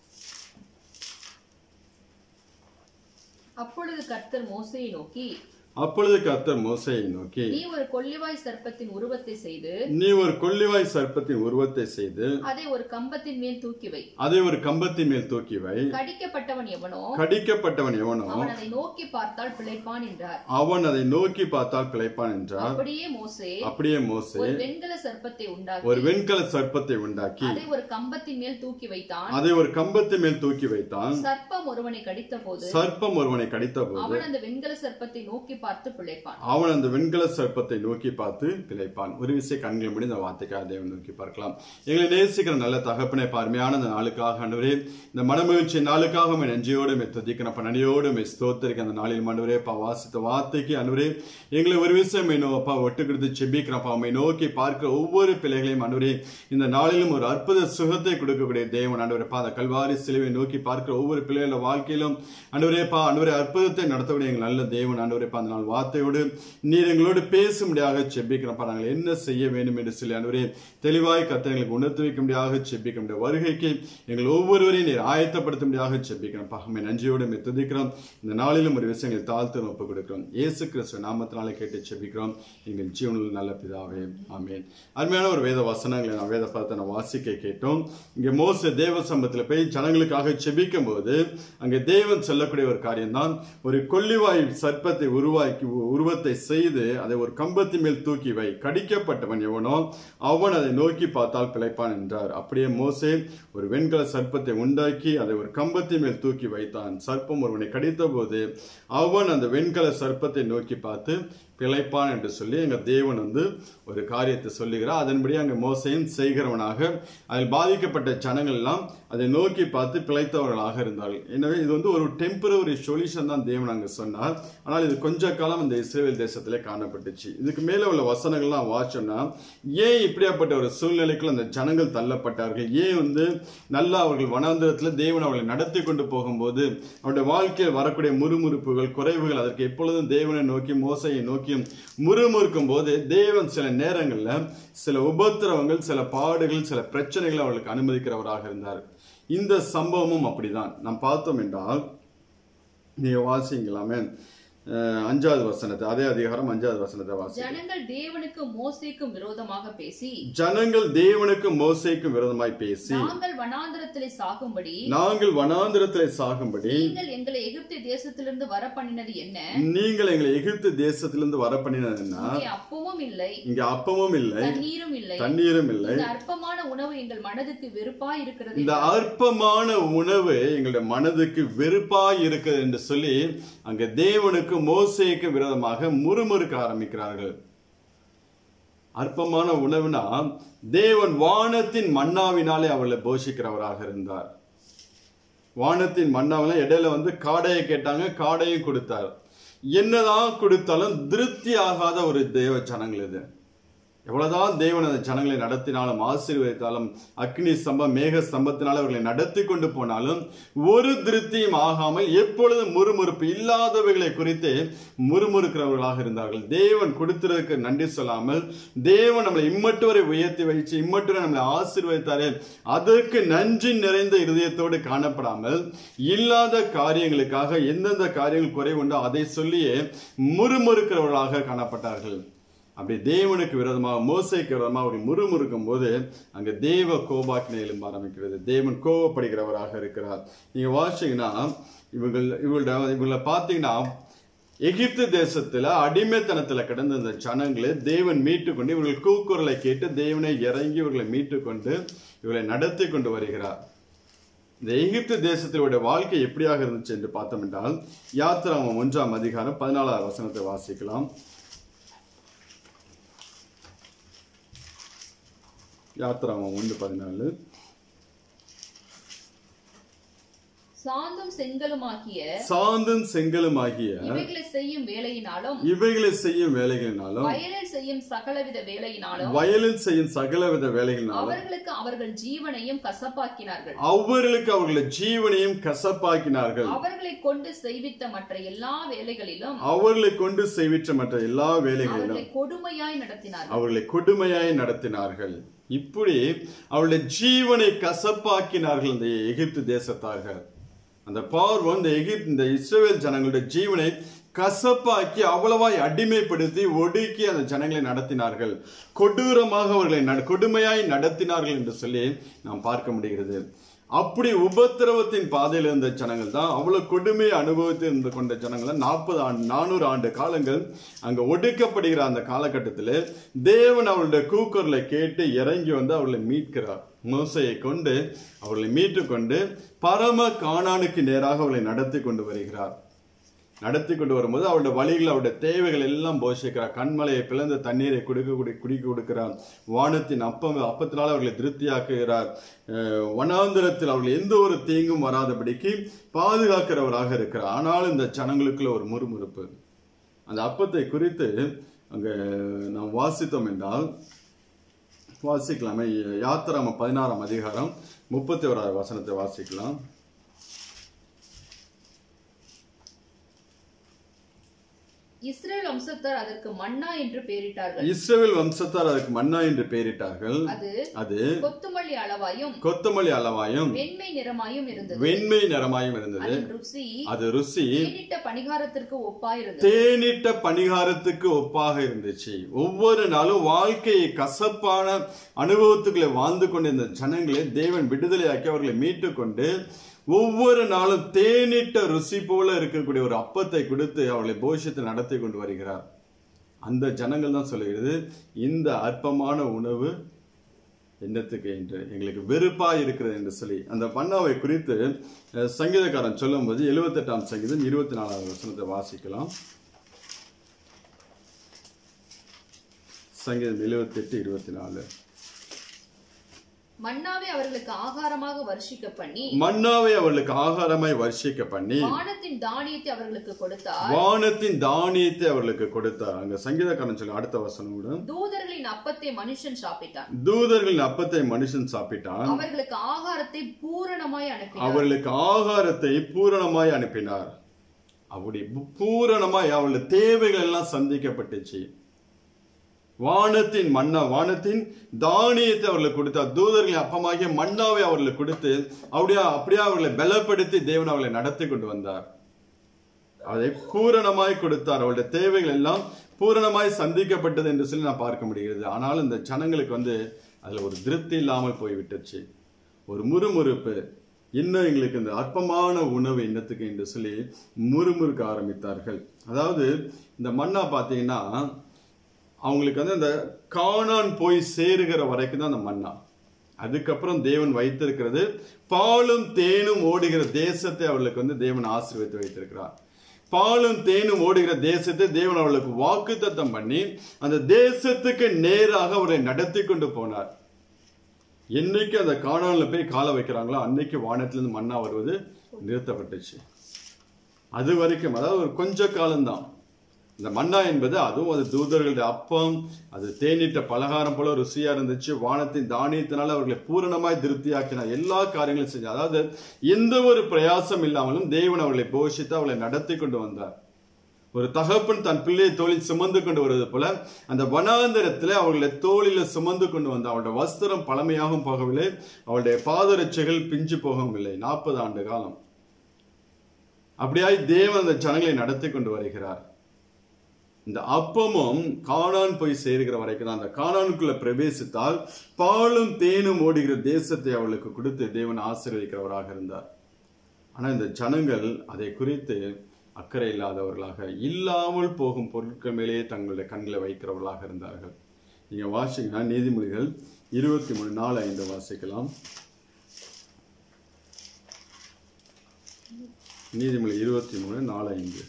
அப்பொழுது கர்த்தர் மோசையை நோக்கி அப்பொழுது கர்த்தர் மோசையை நோக்கி நீ ஒரு கொள்ளிவாய் சர்ப்பத்தின் உருவத்தை செய்து நீ ஒரு கொள்ளிவாய் சர்ப்பத்தின் உருவத்தை செய்து அதை ஒரு கம்பத்தின் மேல் தூக்கி வை அதை ஒரு கம்பத்தின் மேல் தூக்கி வை கடிக்கப்பட்டவன் எவனோ கடிக்கப்பட்டவன் எவனோ அவன் அதை நோக்கி பார்த்தால் பிழைப்பான் என்றார் அவன் அதை நோக்கி பார்த்தால் பிழைப்பான் என்றார் அப்படியே மோசே அப்படியே மோசே ஒரு வெண்கல சர்ப்பத்தை உண்டாக்கி ஒரு வெண்கல சர்ப்பத்தை உண்டாக்கி அதை ஒரு கம்பத்தின் மேல் தூக்கி வைத்தான் அதை ஒரு கம்பத்தின் மேல் தூக்கி வைத்தான் சர்ப்பம் ஒருவனை கடித்த போது சர்ப்பம் ஒருவனை கடித்த போது அவன் அந்த வெண்கல சர்ப்பத்தை நோக்கி பார்த்து பிழைப்பான் அவன் அந்த வெண்கல சர்ப்பத்தை நோக்கி பார்த்து பிழைப்பான் ஒரு விஷய கண்களை மூடி இந்த வார்த்தைக்காக தேவன் நோக்கி பார்க்கலாம் எங்களை நேசிக்கிற நல்ல தகப்பனை பார்மையான இந்த நாளுக்காக ஆண்டவரே இந்த மனமகிழ்ச்சி நாளுக்காக உண்மை நெஞ்சையோடு மே துதிக்கிறப்ப நடியோடு மே ஸ்தோத்திரிக்க அந்த நாளில் ஆண்டவரே பா வாசித்த வார்த்தைக்கு ஆண்டவரே எங்களை ஒரு விஷயம் மே நோ- அப்பா ஒட்டு கொடுத்து செபிக்கிறப்பா உண்மை நோக்கி பார்க்கிற ஒவ்வொரு பிள்ளைகளையும் ஆண்டவரே இந்த நாளிலும் ஒரு அற்புத சுகத்தை கொடுக்கக்கூடிய தேவன் ஆண்டவரே பா அந்த கல்வாரி சிலுவை நோக்கி பார்க்கிற ஒவ்வொரு பிள்ளைகள வாழ்க்கையிலும் ஆண்டவரே பா ஆண்டவரே அற்புதத்தை நடத்தக்கூடிய எங்கள் நல்ல தேவன் ஆண்டவரே பா அந்த நாள் வார்த்தையோடு நீர் எங்களோடு பேசும்படியாக செபிக்கிறப்பா நாங்கள் என்ன செய்ய வேண்டும் என்று சொல்லி ஆண்டவரே தெளிவாய் கத்த எங்களுக்கு உணர்த்து வைக்கும்படியாக செபிக்க முடிய வருகைக்கு எங்கள் ஒவ்வொருவரையும் நீர் ஆயத்தப்படுத்தும்படியாக செபிக்கிறோம் பகமை நன்றியோடு மே துதிக்கிறோம் இந்த நாளிலும் ஒரு விஷயங்களை தாழ்த்து ஒப்புக் கொடுக்கிறோம் இயேசு கிறிஸ்துவ நாமத்தினாலே கேட்டு செபிக்கிறோம் எங்கள் ஜீவனில் நல்ல பிதாவே ஆமென் அருமையான ஒரு வேத வசனங்களை நான் வேத பார்த்து நான் வாசிக்க கேட்டோம் இங்கே மோச தேவ சம்பத்தில் போய் ஜனங்களுக்காக செபிக்கும் போது அங்கே தேவன் சொல்லக்கூடிய ஒரு காரியம்தான் ஒரு கொல்லிவாய் சர்ப்பத்தை உருவாக்கி உருவத்தை செய்து அதை ஒரு கம்பத்தின் மேல் தூக்கி வை கடிக்கப்பட்டவன் எவனோ அவன் அதை நோக்கி பார்த்தால் பிழைப்பான் என்றார் அப்படியே மோசே ஒரு வெண்கல சர்ப்பத்தை உண்டாக்கி அதை ஒரு கம்பத்தின் மேல் தூக்கி வைத்தான் சர்ப்பம் ஒருவனை கடித்த போது அவன் அந்த வெண்கல சர்ப்பத்தை நோக்கி பார்த்து பிழைப்பான் என்று சொல்லி எங்க தேவன் வந்து ஒரு காரியத்தை சொல்லுகிறார் அதன்படி அங்க மோசையும் செய்கிறவனாக அதில் பாதிக்கப்பட்ட ஜனங்கள் எல்லாம் அதை நோக்கி பார்த்து பிழைத்தவர்களாக இருந்தார்கள் எனவே இது வந்து ஒரு டெம்பரவரி சொல்யூஷன் தான் தேவன் அங்க சொன்னார் ஆனால் இது கொஞ்ச காலம் இந்த இஸ்ரேல் தேசத்திலே காணப்பட்டுச்சு இதுக்கு மேல உள்ள வசனங்கள்லாம் வாச்சோம்னா ஏன் இப்படியாப்பட்ட ஒரு சூழ்நிலைக்குள்ள அந்த ஜனங்கள் தள்ளப்பட்டார்கள் ஏன் வந்து நல்லா அவர்கள் வனாந்திரத்தில் தேவன் அவர்களை நடத்தி கொண்டு போகும்போது அவருடைய வாழ்க்கையில் வரக்கூடிய முறுமுறுப்புகள் குறைவுகள் அதற்கு எப்பொழுதும் தேவனை நோக்கி மோசையை நோக்கி முறுமுறுக்கும் போது தேவன் சில நேரங்களில் சில உபத்திரவங்கள் சில பாடுகள் சில பிரச்சனைகளை அவர்களுக்கு அனுமதிக்கிறவராக இருந்தார் இந்த சம்பவமும் அப்படிதான் நாம் பார்த்தோம் என்றால் நீங்க வாசிங்களாமே அஹ், அஞ்சாவது வசனத்தை அதே அதிகாரம் அஞ்சாவது வசனத்தை வாசி ஜனங்கள் தேவனுக்கும் மோசேக்கும் விரோதமாக பேசி ஜனங்கள் தேவனுக்கும் மோசைக்கும் விரோதமாய் பேசி நாங்கள் வனாந்திரத்திலே சாகும்படி நாங்கள் வனாந்திரத்திலே சாகும்படி நீங்கள் எங்களை எகிப்து தேசத்திலிருந்து வர பண்ணினது என்ன நீங்கள் எங்களை எகிப்து தேசத்திலிருந்து வர பண்ணினதுன்னா இங்கே அப்பமும் இல்லை இங்க அப்பமும் இல்லை தண்ணீரும் இல்லை தண்ணீரும் இல்லை இந்த அற்பமான உணவு எங்கள் மனதுக்கு வெறுப்பா இருக்கிறது இந்த அற்பமான உணவு எங்களுடைய மனதுக்கு வெறுப்பாய் இருக்குது என்று சொல்லி அங்க தேவனுக்கு மோசேக்கு விரோதமாக முறுமுறுக்க ஆரம்பிக்கிறார்கள் அற்பமான உணவுனா தேவன் வானத்தின் மன்னாவினாலே அவளை போஷிக்கிறவராக இருந்தார் வானத்தின் மன்னாவில இடையில வந்து காடையை கேட்டாங்க காடையும் கொடுத்தார் என்னதான் கொடுத்தாலும் திருப்தி ஆகாத ஒரு தேவ ஜனங்கள் இது எவ்வளவுதான் தேவன் அந்த ஜனங்களை நடத்தினாலும் ஆசீர்வதித்தாலும் அக்னி ஸ்தம்பம் மேக ஸ்தம்பத்தினால் அவர்களை நடத்தி கொண்டு போனாலும் ஒரு திருப்தியும் ஆகாமல் எப்பொழுதும் முறுமுறுப்பு இல்லாதவைகளை குறித்து முறுமுறுக்கிறவர்களாக இருந்தார்கள் தேவன் கொடுத்ததற்கு நன்றி சொல்லாமல் தேவன் நம்மளை இம்மட்டு வரை உயர்த்தி வைச்சு இம்மட்டு வரை நம்மளை ஆசீர்வதித்தாரே அதற்கு நன்றி நிறைந்த இருதயத்தோடு காணப்படாமல் இல்லாத காரியங்களுக்காக எந்தெந்த காரியங்கள் குறைவுண்டோ அதை சொல்லியே முறுமுறுக்கிறவர்களாக காணப்பட்டார்கள் அப்படி தேவனுக்கு விரோதமாக மோசைக்கு விரோதமாக அவர்கள் முறுமுறுக்கும் போது அங்க தேவ கோபாக்கினை எழும்ப ஆரம்பிக்கிறது தேவன் கோபப்படுகிறவராக இருக்கிறார் நீங்க வாசிங்கன்னா இவங்கள் இவங்களோட இவங்களை பார்த்தீங்கன்னா எகிப்து தேசத்துல அடிமைத்தனத்துல கிடந்த இந்த ஜனங்களை தேவன் மீட்டு கொண்டு இவர்கள் கூக்குரலை கேட்டு தேவனை இறங்கி இவர்களை மீட்டு கொண்டு இவர்களை நடத்தி கொண்டு வருகிறார் இந்த எகிப்து தேசத்தினுடைய வாழ்க்கை எப்படியாக இருந்துச்சு என்று பார்த்தோம் என்றால் யாத்திராமம் ஒன்றாம் அதிகாரம் பதினாலாவது வசனத்தை வாசிக்கலாம் யாத்திராமம் ஒன்று பதினாலு சாந்தும் செங்கலுமாகிய சாந்தும் செங்கலுமாகிய இவைகளை செய்யும் வேலையினாலும் இவைகளை செய்யும் வேலைகளினாலும் வயலில் செய்யும் சகலவித வேலையினாலும் வயலில் செய்யும் சகலவித வேலைகளினாலும் அவர்களுக்கு அவர்கள் ஜீவனையும் கசப்பாக்கினார்கள் அவர்களுக்கு அவர்களை ஜீவனையும் கசப்பாக்கினார்கள் அவர்களை கொண்டு செய்வித்த மற்ற எல்லா வேலைகளிலும் அவர்களை கொண்டு செய்விற்ற மற்ற எல்லா வேலைகளிலும் அவர்களை கொடுமையாய் நடத்தினார்கள் அவர்களை கொடுமையாய் நடத்தினார்கள் இப்படி அவருடைய ஜீவனை கசப்பாக்கினார்கள் இந்த எகிப்து தேசத்தார்கள் அந்த பார்வன் இந்த எகிப்து இந்த இஸ்ரேல் ஜனங்களுடைய ஜீவனை கசப்பாக்கி அவ்வளவாய் அடிமைப்படுத்தி ஒடுக்கி அந்த ஜனங்களை நடத்தினார்கள் கொடூரமாக அவர்களை நட- கொடுமையாய் நடத்தினார்கள் என்று சொல்லி நாம் பார்க்க முடிகிறது அப்படி உபத்திரவத்தின் பாதையில் இருந்த ஜனங்கள் தான் அவ்வளவு கொடுமையை அனுபவித்து இருந்து கொண்ட ஜனங்கள் நாற்பது ஆண்டு நானூறு ஆண்டு காலங்கள் அங்க ஒடுக்கப்படுகிற அந்த காலகட்டத்தில் தேவன் அவர்களுடைய கூக்குரலை கேட்டு இறங்கி வந்து அவர்களை மீட்கிறார் மோசையை கொண்டு அவர்களை மீட்டு கொண்டு பரம கானானுக்கு நேராக அவர்களை நடத்தி கொண்டு வருகிறார் நடத்தி கொண்டு வரும்போது அவருடைய வழிகள் அவருடைய தேவைகள் எல்லாம் போஷிக்கிறார் கண்மலையை பிளந்த தண்ணீரை குடிக்க குடி குடிக்க கொடுக்கிறார் வானத்தின் அப்பம் அப்பத்தினால் அவர்களை திருப்தியாக்குகிறார் அஹ், வனாந்திரத்தில் அவர்கள் எந்த ஒரு தீங்கும் வராதபடிக்கு பாதுகாக்கிறவராக இருக்கிறார் ஆனாலும் இந்த ஜனங்களுக்குள்ள ஒரு முறுமுறுப்பு அந்த அப்பத்தை குறித்து அங்கே நாம் வாசித்தோம் என்றால் வாசிக்கலாமே யாத்திராம பதினாறாம் அதிகாரம் முப்பத்தி ஓராவது வசனத்தை வாசிக்கலாம் இஸ்ரேல் வம்சத்தார் அதற்கு மன்னா என்று பெயரிட்டார்கள் இஸ்ரவேல் வம்சத்தார் அதற்கு மன்னா என்று பெயரிட்டார்கள் அது அது கொத்துமல்லி அளவாயும் கொத்தமல்லி அளவாயும் வெண்மை நிறமாயும் இருந்தது வெண்மை நிறமாயும் இருந்தது அதன் ருசி அது ருசி தேனிட்ட பணிகாரத்திற்கு ஒப்பாயிருந்தது தேனிட்ட பணிகாரத்துக்கு ஒப்பாக இருந்துச்சு ஒவ்வொரு நாளும் வாழ்க்கையை கசப்பான அனுபவத்துக்குள்ளே வாழ்ந்து கொண்டிருந்த ஜனங்களை தேவன் விடுதலையாக்கி அவர்களை மீட்டு கொண்டு ஒவ்வொரு நாளும் தேனிட்ட ருசி போல இருக்கக்கூடிய ஒரு அப்பத்தை கொடுத்து அவர்களை போஷித்து நடத்தி கொண்டு வருகிறார் அந்த ஜனங்கள் தான் சொல்லுகிறது இந்த அற்பமான உணவு என்னத்துக்கு என்று எங்களுக்கு வெறுப்பா இருக்கிறது என்று சொல்லி அந்த பண்ணாவை குறித்து அஹ், சங்கீதக்காரன் சொல்லும்போது எழுபத்தெட்டாம் சங்கீதம் இருபத்தி நாலாவது வசனத்தை வாசிக்கலாம் சங்கீதம் எழுபத்தெட்டு இருபத்தி நாலு மன்னாவை அவர்களுக்கு ஆகாரமாக வருஷிக்க பண்ணி மன்னாவை அவர்களுக்கு ஆகாரமாய் வர்ஷிக்க பண்ணி வானத்தின் தானியத்தை அவர்களுக்கு கொடுத்தார் வானத்தின் தானியத்தை அவர்களுக்கு கொடுத்தார் அங்க சங்கீதக்காரன் சொல்லி அடுத்த வசனம் கூட தூதர்களின் அப்பத்தை மனுஷன் சாப்பிட்டான் தூதர்களின் அப்பத்தை மனுஷன் சாப்பிட்டான் அவர்களுக்கு ஆகாரத்தை பூரணமாய் அனுப்பினார் அவர்களுக்கு ஆகாரத்தை பூரணமாய் அனுப்பினார் அப்படி பூ- பூரணமாய் அவளுடைய தேவைகள் எல்லாம் சந்திக்கப்பட்டுச்சு வானத்தின் மன்னா வானத்தின் தானியத்தை அவர்களுக்கு கொடுத்தார் தூதர்களின் அப்பமாகிய மன்னாவை அவர்களுக்கு கொடுத்து அப்படியே அப்படியே அவர்களை பலப்படுத்தி தேவன் அவர்களை நடத்தி கொண்டு வந்தார் அதை பூரணமாய் கொடுத்தார் அவருடைய தேவைகள் எல்லாம் பூரணமாய் சந்திக்கப்பட்டது என்று சொல்லி நான் பார்க்க முடிகிறது ஆனாலும் இந்த ஜனங்களுக்கு வந்து அதுல ஒரு திருப்தி இல்லாமல் போய்விட்டுச்சு ஒரு முறுமுறுப்பு இன்னும் எங்களுக்கு இந்த அற்பமான உணவு என்னத்துக்கு என்று சொல்லி முறுமுறுக்க ஆரம்பித்தார்கள் அதாவது இந்த மண்ணா பார்த்தீங்கன்னா அவங்களுக்கு வந்து அந்த காணான் போய் சேருகிற வரைக்கும் தான் அந்த மன்னா அதுக்கப்புறம் தேவன் வைத்திருக்கிறது பாலும் தேனும் ஓடுகிற தேசத்தை அவர்களுக்கு வந்து தேவன் ஆசீர்வதித்து வைத்திருக்கிறார் பாலும் தேனும் ஓடுகிற தேசத்தை தேவன் அவர்களுக்கு வாக்குத்தத்தம் பண்ணி அந்த தேசத்துக்கு நேராக அவரை நடத்தி கொண்டு போனார் என்னைக்கு அந்த காணானில் போய் காலை வைக்கிறாங்களோ அன்னைக்கு வானத்திலிருந்து மண்ணா வருவது நிறுத்தப்பட்டுச்சு அது வரைக்கும் அதாவது ஒரு கொஞ்ச காலம்தான் இந்த மன்னா என்பது அதுவும் அது தூதர்களுடைய அப்பம் அது தேனிட்ட பலகாரம் போல ருசியா இருந்துச்சு வானத்தின் தானியத்தினால அவர்களை பூரணமாய் திருப்தியாக்கினார் எல்லா காரியங்களும் செஞ்சார் அதாவது எந்த ஒரு பிரயாசம் இல்லாமலும் தேவன் அவர்களை போஷித்து அவர்களை நடத்தி கொண்டு வந்தார் ஒரு தகப்பன் தன் பிள்ளையை தோளில் சுமந்து கொண்டு வருவது போல அந்த வனாந்தரத்தில் அவர்களை தோளில சுமந்து கொண்டு வந்த அவளுடைய வஸ்திரம் பழமையாகவும் போகவில்லை அவளுடைய பாதரட்சைகள் பிஞ்சு போகவும் இல்லை நாற்பது ஆண்டு காலம் அப்படியாய் தேவன் அந்த ஜனங்களை நடத்தி கொண்டு வருகிறார் இந்த அப்பமும் காணான் போய் சேருகிற வரைக்கும் தான் அந்த காணானுக்குள்ள பிரவேசித்தால் பாலும் தேனும் ஓடுகிற தேசத்தை அவளுக்கு கொடுத்து தேவன் ஆசீர்வதிக்கிறவராக இருந்தார் ஆனா இந்த ஜனங்கள் அதை குறித்து அக்கறை இல்லாதவர்களாக இல்லாமல் போகும் பொருட்கள் மேலேயே தங்களுடைய கண்களை வைக்கிறவர்களாக இருந்தார்கள் நீங்க வாசிங்கன்னா நீதிமொழிகள் இருபத்தி மூணு நாலு ஐந்து வாசிக்கலாம் நீதிமொழி இருபத்தி மூணு நாலு ஐந்து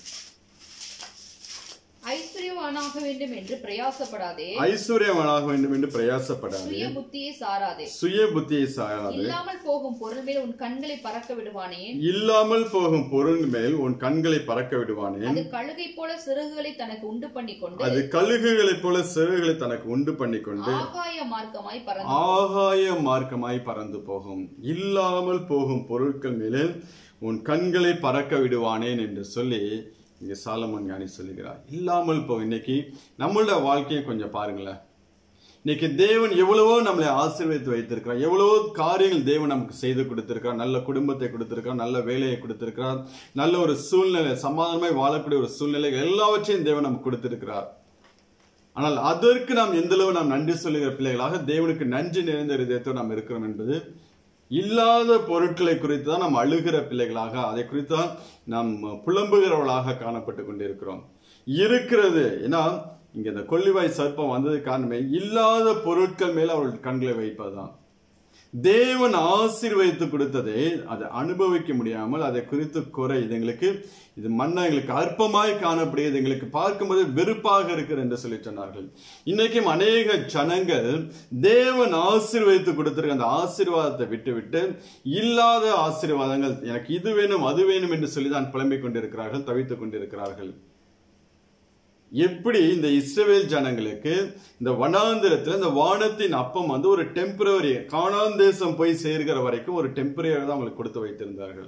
ஐஸ்வர்யவானாக வேண்டும் என்று பிரயாசப்படாதே ஐஸ்வர்யவனாக வேண்டும் என்று பிரயாசப்படாது சுய புத்தியை சாராதே சுய புத்தியை சாராது இல்லாமல் போகும் பொருள் மேல் உன் கண்களை பறக்க விடுவானேன் இல்லாமல் போகும் பொருள் மேல் உன் கண்களை பறக்க விடுவானேன் அது கழுகை போல சிறகுகளை தனக்கு உண்டு பண்ணி கொண்டு அது கழுகுகளைப் போல சிறுகளை தனக்கு உண்டு பண்ணிக்கொண்டு ஆகாய மார்க்கமாய் பறந்து ஆகாய மார்க்கமாய் பறந்து போகும் இல்லாமல் போகும் பொருட்கள் மேலே உன் கண்களை பறக்க விடுவானேன் என்று சொல்லி இங்க சாலமன் ஞானி சொல்லுகிறார் இல்லாமல் போ இன்னைக்கு நம்மளோட வாழ்க்கையை கொஞ்சம் பாருங்களேன் இன்னைக்கு தேவன் எவ்வளவோ நம்மளை ஆசீர்வதித்து வைத்திருக்கிறார் எவ்வளவோ காரியங்கள் தேவன் நமக்கு செய்து கொடுத்திருக்கார் நல்ல குடும்பத்தை கொடுத்திருக்கார் நல்ல வேலையை கொடுத்திருக்கிறார் நல்ல ஒரு சூழ்நிலை சமாதானமாய் வாழக்கூடிய ஒரு சூழ்நிலை எல்லாவற்றையும் தேவன் நமக்கு கொடுத்திருக்கிறார் ஆனால் அதற்கு நாம் எந்த அளவு நாம் நன்றி சொல்லுகிற பிள்ளைகளாக தேவனுக்கு நன்றி நிறைந்த இதயத்தோடு நாம் இருக்கிறோம் என்பது இல்லாத பொருட்களை குறித்து தான் நாம் அழுகிற பிள்ளைகளாக அதை குறித்து தான் நாம் புலம்புகிறவர்களாக காணப்பட்டு கொண்டிருக்கிறோம் இருக்கிறது ஏன்னா இங்க இந்த கொள்ளிவாய் சர்ப்பம் வந்தது காரணமே இல்லாத பொருட்கள் மேல அவர்கள் கண்களை வைப்பதுதான் தேவன் ஆசீர்வதித்து கொடுத்ததை அதை அனுபவிக்க முடியாமல் அதை குறித்து குறை இது எங்களுக்கு இது மண்ணா எங்களுக்கு அற்பமாய் காணப்படுகிறது எங்களுக்கு பார்க்கும்போது வெறுப்பாக இருக்கிறது என்று சொல்லி சொன்னார்கள் இன்னைக்கும் அநேக ஜனங்கள் தேவன் ஆசீர்வதித்து கொடுத்திருக்க அந்த ஆசீர்வாதத்தை விட்டுவிட்டு இல்லாத ஆசீர்வாதங்கள் எனக்கு இது வேணும் அது வேணும் என்று சொல்லி தான் புலம்பிக் கொண்டிருக்கிறார்கள் தவித்துக் கொண்டிருக்கிறார்கள் எப்படி இந்த இஸ்ரவேல் ஜனங்களுக்கு இந்த வனாந்திரத்துல இந்த வானத்தின் அப்பம் வந்து ஒரு டெம்பரவரி காணாந்தேசம் போய் சேர்கிற வரைக்கும் ஒரு டெம்பரரி தான் அவங்களுக்கு கொடுத்து வைத்திருந்தார்கள்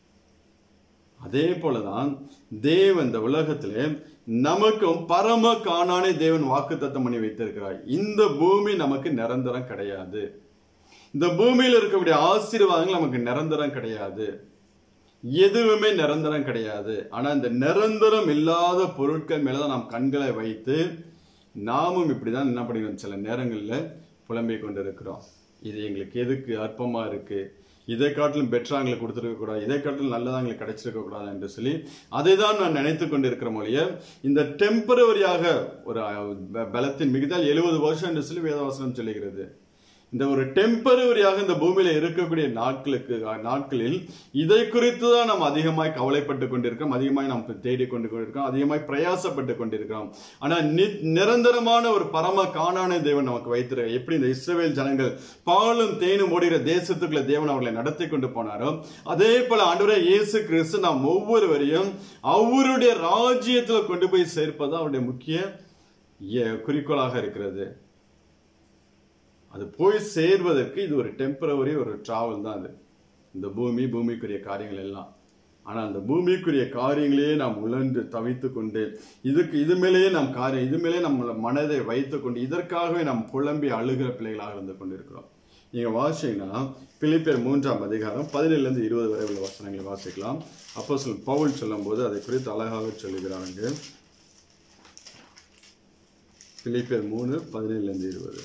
அதே போலதான் தேவன் இந்த உலகத்திலே நமக்கும் பரம காணானே தேவன் வாக்குத்தத்தம் பண்ணி வைத்திருக்கிறார் இந்த பூமி நமக்கு நிரந்தரம் கிடையாது இந்த பூமியில் இருக்கக்கூடிய ஆசீர்வாதங்கள் நமக்கு நிரந்தரம் கிடையாது எதுவுமே நிரந்தரம் கிடையாது ஆனா இந்த நிரந்தரம் இல்லாத பொருட்கள் மேலதான் நாம் கண்களை வைத்து நாமும் இப்படிதான் என்ன பண்ணிக்கிறோம் சில நேரங்கள்ல புலம்பிக் கொண்டிருக்கிறோம் இது எங்களுக்கு எதுக்கு அற்பமா இருக்கு இதை காட்டிலும் பெட்டரா எங்களுக்கு கொடுத்துருக்க கூடாது இதை காட்டிலும் நல்லதா எங்களுக்கு கிடைச்சிருக்க கூடாது என்று சொல்லி அதை தான் நான் நினைத்து கொண்டிருக்கிற மொழிய இந்த டெம்பரவரியாக ஒரு அஹ், ப- பலத்தின் மிகுதால் எழுபது வருஷம் என்று சொல்லி வேதவாசனம் சொல்லுகிறது இந்த ஒரு டெம்பரவரியாக இந்த பூமியில இருக்கக்கூடிய நாட்களுக்கு நாட்களில் இதை குறித்து தான் நாம் அதிகமாய் கவலைப்பட்டு கொண்டிருக்கிறோம் அதிகமாய் நாம் தேடிக் கொண்டு கொண்டிருக்கிறோம் அதிகமாய் பிரயாசப்பட்டு கொண்டிருக்கிறோம் ஆனா நி- நிரந்தரமான ஒரு பரம காணான தேவன் நமக்கு வைத்திருக்க எப்படி இந்த இஸ்ரவேல் ஜனங்கள் பாலும் தேனும் ஓடுகிற தேசத்துக்குள்ள தேவன் அவர்களை நடத்தி கொண்டு போனாரோ அதே போல ஆண்டவரே இயேசு கிறிஸ்து நாம் ஒவ்வொருவரையும் அவருடைய ராஜ்யத்துல கொண்டு போய் சேர்ப்பது அவருடைய முக்கிய எ- குறிக்கோளாக இருக்கிறது அது போய் சேர்வதற்கு இது ஒரு டெம்பரவரி ஒரு டிராவல் தான் அது இந்த பூமி பூமிக்குரிய காரியங்கள் எல்லாம் ஆனா அந்த பூமிக்குரிய காரியங்களையே நாம் உழன்று தவித்து கொண்டு இதுக்கு இது மேலேயே நாம் காரியம் இது மேலேயே நம்ம மனதை வைத்துக் கொண்டு இதற்காகவே நாம் புலம்பி அழுகிற பிள்ளைகளாக இருந்து கொண்டிருக்கிறோம் நீங்க வாசிங்கன்னா பிலிப்பியர் மூன்றாம் அதிகாரம் பதினேழுல இருந்து இருபது வரை உள்ள வசனங்களை வாசிக்கலாம் அப்போ சொல் பவுல் சொல்லும்போது அதை குறித்து அழகாக சொல்லுகிறாங்க பிலிப்பியர் மூணு பதினேழுல இருந்து இருபது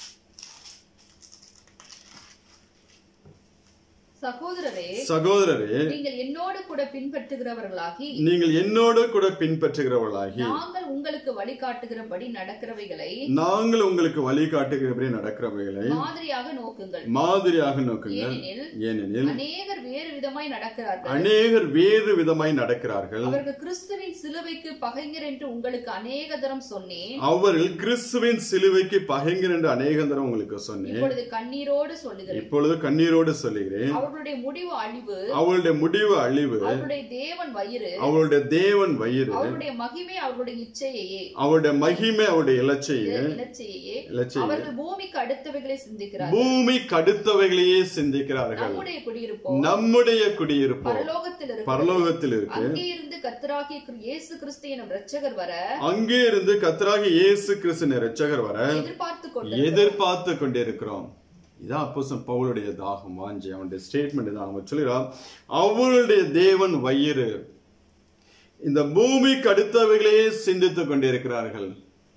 சகோதரரே சகோதரரே நீங்கள் என்னோடு கூட பின்பற்றுகிறவர்களாகி நீங்கள் என்னோடு கூட பின்பற்றுகிறவர்களாகி நாங்கள் உங்களுக்கு வழிகாட்டுகிறபடி நடக்கிறவைகளை நாங்கள் உங்களுக்கு வழிகாட்டுகிறபடி நடக்கிறவைகளை மாதிரியாக நோக்குங்கள் மாதிரியாக நோக்குங்கள் ஏனெனில் ஏனெனில் அநேகர் வேறு விதமாய் நடக்கிறார்கள் அநேகர் வேறு விதமாய் நடக்கிறார்கள் அவர்கள் கிறிஸ்துவின் சிலுவைக்கு பகைஞர் என்று உங்களுக்கு அநேக தரம் சொன்னேன் அவர்கள் கிறிஸ்துவின் சிலுவைக்கு பகைங்கர் என்று அநேக தரம் உங்களுக்கு சொன்னேன் இப்பொழுது கண்ணீரோடு சொல்லுகிறேன் இப்பொழுது கண்ணீரோடு சொல்லுகிறேன் அவர்களுடைய முடிவு அழிவு அவளுடைய முடிவு அழிவு அவருடைய தேவன் வயிறு அவளுடைய தேவன் வயிறு அவருடைய மகிமை அவருடைய இச்சையையே அவருடைய மகிமை அவருடைய இலச்சையே இலச்சையே இலச்சையே அவர்கள் பூமிக்கு அடுத்தவைகளை சிந்திக்கிறார்கள் பூமி கடுத்தவைகளையே சிந்திக்கிறார்கள் நம்முடைய குடியிருப்போ நம்முடைய குடியிருப்போம் பரலோகத்தில் இருக்கு பரலோகத்தில் இருக்கு அங்கே இருந்து கர்த்தராகிய கிரு- இயேசு கிறிஸ்து எனும் இரட்சகர் வர அங்கே இருந்து கத்தராகி இயேசு கிறிஸ்து ரட்சகர் வர எதிர்பார்த்து கொண்டு எதிர்பார்த்து கொண்டிருக்கிறோம் இதான் அப்போஸ்தலன் பவுலுடைய தாகம் வாஞ்சி அவனுடைய ஸ்டேட்மெண்ட் தான் அவன் சொல்கிறான் அவருடைய தேவன் வயிறு இந்த பூமிக்கு அடுத்தவைகளையே சிந்தித்துக் கொண்டிருக்கிறார்கள்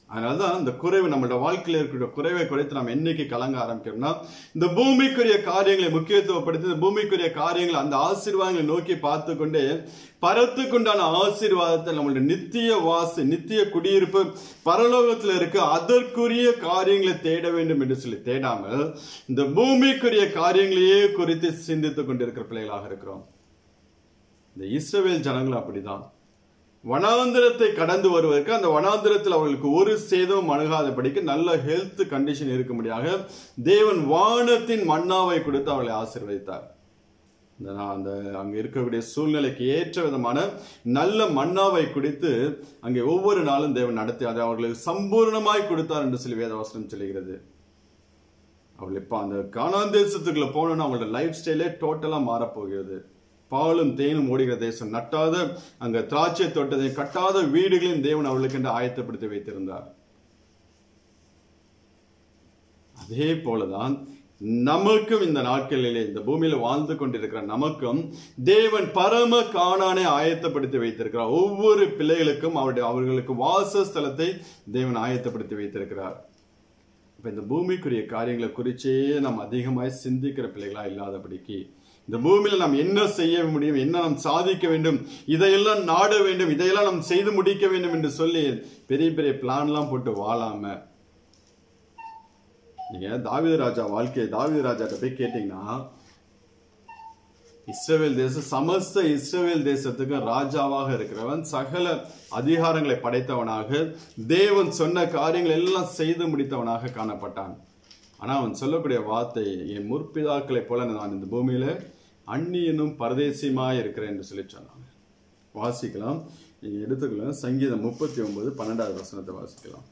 அதனாலதான் இந்த குறைவு நம்மளோட வாழ்க்கையில இருக்கிற குறைவை குறைத்து நாம் என்னைக்கு கலங்க ஆரம்பிக்கிறோம்னா இந்த பூமிக்குரிய காரியங்களை முக்கியத்துவப்படுத்தி இந்த பூமிக்குரிய காரியங்களை அந்த ஆசீர்வாதங்களை நோக்கி பார்த்து கொண்டு பரத்துக்குண்டான ஆசீர்வாதத்தை நம்மளுடைய நித்திய வாசு நித்திய குடியிருப்பு பரலோகத்துல இருக்கு அதற்குரிய காரியங்களை தேட வேண்டும் என்று சொல்லி தேடாமல் இந்த பூமிக்குரிய காரியங்களையே குறித்து சிந்தித்துக் கொண்டிருக்கிற பிள்ளைகளாக இருக்கிறோம் இந்த இஸ்ரவேல் ஜனங்களும் அப்படிதான் வனாந்திரத்தை கடந்து வருவதற்கு அந்த வனாந்திரத்தில் அவர்களுக்கு ஒரு சேதமும் அணுகாதபடிக்கு நல்ல ஹெல்த் கண்டிஷன் இருக்கும்படியாக தேவன் வானத்தின் மன்னாவை கொடுத்து அவர்களை ஆசீர்வதித்தார் இந்த நான் அந்த அங்க இருக்கக்கூடிய சூழ்நிலைக்கு ஏற்ற விதமான நல்ல மன்னாவை குடித்து அங்கே ஒவ்வொரு நாளும் தேவன் நடத்தி அதை அவர்களுக்கு சம்பூர்ணமாய் கொடுத்தார் என்று சொல்லி வேதவசனம் சொல்லுகிறது அவள் இப்ப அந்த காணாந்தேசத்துக்குள்ள போனோம்னா அவங்களோட லைஃப் ஸ்டைலே டோட்டலா மாறப்போகிறது பாலும் தேனும் ஓடுகிற தேசம் நட்டாத அங்க திராட்சை தோட்டத்தை கட்டாத வீடுகளையும் தேவன் அவளுக்கு என்று ஆயத்தப்படுத்தி வைத்திருந்தார் அதே போலதான் நமக்கும் இந்த நாட்களிலே இந்த பூமியில வாழ்ந்து கொண்டிருக்கிற நமக்கும் தேவன் பரம காணானை ஆயத்தப்படுத்தி வைத்திருக்கிறார் ஒவ்வொரு பிள்ளைகளுக்கும் அவருடைய அவர்களுக்கு வாசஸ்தலத்தை தேவன் ஆயத்தப்படுத்தி வைத்திருக்கிறார் இப்ப இந்த பூமிக்குரிய காரியங்களை குறிச்சே நாம் அதிகமாய் சிந்திக்கிற பிள்ளைகளா இல்லாதபடிக்கு இந்த பூமியில நாம் என்ன செய்ய முடியும் என்ன நாம் சாதிக்க வேண்டும் இதையெல்லாம் நாட வேண்டும் இதையெல்லாம் நாம் செய்து முடிக்க வேண்டும் என்று சொல்லி பெரிய பெரிய பிளான்லாம் போட்டு வாழாம நீங்க தாவீது ராஜா வாழ்க்கையை தாவீது ராஜாட்ட போய் கேட்டீங்கன்னா இஸ்ரவேல் தேசம் சமஸ்த இஸ்ரவேல் தேசத்துக்கு ராஜாவாக இருக்கிறவன் சகல அதிகாரங்களை படைத்தவனாக தேவன் சொன்ன காரியங்கள் எல்லாம் செய்து முடித்தவனாக காணப்பட்டான் ஆனா அவன் சொல்லக்கூடிய வார்த்தை என் முற்பிதாக்களைப் போல நான் இந்த பூமியில அந்நியனும் பரதேசியமாய் இருக்கிறேன் என்று சொல்லி சொன்னாங்க வாசிக்கலாம் நீங்க எடுத்துக்கலாம் சங்கீதம் முப்பத்தி ஒன்பது பன்னெண்டாவது வசனத்தை வாசிக்கலாம்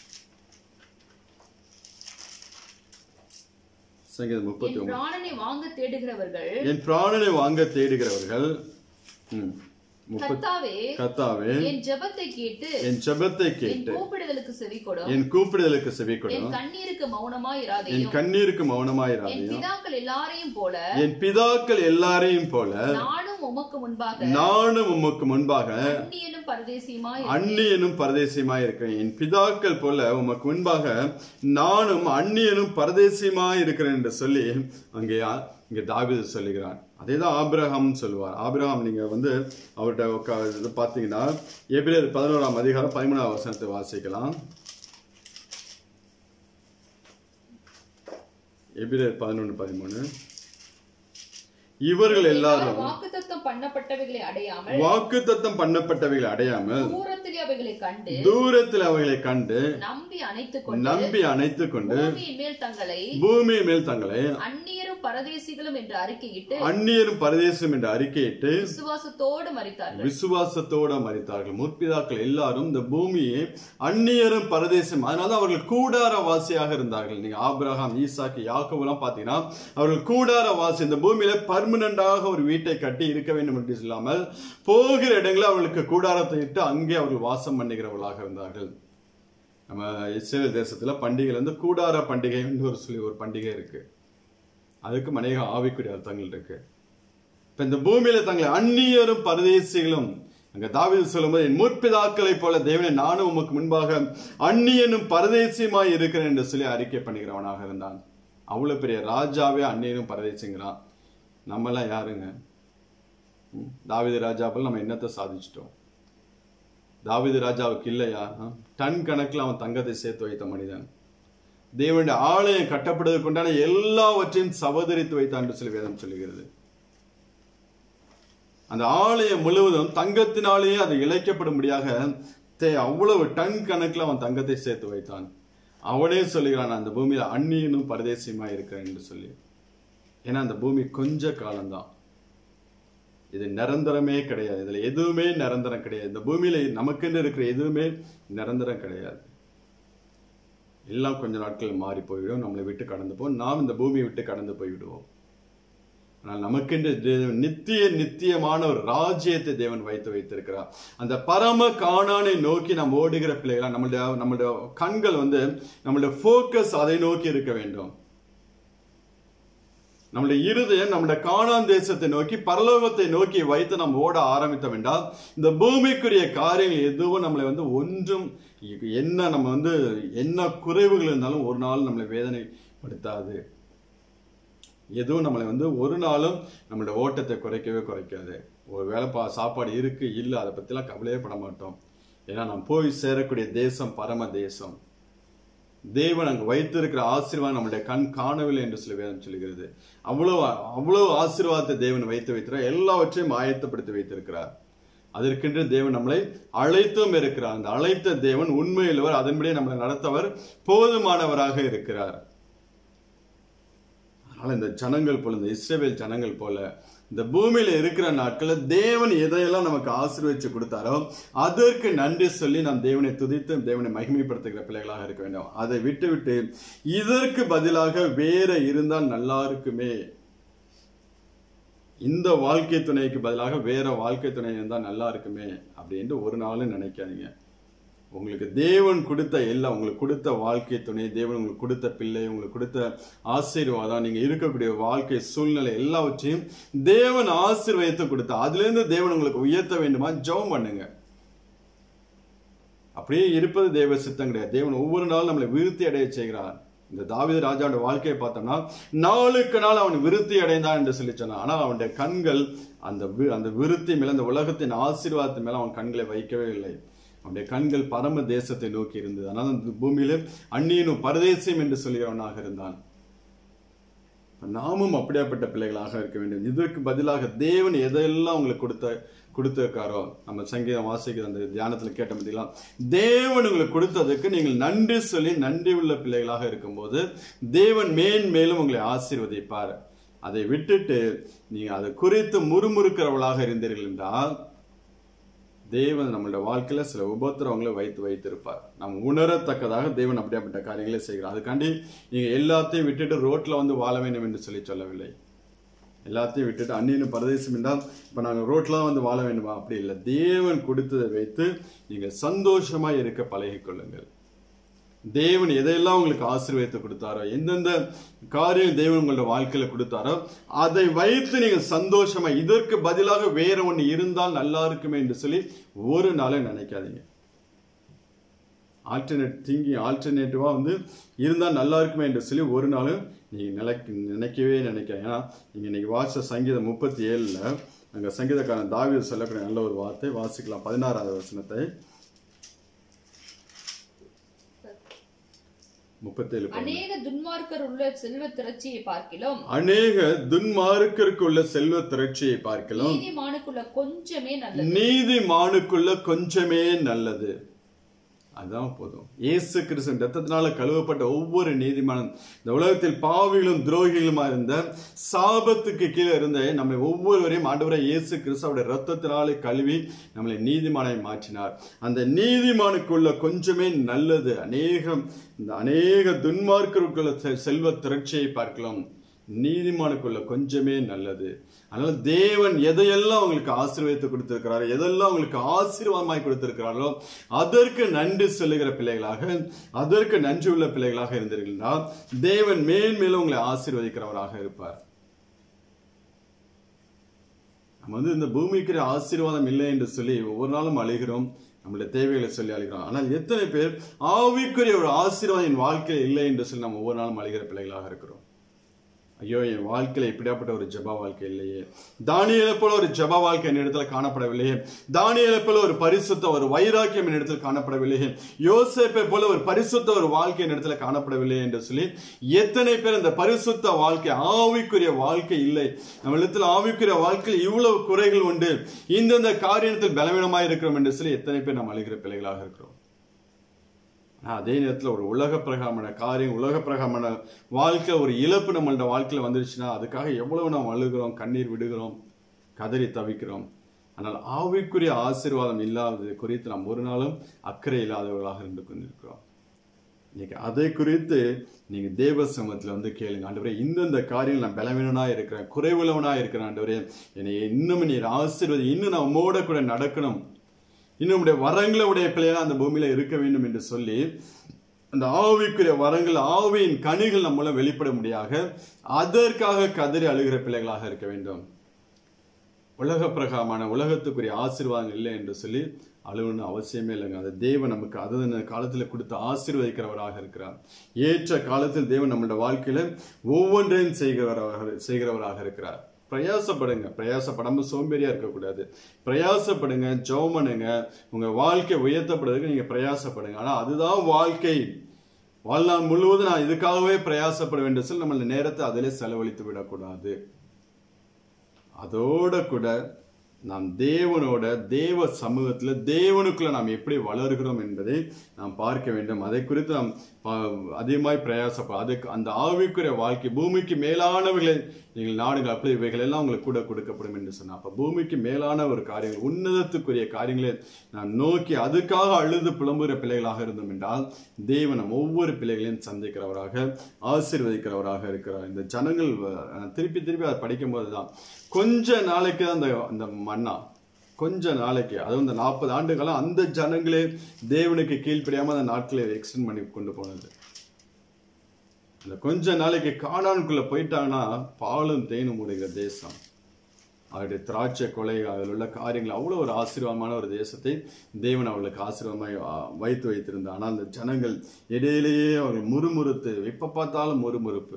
சங்கீதம் முப்பத்தி என் ஒன்பது பிராணனை வாங்க தேடுகிறவர்கள் என் பிராணனை வாங்க தேடுகிறவர்கள் ம், முப்பத்தி கர்த்தாவே கத்தாவே என் ஜெபத்தை கேட்டு என் ஜெபத்தை என் கேட்டு கூப்பிடுதலுக்கு செவி கொடும் என் கூப்பிடுதலுக்கு செவி என் கொடும் கண்ணீருக்கு மௌனமாய் என் இராதேயும் கண்ணீருக்கு என் மௌனமாயிராதையும் பிதாக்கள் எல்லாரையும் போல என் பிதாக்கள் எல்லாரையும் போல நானும் உமக்கு முன்பாக நானும் உமக்கு முன்பாக அந்நியனும் பரதேசியுமாய் அந்நியனும் பரதேசியமாய் இருக்கிறேன் என் பிதாக்கள் போல உமக்கு முன்பாக நானும் அந்நியனும் பரதேசியமாய் இருக்கிறேன் என்று சொல்லி அங்கே இங்கே தாவீது சொல்லுகிறான் அதே தான் ஆபிரகாம் சொல்லுவார் ஆபிரகாம் நீங்க வந்து அவர்கிட்ட உக்கா- இது பார்த்தீங்கன்னா எபிரேர் பதினோராம் அதிகாரம் பதிமூணாம் வசனத்தை வாசிக்கலாம் எபிரேர் பதினொன்று பதிமூணு இவர்கள் எல்லாரும் வாக்குத்தத்தம் பண்ணப்பட்டவைகளை அடையாமல் வாக்குத்தத்தம் பண்ணப்பட்டவைகளை அடையாமல் தூரத்திலே அவைகளை கண்டு தூரத்தில் அவைகளை கண்டு நம்பி அணைத்துக் கொண்டு நம்பி அணைத்துக் கொண்டு பூமியின் மேல் தங்களை பூமியின் மேல் தங்களை அந்நியரும் பரதேசிகளும் என்று அறிக்கையிட்டு அந்நியரும் பரதேசம் என்று அறிக்கையிட்டு விசுவாசத்தோடு மறித்தார்கள் விசுவாசத்தோட மறித்தார்கள் முற்பிதாக்கள் எல்லாரும் இந்த பூமியை அந்நியரும் பரதேசம் அதனால அவர்கள் கூடார வாசியாக இருந்தார்கள் நீங்க ஆபிரகாம் ஈசாக்கு யாக்கோபெல்லாம் பாத்தீங்கன்னா அவர்கள் கூடார வாசி இந்த பூமியில பர்மனண்டாக ஒரு வீட்டை கட்டி இருக்க வேண்டும் என்று சொல்லாமல் போகிற இடங்களில் அவர்களுக்கு கூடாரத்தை இட்டு அங்கே அவர்கள் வாசம் பண்ணுகிறவர்களாக இருந்தார்கள் நம்ம இஸ்ரேல் தேசத்துல பண்டிகை வந்து கூடார பண்டிகை ஒரு சொல்லி ஒரு பண்டிகை இருக்கு அதுக்கு அநேக ஆவிக்குரிய அர்த்தங்கள் இருக்கு இப்ப இந்த பூமியில தங்களை அந்நியரும் பரதேசிகளும் அங்க தாவீது சொல்லும்போது என் முற்பிதாக்களைப் போல தேவனை நானும் உமக்கு முன்பாக அந்நியனும் பரதேசியுமாய் இருக்கிறேன் என்று சொல்லி அறிக்கை பண்ணுகிறவனாக இருந்தான் அவ்வளவு பெரிய ராஜாவே அந்நியனும் பரதேசிங்கிறான் நம்மெல்லாம் யாருங்க ம், தாவீது ராஜாவில் நம்ம என்னத்தை சாதிச்சிட்டோம் தாவீது ராஜாவுக்கு இல்லையா ஆ? டன் கணக்கில் அவன் தங்கத்தை சேர்த்து வைத்த மனிதன் தேவனுடைய ஆலயம் கட்டப்படுவதற்கு உண்டான எல்லாவற்றையும் சவதரித்து வைத்தான் என்று சொல்லி வேதம் சொல்லுகிறது அந்த ஆலயம் முழுவதும் தங்கத்தினாலேயே அது இழைக்கப்படும்படியாக தே- அவ்வளவு டன் கணக்கில் அவன் தங்கத்தை சேர்த்து வைத்தான் அவனே சொல்லுகிறான் அந்த பூமியில அந்நியனும் பரதேசியமா இருக்கிறேன் என்று சொல்லி ஏன்னா அந்த பூமி கொஞ்ச காலம்தான் இது நிரந்தரமே கிடையாது இதுல எதுவுமே நிரந்தரம் கிடையாது இந்த பூமியில நமக்குன்னு இருக்கிற எதுவுமே நிரந்தரம் கிடையாது எல்லாம் கொஞ்ச நாட்கள் மாறி போய்விடும் நம்மளை விட்டு கடந்து போவோம் நாம் இந்த பூமியை விட்டு கடந்து போய்விடுவோம் ஆனால் நமக்கென்று தேவன் நித்திய நித்தியமான ஒரு ராஜ்யத்தை தேவன் வைத்து வைத்திருக்கிறார் அந்த பரம காணானை நோக்கி நாம் ஓடுகிற பிள்ளைகளா நம்மளுடைய நம்மளுடைய கண்கள் வந்து நம்மளுடைய ஃபோக்கஸ் அதை நோக்கி இருக்க வேண்டும் நம்முடைய இருதயம் நம்முடைய காணான் தேசத்தை நோக்கி பரலோகத்தை நோக்கி வைத்து நாம் ஓட ஆரம்பித்தோம் என்றால் இந்த பூமிக்குரிய காரியங்கள் எதுவும் நம்மளை வந்து ஒன்றும் இ- என்ன நம்ம வந்து என்ன குறைவுகள் இருந்தாலும் ஒரு நாள் நம்மளை வேதனைப்படுத்தாது எதுவும் நம்மளை வந்து ஒரு நாளும் நம்மளோட ஓட்டத்தை குறைக்கவே குறைக்காது ஒரு வேலை பா சாப்பாடு இருக்கு இல்லை அதை பற்றிலாம் கவலையே பட மாட்டோம் ஏன்னா நம்ம போய் சேரக்கூடிய தேசம் பரம தேசம் தேவன் அங்கு வைத்திருக்கிற ஆசீர்வாதம் நம்முடைய கண் காணவில்லை என்று சொல்லி வேதம் சொல்லுகிறது அவ்வளவு அவ்வளவு ஆசீர்வாதத்தை தேவன் வைத்து வைத்திருக்கிறார் எல்லாவற்றையும் ஆயத்தப்படுத்தி வைத்திருக்கிறார் அதற்கென்று தேவன் நம்மளை அழைத்தும் இருக்கிறார் அந்த அழைத்த தேவன் உண்மையுள்ளவர் அதன்படி நம்மளை நடத்தவர் போதுமானவராக இருக்கிறார் அதனால இந்த ஜனங்கள் போல இந்த இஸ்ரேவேல் ஜனங்கள் போல இந்த பூமியில இருக்கிற நாட்கள்ல தேவன் எதையெல்லாம் நமக்கு ஆசீர்வதிச்சு கொடுத்தாரோ அதற்கு நன்றி சொல்லி நாம் தேவனை துதித்து தேவனை மகிமைப்படுத்துகிற பிள்ளைகளாக இருக்க வேண்டும் அதை விட்டு விட்டு இதற்கு பதிலாக வேற இருந்தால் நல்லா இருக்குமே இந்த வாழ்க்கை துணைக்கு பதிலாக வேற வாழ்க்கை துணை இருந்தால் நல்லா இருக்குமே அப்படின்ட்டு ஒரு நாளும் நினைக்காதீங்க உங்களுக்கு தேவன் கொடுத்த எல்லாம் உங்களுக்கு கொடுத்த வாழ்க்கை துணை தேவன் உங்களுக்கு கொடுத்த பிள்ளை உங்களுக்கு கொடுத்த ஆசீர்வாதம் நீங்க இருக்கக்கூடிய வாழ்க்கை சூழ்நிலை எல்லாவற்றையும் தேவன் ஆசீர்வதித்து கொடுத்தா அதுல இருந்து தேவன் உங்களுக்கு உயர்த்த வேண்டுமா ஜெபம் பண்ணுங்க அப்படியே இருப்பது தேவ சித்தம் கிடையாது தேவன் ஒவ்வொரு நாளும் நம்மளை விருத்தி அடைய செய்கிறார் இந்த தாவீது ராஜாவோட வாழ்க்கையை பார்த்தோம்னா நாளுக்கு நாள் அவன் விருத்தி அடைந்தான் என்று சொல்லி சொன்னான் ஆனால் அவனுடைய கண்கள் அந்த வி- அந்த விருத்தி மேல அந்த உலகத்தின் ஆசீர்வாதத்தின் மேல அவன் கண்களை வைக்கவே இல்லை அவனுடைய கண்கள் பரம தேசத்தை நோக்கி இருந்தது ஆனால் அந்த பூமியில அந்நியனும் பரதேசியம் என்று சொல்கிறவனாக இருந்தான் நாமும் அப்படியாப்பட்ட பிள்ளைகளாக இருக்க வேண்டும் இதற்கு பதிலாக தேவன் எதெல்லாம் உங்களுக்கு கொடுத்த கொடுத்திருக்காரோ நம்ம சங்கீதம் வாசிக்கிற அந்த தியானத்துல கேட்ட பார்த்தீங்களா தேவன் உங்களுக்கு கொடுத்ததுக்கு நீங்கள் நன்றி சொல்லி நன்றி உள்ள பிள்ளைகளாக இருக்கும்போது தேவன் மேன்மேலும் உங்களை ஆசீர்வதிப்பார் அதை விட்டுட்டு நீங்க அதை குறித்து முறுமுறுக்கிறவளாக இருந்தீர்கள் என்றால் தேவன் நம்மளுடைய வாழ்க்கையில சில உபத்திரவங்களை வைத்து வைத்திருப்பார் நாம் உணரத்தக்கதாக தேவன் அப்படியாப்பட்ட காரியங்களை செய்கிறார் அதுக்காண்டி நீங்க எல்லாத்தையும் விட்டுட்டு ரோட்ல வந்து வாழ வேண்டும் என்று சொல்லி சொல்லவில்லை எல்லாத்தையும் விட்டுட்டு அந்நியனும் பரதேசம் என்றால் இப்ப நாங்க ரோட்ல வந்து வாழ வேண்டுமா அப்படி இல்லை தேவன் கொடுத்ததை வைத்து நீங்க சந்தோஷமா இருக்க பழகிக் கொள்ளுங்கள் தேவன் எதையெல்லாம் உங்களுக்கு ஆசீர்வதித்து கொடுத்தாரோ எந்தெந்த காரியம் தேவன் உங்களோட வாழ்க்கையில கொடுத்தாரோ அதை வைத்து நீங்க சந்தோஷமா இதற்கு பதிலாக வேற ஒண்ணு இருந்தால் நல்லா இருக்குமே என்று சொல்லி ஒரு நாளும் நினைக்காதீங்க ஆல்டர்னேட் திங்கிங் ஆல்டர்னேட்டிவா வந்து இருந்தால் நல்லா இருக்குமே என்று சொல்லி ஒரு நாளும் நீங்க நினைக்க நினைக்கவே நினைக்க ஏன்னா நீங்க இன்னைக்கு வாசிச்ச சங்கீதம் முப்பத்தி ஏழுல அங்க சங்கீதக்காரன் தாவீது சொல்லக்கூடிய நல்ல ஒரு வார்த்தை வாசிக்கலாம் பதினாறாவது வசனத்தை முப்பத்தேழு அநேக துன்மார்க்கர் உள்ள செல்வ திரட்சியை பார்க்கிலும் அநேக துன்மார்க்கருக்குள்ள செல்வ திரட்சியை பார்க்கலாம் நீதிமானுக்குள்ள கொஞ்சமே நல்லது நீதிமானுக்குள்ள கொஞ்சமே நல்லது அதான் போதும் இயேசு கிறிஸ்து ரத்தத்தினால கழுவப்பட்ட ஒவ்வொரு நீதிமானும் இந்த உலகத்தில் பாவிகளும் துரோகிகளுமா இருந்த சாபத்துக்கு கீழே இருந்த நம்மளை ஒவ்வொருவரையும் ஆண்டவரை இயேசு கிறிஸ்துவோட ரத்தத்தினாலே கழுவி நம்மளை நீதிமானை மாற்றினார் அந்த நீதிமானுக்குள்ள கொஞ்சமே நல்லது அநேகம் இந்த அநேக துன்மார்க்கருக்குள்ள செ- செல்வ திரட்சியை பார்க்கலாம் நீதிமானுக்குள்ள கொஞ்சமே நல்லது அதனால தேவன் எதையெல்லாம் உங்களுக்கு ஆசீர்வதித்து கொடுத்திருக்கிறாரோ எதெல்லாம் உங்களுக்கு ஆசீர்வாதமாய் கொடுத்திருக்கிறாரோ அதற்கு நன்றி சொல்லுகிற பிள்ளைகளாக அதற்கு நன்றி உள்ள பிள்ளைகளாக இருந்தீர்கள்னா தேவன் மேன்மேலும் உங்களை ஆசீர்வதிக்கிறவராக இருப்பார் நம்ம வந்து இந்த பூமிக்கு ஆசீர்வாதம் இல்லை என்று சொல்லி ஒவ்வொரு நாளும் அழுகிறோம் நம்மளுடைய தேவைகளை சொல்லி அழுகிறோம் ஆனால் எத்தனை பேர் ஆவிக்குரிய ஒரு ஆசீர்வாதம் என் வாழ்க்கையில் இல்லை என்று சொல்லி நம்ம ஒவ்வொரு நாளும் அழுகிற பிள்ளைகளாக இருக்கிறோம் ஐயோ என் வாழ்க்கையில இப்படியாப்பட்ட ஒரு ஜப வாழ்க்கை இல்லையே தானியலை போல ஒரு ஜப வாழ்க்கை என் இடத்துல காணப்படவில்லையே தானியலை போல ஒரு பரிசுத்த ஒரு வைராக்கியம் என் இடத்துல காணப்படவில்லையே யோசேப்பை போல ஒரு பரிசுத்த ஒரு வாழ்க்கை என் இடத்துல காணப்படவில்லையே என்று சொல்லி எத்தனை பேர் இந்த பரிசுத்த வாழ்க்கை ஆவிக்குரிய வாழ்க்கை இல்லை நம்ம இடத்துல ஆவிக்குரிய வாழ்க்கையில் இவ்வளவு குறைகள் உண்டு இந்தந்த காரியத்தில் பலவீனமாய் இருக்கிறோம் என்று சொல்லி எத்தனை பேர் நாம் அழுகிற பிள்ளைகளாக இருக்கிறோம் ஆனா அதே நேரத்தில் ஒரு உலக பிரகாரமான காரியம் உலக பிரகாரமான வாழ்க்கை ஒரு இழப்பு நம்மளோட வாழ்க்கையில வந்துருச்சுன்னா அதுக்காக எவ்வளவு நாம் அழுகிறோம் கண்ணீர் விடுகிறோம் கதறி தவிக்கிறோம் ஆனால் ஆவிக்குரிய ஆசீர்வாதம் இல்லாதது குறித்து நாம் ஒரு நாளும் அக்கறை இல்லாதவர்களாக இருந்து கொண்டிருக்கிறோம் இன்னைக்கு அதை குறித்து நீங்க தேவ சமத்துல வந்து கேளுங்க ஆண்டவரே இந்தந்த காரியம் நான் பலவீனனா இருக்கிறேன் குறைவுள்ளவனா இருக்கிறேன் ஆண்டவரே என்னை இன்னும் நீர் ஆசீர்வதி இன்னும் நான் உம்மோட கூட நடக்கணும் இன்னும் உடைய வரங்களை உடைய பிள்ளைகளா அந்த பூமியில இருக்க வேண்டும் என்று சொல்லி அந்த ஆவிக்குரிய வரங்கள் ஆவியின் கனிகள் நம்ம மூலம் வெளிப்பட முடியாக அதற்காக கதறி அழுகிற பிள்ளைகளாக இருக்க வேண்டும் உலக பிரகாரமான உலகத்துக்குரிய ஆசீர்வாதம் இல்லை என்று சொல்லி அழுவணும் அவசியமே இல்லைங்க அது தேவன் நமக்கு அது காலத்தில் கொடுத்து ஆசீர்வதிக்கிறவராக இருக்கிறார் ஏற்ற காலத்தில் தேவன் நம்மளோட வாழ்க்கையில ஒவ்வொன்றையும் செய்கிறவராக செய்கிறவராக இருக்கிறார் பிரயாசப்படுங்க பிரயாசப்படாம சோம்பேறியா இருக்கக்கூடாது பிரயாசப்படுங்க ஜெபம் பண்ணுங்க உங்க வாழ்க்கை உயர்த்தப்படுறதுக்கு நீங்க பிரயாசப்படுங்க ஆனா அதுதான் வாழ்க்கை வாழ்நாள் முழுவதும் நான் இதுக்காகவே பிரயாசப்பட வேண்டும் சொல்லி நம்மள நேரத்தை அதிலே செலவழித்து விடக்கூடாது அதோட கூட நாம் தேவனோட தேவ சமூகத்தில் தேவனுக்குள்ள நாம் எப்படி வளர்கிறோம் என்பதை நாம் பார்க்க வேண்டும் அதை குறித்து நாம் பா- அதிகமாய் பிரயாசப்ப அதுக்கு அந்த ஆவிக்குரிய வாழ்க்கை பூமிக்கு மேலானவர்களை நீங்கள் நாடுகள் அப்படி இவைகள் எல்லாம் உங்களுக்கு கூட கொடுக்கப்படும் என்று சொன்னார் அப்ப பூமிக்கு மேலான ஒரு காரியங்கள் உன்னதத்துக்குரிய காரியங்களை நாம் நோக்கி அதுக்காக அழுது புலம்புகிற பிள்ளைகளாக இருந்தோம் என்றால் தேவன் நம் ஒவ்வொரு பிள்ளைகளையும் சந்திக்கிறவராக ஆசீர்வதிக்கிறவராக இருக்கிறார் இந்த ஜனங்கள் அஹ், திருப்பி திருப்பி அதை படிக்கும்போது தான் கொஞ்ச நாளைக்கு தான் அந்த அந்த மன்னா கொஞ்ச நாளைக்கு அதுவும் இந்த நாற்பது ஆண்டு காலம் அந்த ஜனங்களே தேவனுக்கு கீழ்ப்படியாம அந்த நாட்களை எக்ஸ்டெண்ட் பண்ணி கொண்டு போனது இந்த கொஞ்ச நாளைக்கு காணானுக்குள்ள போயிட்டாங்கன்னா பாலும் தேனும் உடைய தேசம் அவருடைய திராட்சை கொலை அதில் உள்ள காரியங்கள் அவ்வளோ ஒரு ஆசீர்வாதமான ஒரு தேசத்தை தேவன் அவர்களுக்கு ஆசீர்வாதமாய் ஆ, வைத்து வைத்திருந்தார் ஆனால் அந்த ஜனங்கள் இடையிலேயே அவர்கள் முறுமுறுத்து எப்ப பார்த்தாலும் முறுமுறுப்பு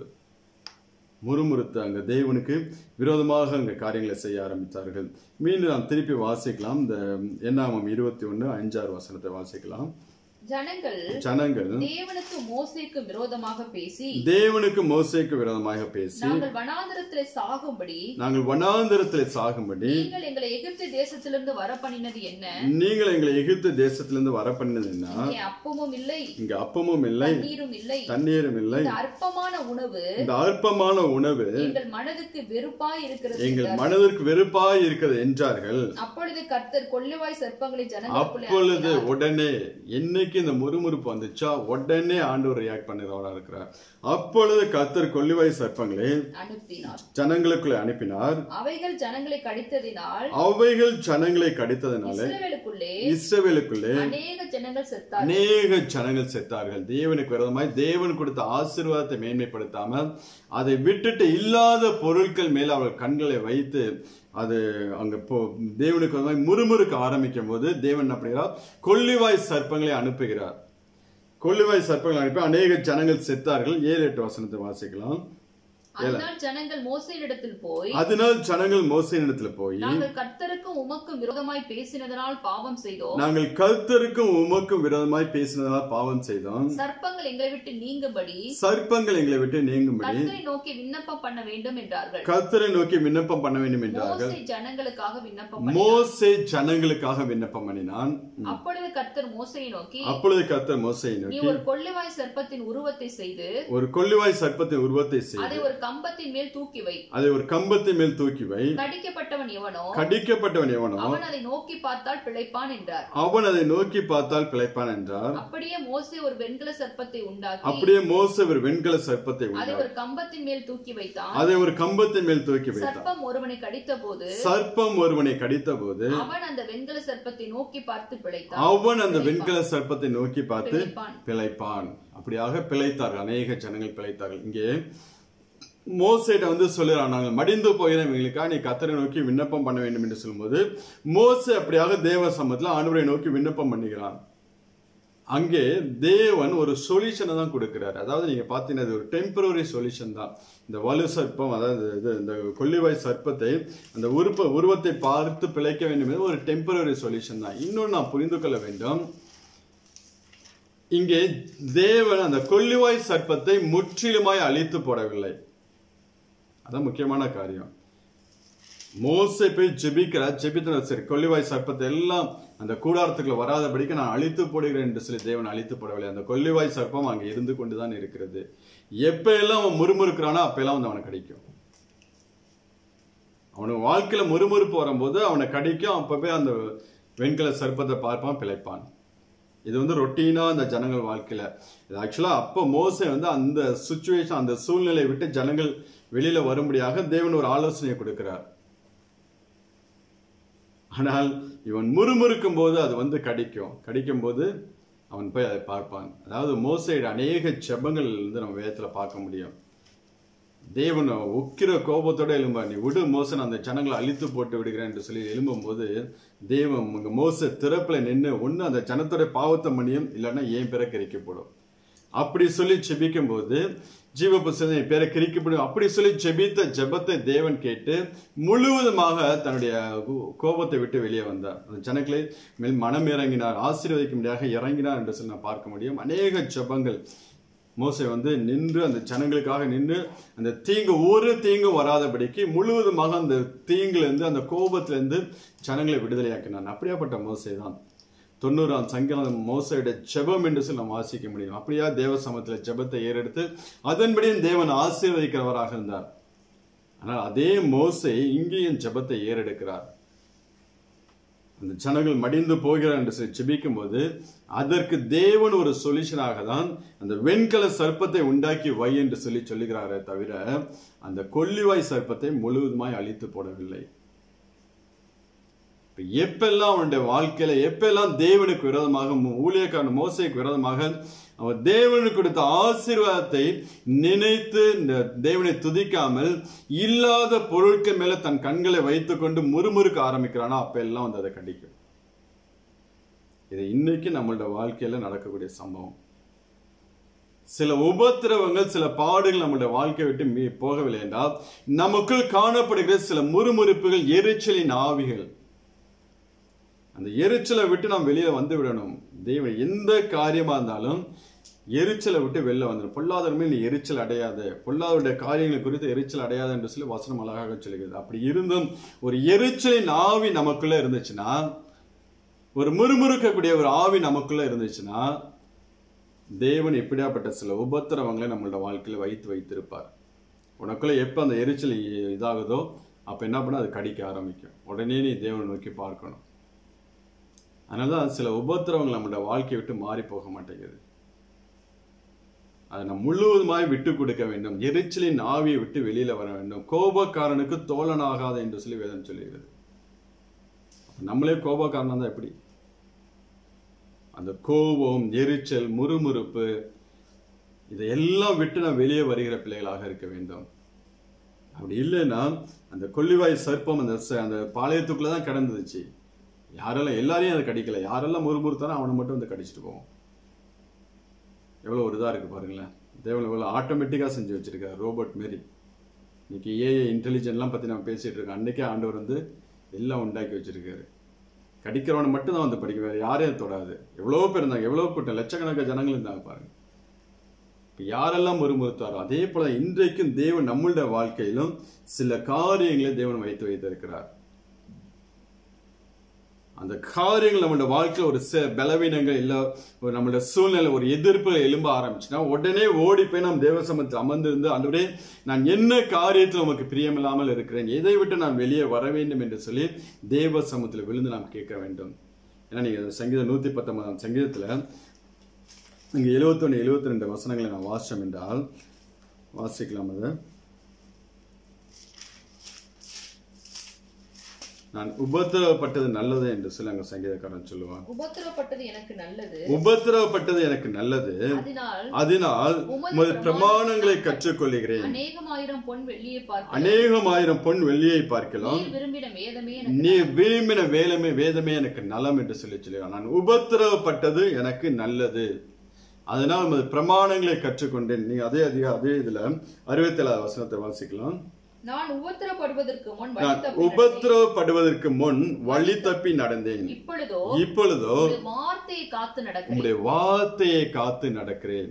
முறுமுறுத்து அங்க தேவனுக்கு விரோதமாக அங்க காரியங்களை செய்ய ஆரம்பித்தார்கள் மீண்டும் நாம் திருப்பி வாசிக்கலாம் இந்த எண்ணாமம் இருபத்தி ஒன்று அஞ்சாறு வசனத்தை வாசிக்கலாம் ஜனங்கள் ஜனங்கள் தேவனுக்கு மோசேக்கு விரோதமாக பேசி தேவனுக்கு மோசேக்கு விரோதமாக பேசி நாங்கள் வனாந்தரத்திலே சாகும்படி நாங்கள் வனாந்தரத்தில் சாகும்படி நீங்கள் எங்களை எகிப்து தேசத்திலிருந்து வர பண்ணினது என்ன நீங்கள் எங்களை எகிப்து தேசத்திலிருந்து வர பண்ணினதுன்னா இங்கே அப்பமும் இல்லை இங்க அப்பமும் இல்லை நீரும் இல்லை தண்ணீரும் இல்லை இந்த அற்பமான உணவு இந்த அற்பமான உணவு எங்கள் மனதுக்கு வெறுப்பாய் இருக்கிறது எங்கள் என்றார். மனதிற்கு வெறுப்பாய் இருக்கிறது என்றார்கள் அப்பொழுது கர்த்தர் கொள்ளுவாய் சர்ப்பங்களை ஜனங்களுக்குள்ளே அப்பொழுது அனுப்பினார். உடனே என்னைக்கு இந்த முறுமுறுப்பு வந்துச்சா உடனே ஆண்டவர் ரியாக்ட் பண்ணுறவரா இருக்கிறார் அப்பொழுது கர்த்தர் கொல்லிவாய் சர்ப்பங்களை அனுப்பினார் ஜனங்களுக்குள்ளே அனுப்பினார் அவைகள் ஜனங்களை கடித்ததினால் அவைகள் ஜனங்களை கடித்ததுனால இஸ்ரவேலுக்குள்ளே இஸ்ரவேலுக்குள்ளே அநேக ஜனங்கள் செத்தார்கள் அநேக ஜனங்கள் செத்தார்கள் தேவனுக்கு விரோதமாய் தேவன் கொடுத்த ஆசீர்வாதத்தை மேன்மைப்படுத்தாமல் அதை விட்டுட்டு இல்லாத பொருட்கள் மேல் அவர்கள் கண்களை வைத்து அது அங்க போ தேவனுக்கு விரோதமாய் முறுமுறுக்க ஆரம்பிக்கும் போது தேவன் என்ன பண்ணுகிறார் கொள்ளிவாய் சர்ப்பங்களை அனுப்புகிறார் கொள்ளிவாய் சர்ப்பங்களை அனுப்பி அநேக ஜனங்கள் செத்தார்கள் ஏழு எட்டு வசனத்தை வாசிக்கலாம் அதனால் ஜனங்கள் மோசையினிடத்தில் போய் அதனால் ஜனங்கள் மோசையினிடத்துல போய் நாங்கள் கர்த்தருக்கும் உமக்கும் விரோதமாய் பேசினதனால் பாவம் செய்தோம் நாங்கள் கர்த்தருக்கும் உமக்கும் விரோதமாய் பேசினதால் பாவம் செய்தோம் சர்ப்பங்கள் எங்களை விட்டு நீங்கும்படி சர்ப்பங்கள் எங்களை விட்டு நீங்கும்படி கர்த்தரை நோக்கி விண்ணப்பம் பண்ண வேண்டும் என்றார்கள் கர்த்தரை நோக்கி விண்ணப்பம் பண்ண வேண்டும் என்றார்கள் மோசே ஜனங்களுக்காக விண்ணப்பம் பண்ணி மோசே ஜனங்களுக்காக விண்ணப்பம் பண்ணினான் அப்பொழுது கர்த்தர் மோசையை நோக்கி அப்பொழுது கர்த்தர் மோசையை நீ நோக்கி ஒரு கொள்ளுவாய் சர்ப்பத்தின் உருவத்தை செய்து ஒரு கொள்ளிவாய் சர்ப்பத்தின் உருவத்தை அதை செய்து ஒரு கம்பத்தின் மேல் தூக்கி வை அதை ஒரு கம்பத்தின் மேல் தூக்கி வை கடிக்கப்பட்டவன் எவனோ கடிக்கப்பட்டவன் எவனோ அவன் அதை நோக்கி பார்த்தால் பிழைப்பான் என்றார் அவன் அதை நோக்கி பார்த்தால் பிழைப்பான் என்றார் அப்படியே மோசே ஒரு வெண்கல சர்ப்பத்தை உண்டாக்கி அப்படியே மோசே ஒரு வெண்கல சர்ப்பத்தை அதை உண்டார் ஒரு கம்பத்தின் மேல் தூக்கி வைத்தான் அதை ஒரு கம்பத்தின் மேல் தூக்கி வைத்தான் சர்ப்பம் ஒருவனை கடித்த போது சர்ப்பம் ஒருவனை கடித்த போது அவன் அந்த வெண்கல சர்ப்பத்தை நோக்கி பார்த்து பிழைத்தான் அவன் அந்த வெண்கல சர்ப்பத்தை நோக்கி பார்த்து பிழைப்பான் பிழைப்பான் அப்படியாக பிழைத்தார்கள் அநேக ஜனங்கள் பிழைத்தார்கள் இங்கே மோசேட்ட வந்து சொல்லுறான் நாங்கள் மடிந்து போகிறோம் இவங்களுக்காக நீ கத்தரை நோக்கி விண்ணப்பம் பண்ண வேண்டும் என்று சொல்லும்போது மோசே அப்படியாக தேவ சமத்துல ஆண்டவரை நோக்கி விண்ணப்பம் பண்ணுகிறான் அங்கே தேவன் ஒரு சொல்யூஷனை தான் கொடுக்கிறார் அதாவது நீங்க பார்த்தீங்கன்னா இது ஒரு டெம்பரரி சொல்யூஷன் தான் இந்த வலு சர்ப்பம் அதாவது இது இந்த கொல்லிவாய் சர்ப்பத்தை அந்த உருப்ப உருவத்தை பார்த்து பிழைக்க வேண்டும் என்பது ஒரு டெம்பரரி சொல்யூஷன் தான் இன்னொன்று நான் புரிந்து கொள்ள வேண்டும் இங்கே தேவன் அந்த கொல்லிவாய் சர்ப்பத்தை முற்றிலுமாய் அழித்து போடவில்லை அதான் முக்கியமான காரியம் மோசை போய் ஜெபிக்கிறார் ஜெபித்தன சரி கொல்லிவாய் சர்ப்பத்தை எல்லாம் அந்த கூடாரத்துக்குள்ள வராதபடிக்கு நான் அழித்து போடுகிறேன் என்று சொல்லி தேவன் அழித்து போடவில்லை அந்த கொல்லிவாய் சர்ப்பம் அங்கே இருந்து கொண்டுதான் இருக்கிறது எப்ப எல்லாம் அவன் முறுமுறுக்கிறானோ அப்ப எல்லாம் வந்து அவனுக்கு கிடைக்கும் அவனுக்கு வாழ்க்கையில முறுமுறுப்பு வரும்போது அவனை கடிக்கும் அப்ப போய் அந்த வெண்கல சர்ப்பத்தை பார்ப்பான் பிழைப்பான் இது வந்து ரொட்டீனா அந்த ஜனங்கள் வாழ்க்கையில இது ஆக்சுவலா அப்போ மோசே வந்து அந்த சுச்சுவேஷன் அந்த சூழ்நிலையை விட்டு ஜனங்கள் வெளியில வரும்படியாக தேவன் ஒரு ஆலோசனையை கொடுக்கிறார் ஆனால் இவன் முறுமுறுக்கும் போது அது வந்து கடிக்கும் கடிக்கும் போது அவன் போய் அதை பார்ப்பான் அதாவது மோசையோட அநேக ஜெபங்கள் வந்து நம்ம வேதத்துல பார்க்க முடியும் தேவன் உக்கிர கோபத்தோட எழும்பா நீ விடு மோசன் அந்த ஜனங்களை அழித்து போட்டு விடுகிறேன் என்று சொல்லி எழும்பும்போது தேவன் உங்க மோச திறப்புல நின்று ஒண்ணு அந்த ஜனத்தோட பாவத்தை மணியும் இல்லைன்னா ஏன் பேரை கிரிக்கப்படும் அப்படி சொல்லி செபிக்கும் போது ஜீவ புஸ்தகம் என் பேரை கிரிக்கப்படும் அப்படி சொல்லி ஜெபித்த ஜெபத்தை தேவன் கேட்டு முழுவதுமாக தன்னுடைய கோ- கோபத்தை விட்டு வெளியே வந்தார் அந்த ஜனங்களை மேல் மனம் இறங்கினார் ஆசீர்வதிக்கும்படியாக இறங்கினார் என்று சொல்லி நான் பார்க்க முடியும் அநேக ஜெபங்கள் மோசே வந்து நின்று அந்த ஜனங்களுக்காக நின்று அந்த தீங்கு ஒரு தீங்கும் வராதபடிக்கு முழுவதுமாக அந்த தீங்குலேருந்து அந்த கோபத்திலேருந்து ஜனங்களை விடுதலையாக்கினான் அப்படியாப்பட்ட மோசே தான் தொண்ணூறாம் சங்கீதம் மோசையுடைய ஜெபம் என்று சொல்லி நாம் வாசிக்க முடியும் அப்படியா தேவ சமத்தில் ஜெபத்தை ஏறெடுத்து அதன்படியும் தேவன் ஆசீர்வதிக்கிறவராக இருந்தார் ஆனால் அதே மோசை இங்கேயும் ஜெபத்தை ஏறெடுக்கிறார் அந்த ஜனங்கள் மடிந்து போகிறார் என்று சொல்லி ஜெபிக்கும் போது அதற்கு தேவன் ஒரு சொல்யூஷனாக தான் அந்த வெண்கல சர்ப்பத்தை உண்டாக்கி வை என்று சொல்லி சொல்லுகிறாரே தவிர அந்த கொல்லிவாய் சர்ப்பத்தை முழுவதுமாய் அழித்து போடவில்லை இப்ப எப்பெல்லாம் அவனுடைய வாழ்க்கையில எப்பெல்லாம் தேவனுக்கு விரோதமாக மு- ஊழியக்காரன் மோசைக்கு விரோதமாக அவன் தேவனுக்கு கொடுத்த ஆசீர்வாதத்தை நினைத்து இந்த தேவனை துதிக்காமல் இல்லாத பொருட்கள் மேல தன் கண்களை வைத்துக்கொண்டு முறுமுறுக்க ஆரம்பிக்கிறானோ அப்ப எல்லாம் வந்து அதை கண்டிக்கும் இது இன்னைக்கு நம்மளோட வாழ்க்கையில நடக்கக்கூடிய சம்பவம் சில உபத்திரவங்கள் சில பாடுகள் நம்முடைய வாழ்க்கையை விட்டு மீ- போகவில்லை என்றால் நமக்குள் காணப்படுகிற சில முறுமுறுப்புகள் எரிச்சலின் ஆவிகள் அந்த எரிச்சலை விட்டு நாம் வெளியே வந்து விடணும் தெய்வம் எந்த காரியமா இருந்தாலும் எரிச்சலை விட்டு வெளில வந்துடும் பொல்லாதவருமே நீ எரிச்சல் அடையாத பொல்லாதவருடைய காரியங்கள் குறித்து எரிச்சல் அடையாத என்று சொல்லி வசனம் அழகாக சொல்லுகிறது அப்படி இருந்தும் ஒரு எரிச்சலின் ஆவி நமக்குள்ள இருந்துச்சுன்னா ஒரு முறுமுறுக்கக்கூடிய ஒரு ஆவி நமக்குள்ள இருந்துச்சுன்னா தேவன் எப்படியாப்பட்ட சில உபத்திரவங்களை நம்மளோட வாழ்க்கையில வைத்து வைத்திருப்பார் உனக்குள்ள எப்போ அந்த எரிச்சல் இ- இதாகுதோ அப்போ என்ன பண்ண அது கடிக்க ஆரம்பிக்கும் உடனே நீ தேவனை நோக்கி பார்க்கணும் அதனால தான் சில உபத்திரவங்கள் நம்மளோட வாழ்க்கையை விட்டு மாறி போக மாட்டேங்குது அதை நாம் முழுவதுமாய் விட்டு கொடுக்க வேண்டும் எரிச்சலின் ஆவியை விட்டு வெளியில வர வேண்டும் கோபக்காரனுக்கு தோழனாகாத என்று சொல்லி வேதம் சொல்லுகிறது அப்ப நம்மளே கோபக்காரனா தான் எப்படி அந்த கோபம் எரிச்சல் முறுமுறுப்பு இதையெல்லாம் விட்டு நாம் வெளியே வருகிற பிள்ளைகளாக இருக்க வேண்டும் அப்படி இல்லைன்னா அந்த கொல்லிவாய் சர்ப்பம் அந்த ச- அந்த பாளையத்துக்குள்ள தான் கிடந்துச்சு யாரெல்லாம் எல்லாரையும் அதை கடிக்கல யாரெல்லாம் முறுமுறுத்தானோ அவனை மட்டும் வந்து கடிச்சிட்டு போவோம் எவ்வளோ ஒரு இதாக இருக்கு பாருங்களேன் தேவன் எவ்வளோ ஆட்டோமேட்டிக்காக செஞ்சு வச்சிருக்காரு ரோபோட் மாரி இன்னைக்கு ஏஐ இன்டெலிஜென்ட்லாம் பற்றி நம்ம பேசிட்டு இருக்கோம் அன்னைக்கே ஆண்டவர் வந்து எல்லாம் உண்டாக்கி வச்சிருக்காரு கடிக்கிறவனை மட்டும் தான் வந்து படிக்க வேற யாரையும் தொடாது எவ்வளோ பேர் இருந்தாங்க எவ்வளோ கூட்டம் லட்சக்கணக்கான ஜனங்கள் இருந்தாங்க பாருங்க இப்போ யாரெல்லாம் முறுமுறுத்தாரோ அதே போல இன்றைக்கும் தேவன் நம்மளுடைய வாழ்க்கையிலும் சில காரியங்களை தேவன் வைத்து வைத்திருக்கிறார் அந்த காரியங்கள் நம்மளோட வாழ்க்கையில் ஒரு சில பலவீனங்கள் இல்லை ஒரு நம்மளோட சூழ்நிலை ஒரு எதிர்ப்பு எழும்ப ஆரம்பிச்சுன்னா உடனே ஓடி போய் நாம் தேவ சமத்தில் அமர்ந்திருந்து ஆண்டவரே நான் என்ன காரியத்தில் உமக்கு பிரியமில்லாமல் இருக்கிறேன் எதை விட்டு நான் வெளியே வர வேண்டும் என்று சொல்லி தேவ சமத்தில் விழுந்து நாம் கேட்க வேண்டும் ஏன்னா நீங்க சங்கீதம் நூத்தி பத்தொன்பதாம் சங்கீதத்துல இங்க எழுபத்தொன்னு எழுபத்தி ரெண்டு வசனங்களை நான் வாசிச்சோம் என்றால் வாசிக்கலாம் அதை நான் உபத்திரவப்பட்டது நல்லது என்று சொல்லி அங்க சங்கீதக்காரன் சொல்லுவான் உபத்திரப்பட்டது எனக்கு நல்லது உபத்திரவப்பட்டது எனக்கு நல்லது அதனால் அதனால் உமது பிரமாணங்களை கற்றுக்கொள்கிறேன் அநேகமாயிரம் பொன் வெள்ளியை பார்க்க அநேகமாயிரம் பொன் வெள்ளியை பார்க்கலாம் நீர் விரும்பின வேதமே எனக்கு நீ விரும்பின வேலமே வேதமே எனக்கு நலம் என்று சொல்லி சொல்லுகிறான் நான் உபத்திரவப்பட்டது எனக்கு நல்லது அதனால் உமது பிரமாணங்களை கற்றுக்கொண்டேன் நீ அதே அதிக அதே இதுல அறுபத்தி ஏழாவது வசனத்தை வாசிக்கலாம் நான் உபத்திரப்படுவதற்கு முன் வழி நான் தப்பி நடந்தேன். உபத்திரவப்படுவதற்கு முன் வழி தப்பி நடந்தேன் இப்பொழுதோ இப்பொழுதோ உம்முடைய வார்த்தையை காத்து நடக்கிறேன் உம்முடைய வார்த்தையை காத்து நடக்கிறேன்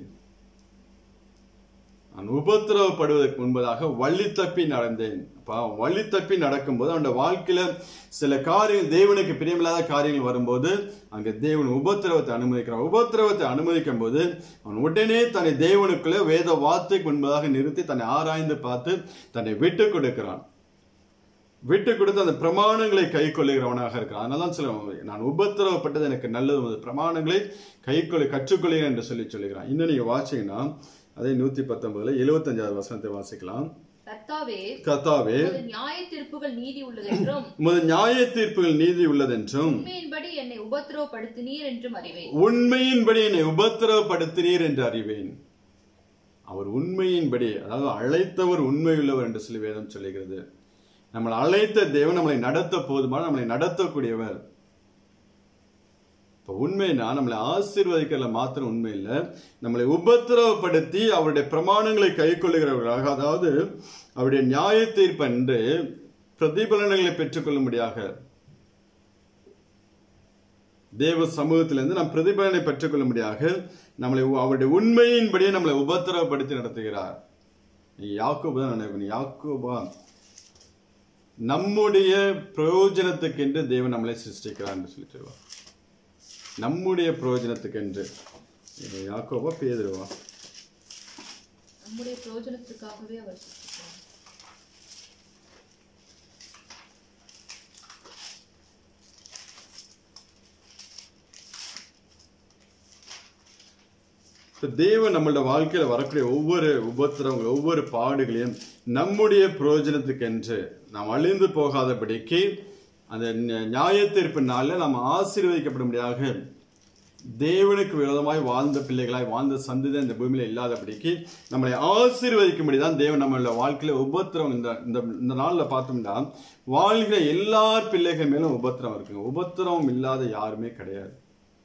நான் உபத்திரவப்படுவதற்கு முன்பதாக வழி தப்பி நடந்தேன் அப்ப அவன் வழி தப்பி நடக்கும்போது அவனுடைய வாழ்க்கையில சில காரியம் தேவனுக்கு பிரியமில்லாத காரியங்கள் வரும்போது அங்க தேவன் உபத்திரவத்தை அனுமதிக்கிறான் உபத்திரவத்தை அனுமதிக்கும் போது அவன் உடனே தன்னை தேவனுக்குள்ள வேத வார்த்தைக்கு முன்பதாக நிறுத்தி தன்னை ஆராய்ந்து பார்த்து தன்னை விட்டு கொடுக்கிறான் விட்டு கொடுத்து அந்த பிரமாணங்களை கை கொள்ளுகிறவனாக இருக்கிறான் அதனால தான் சொல்ல நான் உபத்திரவப்பட்டது எனக்கு நல்லது உமது பிரமாணங்களை கை கொள்ளு கற்றுக்கொள்கிறேன் என்று சொல்லி சொல்லுகிறான் இன்னும் நீங்க வாசிங்கன்னா அதே நூத்தி பத்தொன்பதுல எழுபத்தஞ்சாவது வசனத்தை வாசிக்கலாம் கர்த்தாவே கர்த்தாவே உமது நியாய தீர்ப்புகள் நீதி உள்ளதென்றும் உமது நியாய தீர்ப்புகள் நீதி உள்ளதென்றும் உண்மையின்படி என்னை உபத்திரவப்படுத்தினீர் என்றும் அறிவேன் உண்மையின்படி என்னை உபத்திரவப்படுத்தினீர் என்று அறிவேன் அவர் உண்மையின்படி அதாவது அழைத்தவர் உண்மையுள்ளவர் என்று சொல்லி வேதம் சொல்லுகிறது நம்மளை அழைத்த தேவன் நம்மளை நடத்த போதுமான நம்மளை நடத்தக்கூடியவர் இப்போ உண்மைனா நம்மளை ஆசீர்வதிக்கிறதுல மாத்திரம் உண்மை இல்லை நம்மளை உபத்திரவப்படுத்தி அவருடைய பிரமாணங்களை கை கொள்ளுகிறவர்களாக அதாவது அவருடைய நியாய தீர்ப்பன்று பிரதிபலன்களை பெற்றுக்கொள்ளும்படியாக தேவ சமூகத்திலிருந்து நாம் பிரதிபலனை பெற்றுக்கொள்ளும்படியாக நம்மளை உ- அவருடைய உண்மையின்படியே நம்மளை உபத்திரவப்படுத்தி நடத்துகிறார் நீ யாக்கோபு தான் நினைக்கணும் யாக்கோபா நம்முடைய பிரயோஜனத்துக்கென்று தேவன் நம்மளை சிருஷ்டிக்கிறார் என்று சொல்லி சொல்லுவார் நம்முடைய பிரயோஜனத்துக்கென்று இது யாக்கோபா பேதுருவா நம்முடைய பிரயோஜனத்துக்காகவே அவர் சிருஷ்டித்தார். இப்ப தேவன் நம்மளோட வாழ்க்கையில வரக்கூடிய ஒவ்வொரு உபத்திரவங்கள் ஒவ்வொரு பாடுகளையும் நம்முடைய பிரயோஜனத்துக்கென்று நாம் அழிந்து போகாதபடிக்கு அந்த ந- நியாயத்தீர்ப்பு நாளில் நாம் ஆசீர்வதிக்கப்படும்படியாக தேவனுக்கு விரோதமாய் வாழ்ந்த பிள்ளைகளாய் வாழ்ந்த சந்ததி இந்த பூமியில இல்லாதபடிக்கு நம்மளை ஆசீர்வதிக்கும்படி தான் தேவன் நம்மளோட வாழ்க்கையில உபத்திரம் இந்த இந்த இந்த நாளில் பார்த்தோம்னா வாழ்கிற எல்லா பிள்ளைகள் மேலும் உபத்திரம் இருக்குங்க உபத்திரம் இல்லாத யாருமே கிடையாது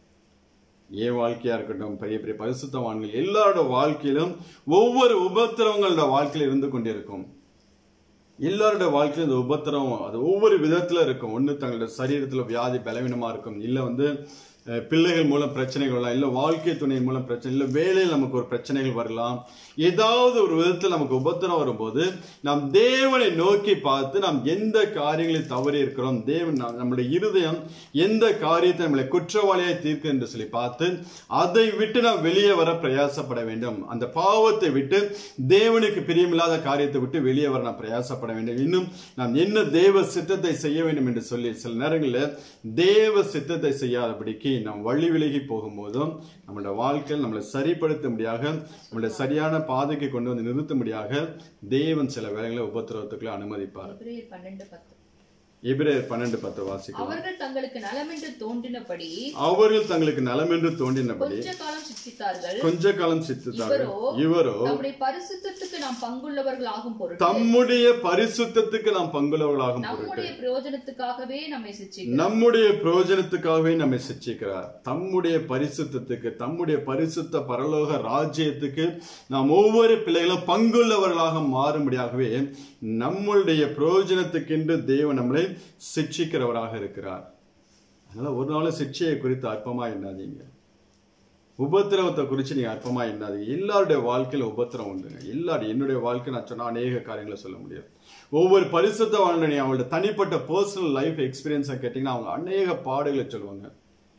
என் வாழ்க்கையா இருக்கட்டும் பெரிய பெரிய பரிசுத்தவான்கள் எல்லாரோட வாழ்க்கையிலும் ஒவ்வொரு உபத்திரவங்களோட வாழ்க்கையில இருந்து கொண்டிருக்கும் எல்லாரோட வாழ்க்கையிலும் இந்த உபத்திரம் அது ஒவ்வொரு விதத்துல இருக்கும் ஒண்ணு தங்களோட சரீரத்துல வியாதி பலவீனமா இருக்கும் இல்ல வந்து அஹ், பிள்ளைகள் மூலம் பிரச்சனைகள் வரலாம் இல்ல வாழ்க்கை துணை மூலம் பிரச்சனை இல்ல வேலையில் நமக்கு ஒரு பிரச்சனைகள் வரலாம் ஏதாவது ஒரு விதத்தில் நமக்கு உபத்திரம் வரும்போது நாம் தேவனை நோக்கி பார்த்து நாம் எந்த காரியங்களில் தவறி இருக்கிறோம் தேவன் நம்- நம்முடைய இருதயம் எந்த காரியத்தை நம்மளை குற்றவாளியாய் தீர்க்கு என்று சொல்லி பார்த்து அதை விட்டு நாம் வெளியே வர பிரயாசப்பட வேண்டும் அந்த பாவத்தை விட்டு தேவனுக்கு பிரியமில்லாத காரியத்தை விட்டு வெளியே வர நாம் பிரயாசப்பட வேண்டும் இன்னும் நாம் என்ன தேவ சித்தத்தை செய்ய வேண்டும் என்று சொல்லி சில நேரங்களில் தேவ சித்தத்தை செய்யாதபடிக்கு நாம் வழி விலகி போகும்போதும் நம்மளோட வாழ்க்கையில் நம்மளை சரிப்படுத்தும்படியாக நம்மளை சரியான பாதைக்கு கொண்டு வந்து நிறுத்தும்படியாக தேவன் சில வேலைகளை உபத்திரவத்துக்குள்ள அனுமதிப்பார் எபிரேயர் பன்னெண்டு பத்து எபிரேயர் பன்னெண்டு பத்து வாசிக்கலாம் அவர்கள் தங்களுக்கு நலமென்று தோன்றினபடி அவர்கள் தங்களுக்கு நலமென்று தோன்றினபடி கொஞ்ச காலம் சித்தித்தார்கள் கொஞ்ச காலம் சித்துத்தார்கள் இவரோ இவரோ நம்முடைய பரிசுத்தத்துக்கு நாம் பங்குள்ளவர்கள் ஆகும் பொருட்டு தம்முடைய பரிசுத்தத்துக்கு நாம் பங்குள்ளவர்களாகும் பொருட்டு நம்முடைய பிரயோஜனத்துக்காகவே நம்மை சிச்சிக்கிறார் நம்முடைய பிரயோஜனத்துக்காகவே நம்மை சிச்சிக்கிறார் தம்முடைய பரிசுத்தத்துக்கு தம்முடைய பரிசுத்த பரலோக ராஜ்யத்துக்கு நாம் ஒவ்வொரு பிள்ளைகளும் பங்குள்ளவர்களாக மாறும்படியாகவே நம்முடைய பிரயோஜனத்துக்கென்று தேவன் நம்மளை சிட்சிக்கிறவராக இருக்கிறார் அதனால ஒரு நாள் சிக்ஷையை குறித்து அற்பமா எண்ணாதீங்க உபத்திரவத்தை குறித்து நீங்க அற்பமா எண்ணாதீங்க எல்லாருடைய வாழ்க்கையில உபத்திரம் உண்டுங்க எல்லாரும் என்னுடைய வாழ்க்கை நான் சொன்னா அநேக காரியங்களை சொல்ல முடியாது ஒவ்வொரு பரிசுத்த வாழ்க்கை நீ அவங்களோட தனிப்பட்ட பர்சனல் லைஃப் எக்ஸ்பீரியன்ஸை கேட்டிங்கன்னா அவங்க அநேக பாடுகளை சொல்லுவாங்க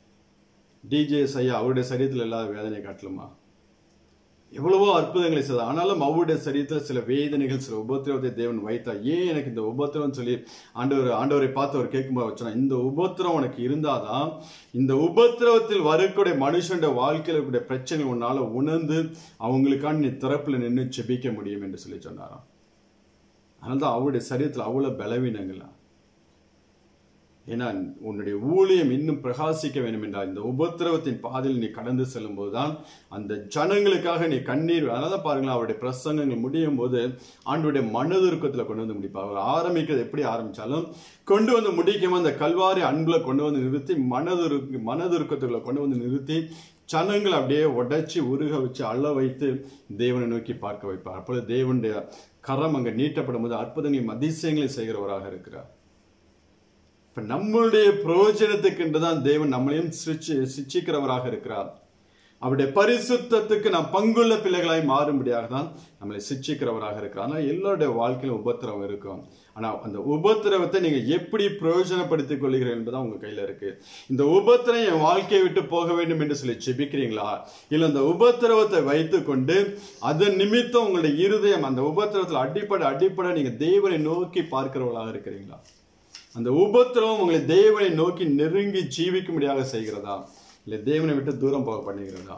டிஜேஎஸ் ஐயா அவருடைய சரீரத்தில் இல்லாத வேதனை காட்டலுமா எவ்வளவோ அற்புதங்களை செய்தார் ஆனாலும் அவருடைய சரீரத்தில் சில வேதனைகள் சில உபத்திரவத்தை தேவன் வைத்தார் ஏன் எனக்கு இந்த உபத்திரம் சொல்லி ஆண்டவர் ஆண்டவரை பார்த்து அவர் கேட்கும்போது வச்சோன்னா இந்த உபத்திரம் உனக்கு இருந்தாதான் இந்த உபத்திரவத்தில் வரக்கூடிய மனுஷனுடைய வாழ்க்கையில் இருக்கக்கூடிய பிரச்சனை உன்னால உணர்ந்து அவங்களுக்கான நீ திறப்புல நின்று செபிக்க முடியும் என்று சொல்லி சொன்னாராம் அதனால தான் அவருடைய சரீரத்தில் அவ்வளோ பலவீனங்களா ஏன்னா உன்னுடைய ஊழியம் இன்னும் பிரகாசிக்க வேண்டும் என்றால் இந்த உபத்திரவத்தின் பாதையில் நீ கடந்து செல்லும் போதுதான் அந்த ஜனங்களுக்காக நீ கண்ணீர் அதனால தான் பாருங்களேன் அவருடைய பிரசங்கங்கள் முடியும் போது ஆண்டுடைய மனதுருக்கத்தில் கொண்டு வந்து முடிப்பார் அவர் ஆரம்பிக்கிறது எப்படி ஆரம்பிச்சாலும் கொண்டு வந்து முடிக்கும் அந்த கல்வாரி அன்புல கொண்டு வந்து நிறுத்தி மனதுருக்கு மனதுருக்கத்துக்குள்ள கொண்டு வந்து நிறுத்தி ஜனங்களை அப்படியே உடைச்சி உருக வச்சு அள்ள வைத்து தேவனை நோக்கி பார்க்க வைப்பார் அப்பொழுது தேவனுடைய கரம் அங்கே நீட்டப்படும் போது அற்புதங்களையும் அதிசயங்களையும் செய்கிறவராக இருக்கிறார் இப்ப நம்மளுடைய பிரயோஜனத்துக்கு தான் தேவன் நம்மளையும் சிரிச்சு சிச்சிக்கிறவராக இருக்கிறார் அவருடைய பரிசுத்தத்துக்கு நாம் பங்குள்ள பிள்ளைகளாய் மாறும்படியாக தான் நம்மளை சிச்சிக்கிறவராக இருக்கிறார் ஆனால் எல்லாருடைய வாழ்க்கையிலும் உபத்திரவம் இருக்கும் ஆனா அந்த உபத்திரவத்தை நீங்க எப்படி பிரயோஜனப்படுத்திக் கொள்கிறீர்கள் என்பதுதான் உங்க கையில இருக்கு இந்த உபத்திரம் என் வாழ்க்கையை விட்டு போக வேண்டும் என்று சொல்லி செபிக்கிறீங்களா இல்ல அந்த உபத்திரவத்தை வைத்துக்கொண்டு அதன் நிமித்தம் உங்களுடைய இருதயம் அந்த உபத்திரவத்தில் அடிப்படை அடிப்படை நீங்க தேவனை நோக்கி பார்க்கிறவர்களாக இருக்கிறீங்களா அந்த உபத்திரவம் உங்களை தேவனை நோக்கி நெருங்கி ஜீவிக்கும்படியாக செய்கிறதா இல்லை தேவனை விட்டு தூரம் போக பண்ணுகிறதா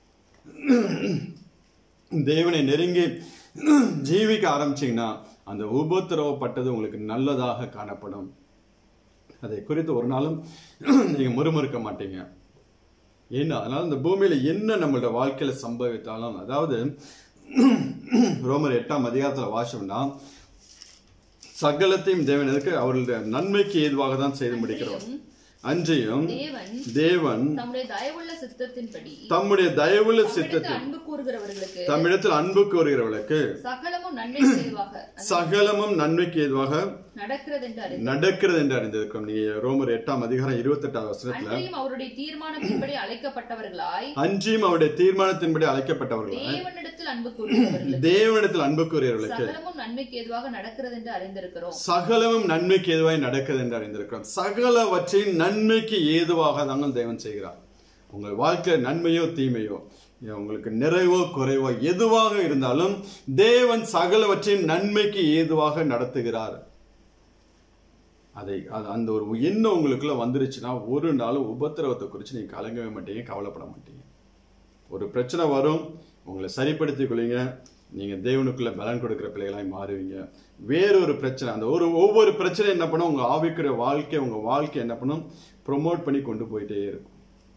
தேவனை நெருங்கி ஜீவிக்க ஆரம்பிச்சீங்கன்னா அந்த உபத்திரவப்பட்டது உங்களுக்கு நல்லதாக காணப்படும் அதை குறித்து ஒரு நாளும் நீங்க முறுமுறுக்க மாட்டீங்க ஏன்னா அதனால இந்த பூமியில என்ன நம்மளோட வாழ்க்கையில சம்பவித்தாலும் அதாவது ரோமர் எட்டாம் அதிகாரத்துல வாசம்னா சகலத்தையும் தேவன் எதுக்கு அவர்களுடைய நன்மைக்கு ஏதுவாக தான் செய்து முடிக்கிறோம் அன்றியும் தேவன் தேவன் தம்முடைய தயவுள்ள சித்தத்தின்படி தம்முடைய தயவுள்ள தம்மிடத்தில் சித்தத்தில் அன்பு கூறுகிறவர்களுக்கு தம்மிடத்தில் அன்பு கோருகிறவர்களுக்கு சகலமும் நன்மை செய்வாக சகலமும் நன்மைக்கு ஏதுவாக நடக்கிறது என்று அறிந்து நடக்கிறது என்று அறிந்திருக்கிறோம் நீங்க ரோமர் எட்டாம் அதிகாரம் இருபத்தெட்டாம் வசனத்துல அன்றையும் அவருடைய தீர்மானத்தின்படி அழைக்கப்பட்டவர்களாய் அன்றியும் அவருடைய தீர்மானத்தின்படி அழைக்கப்பட்டவர்கள் தேவனிடத்தில் அன்பு கூறுகிறவர்களுக்கு தேவனிடத்தில் அன்பு கூறியவர்களுக்கு சகலமும் நன்மைக்கு ஏதுவாக நடக்கிறது என்று அறிந்திருக்கிறோம் சகலமும் நன்மைக்கு ஏதுவாய் நடக்குது என்று அறிந்திருக்கிறோம் சகலவற்றின் நன்மைக்கு ஏதுவாக தாங்கள் தேவன் செய்கிறார் உங்கள் வாழ்க்கை நன்மையோ தீமையோ உங்களுக்கு நிறைவோ குறைவோ எதுவாக இருந்தாலும் தேவன் சகலவற்றின் நன்மைக்கு ஏதுவாக நடத்துகிறார் அதை அது அந்த ஒரு எண்ணம் உங்களுக்குள்ள வந்துருச்சுன்னா ஒரு நாளும் உபத்திரவத்தை குறித்து நீங்க கலங்கவே மாட்டீங்க கவலைப்பட மாட்டீங்க ஒரு பிரச்சனை வரும் உங்களை சரிப்படுத்திக் கொள்ளுங்க நீங்க தேவனுக்குள்ள பலன் கொடுக்கிற பிள்ளைகளாய் மாறுவீங்க வேறொரு பிரச்சனை அந்த ஒரு ஒவ்வொரு பிரச்சனை என்ன பண்ணும் உங்க ஆவிக்கிற வாழ்க்கை உங்க வாழ்க்கை என்ன பண்ணும் ப்ரொமோட் பண்ணி கொண்டு போயிட்டே இருக்கும்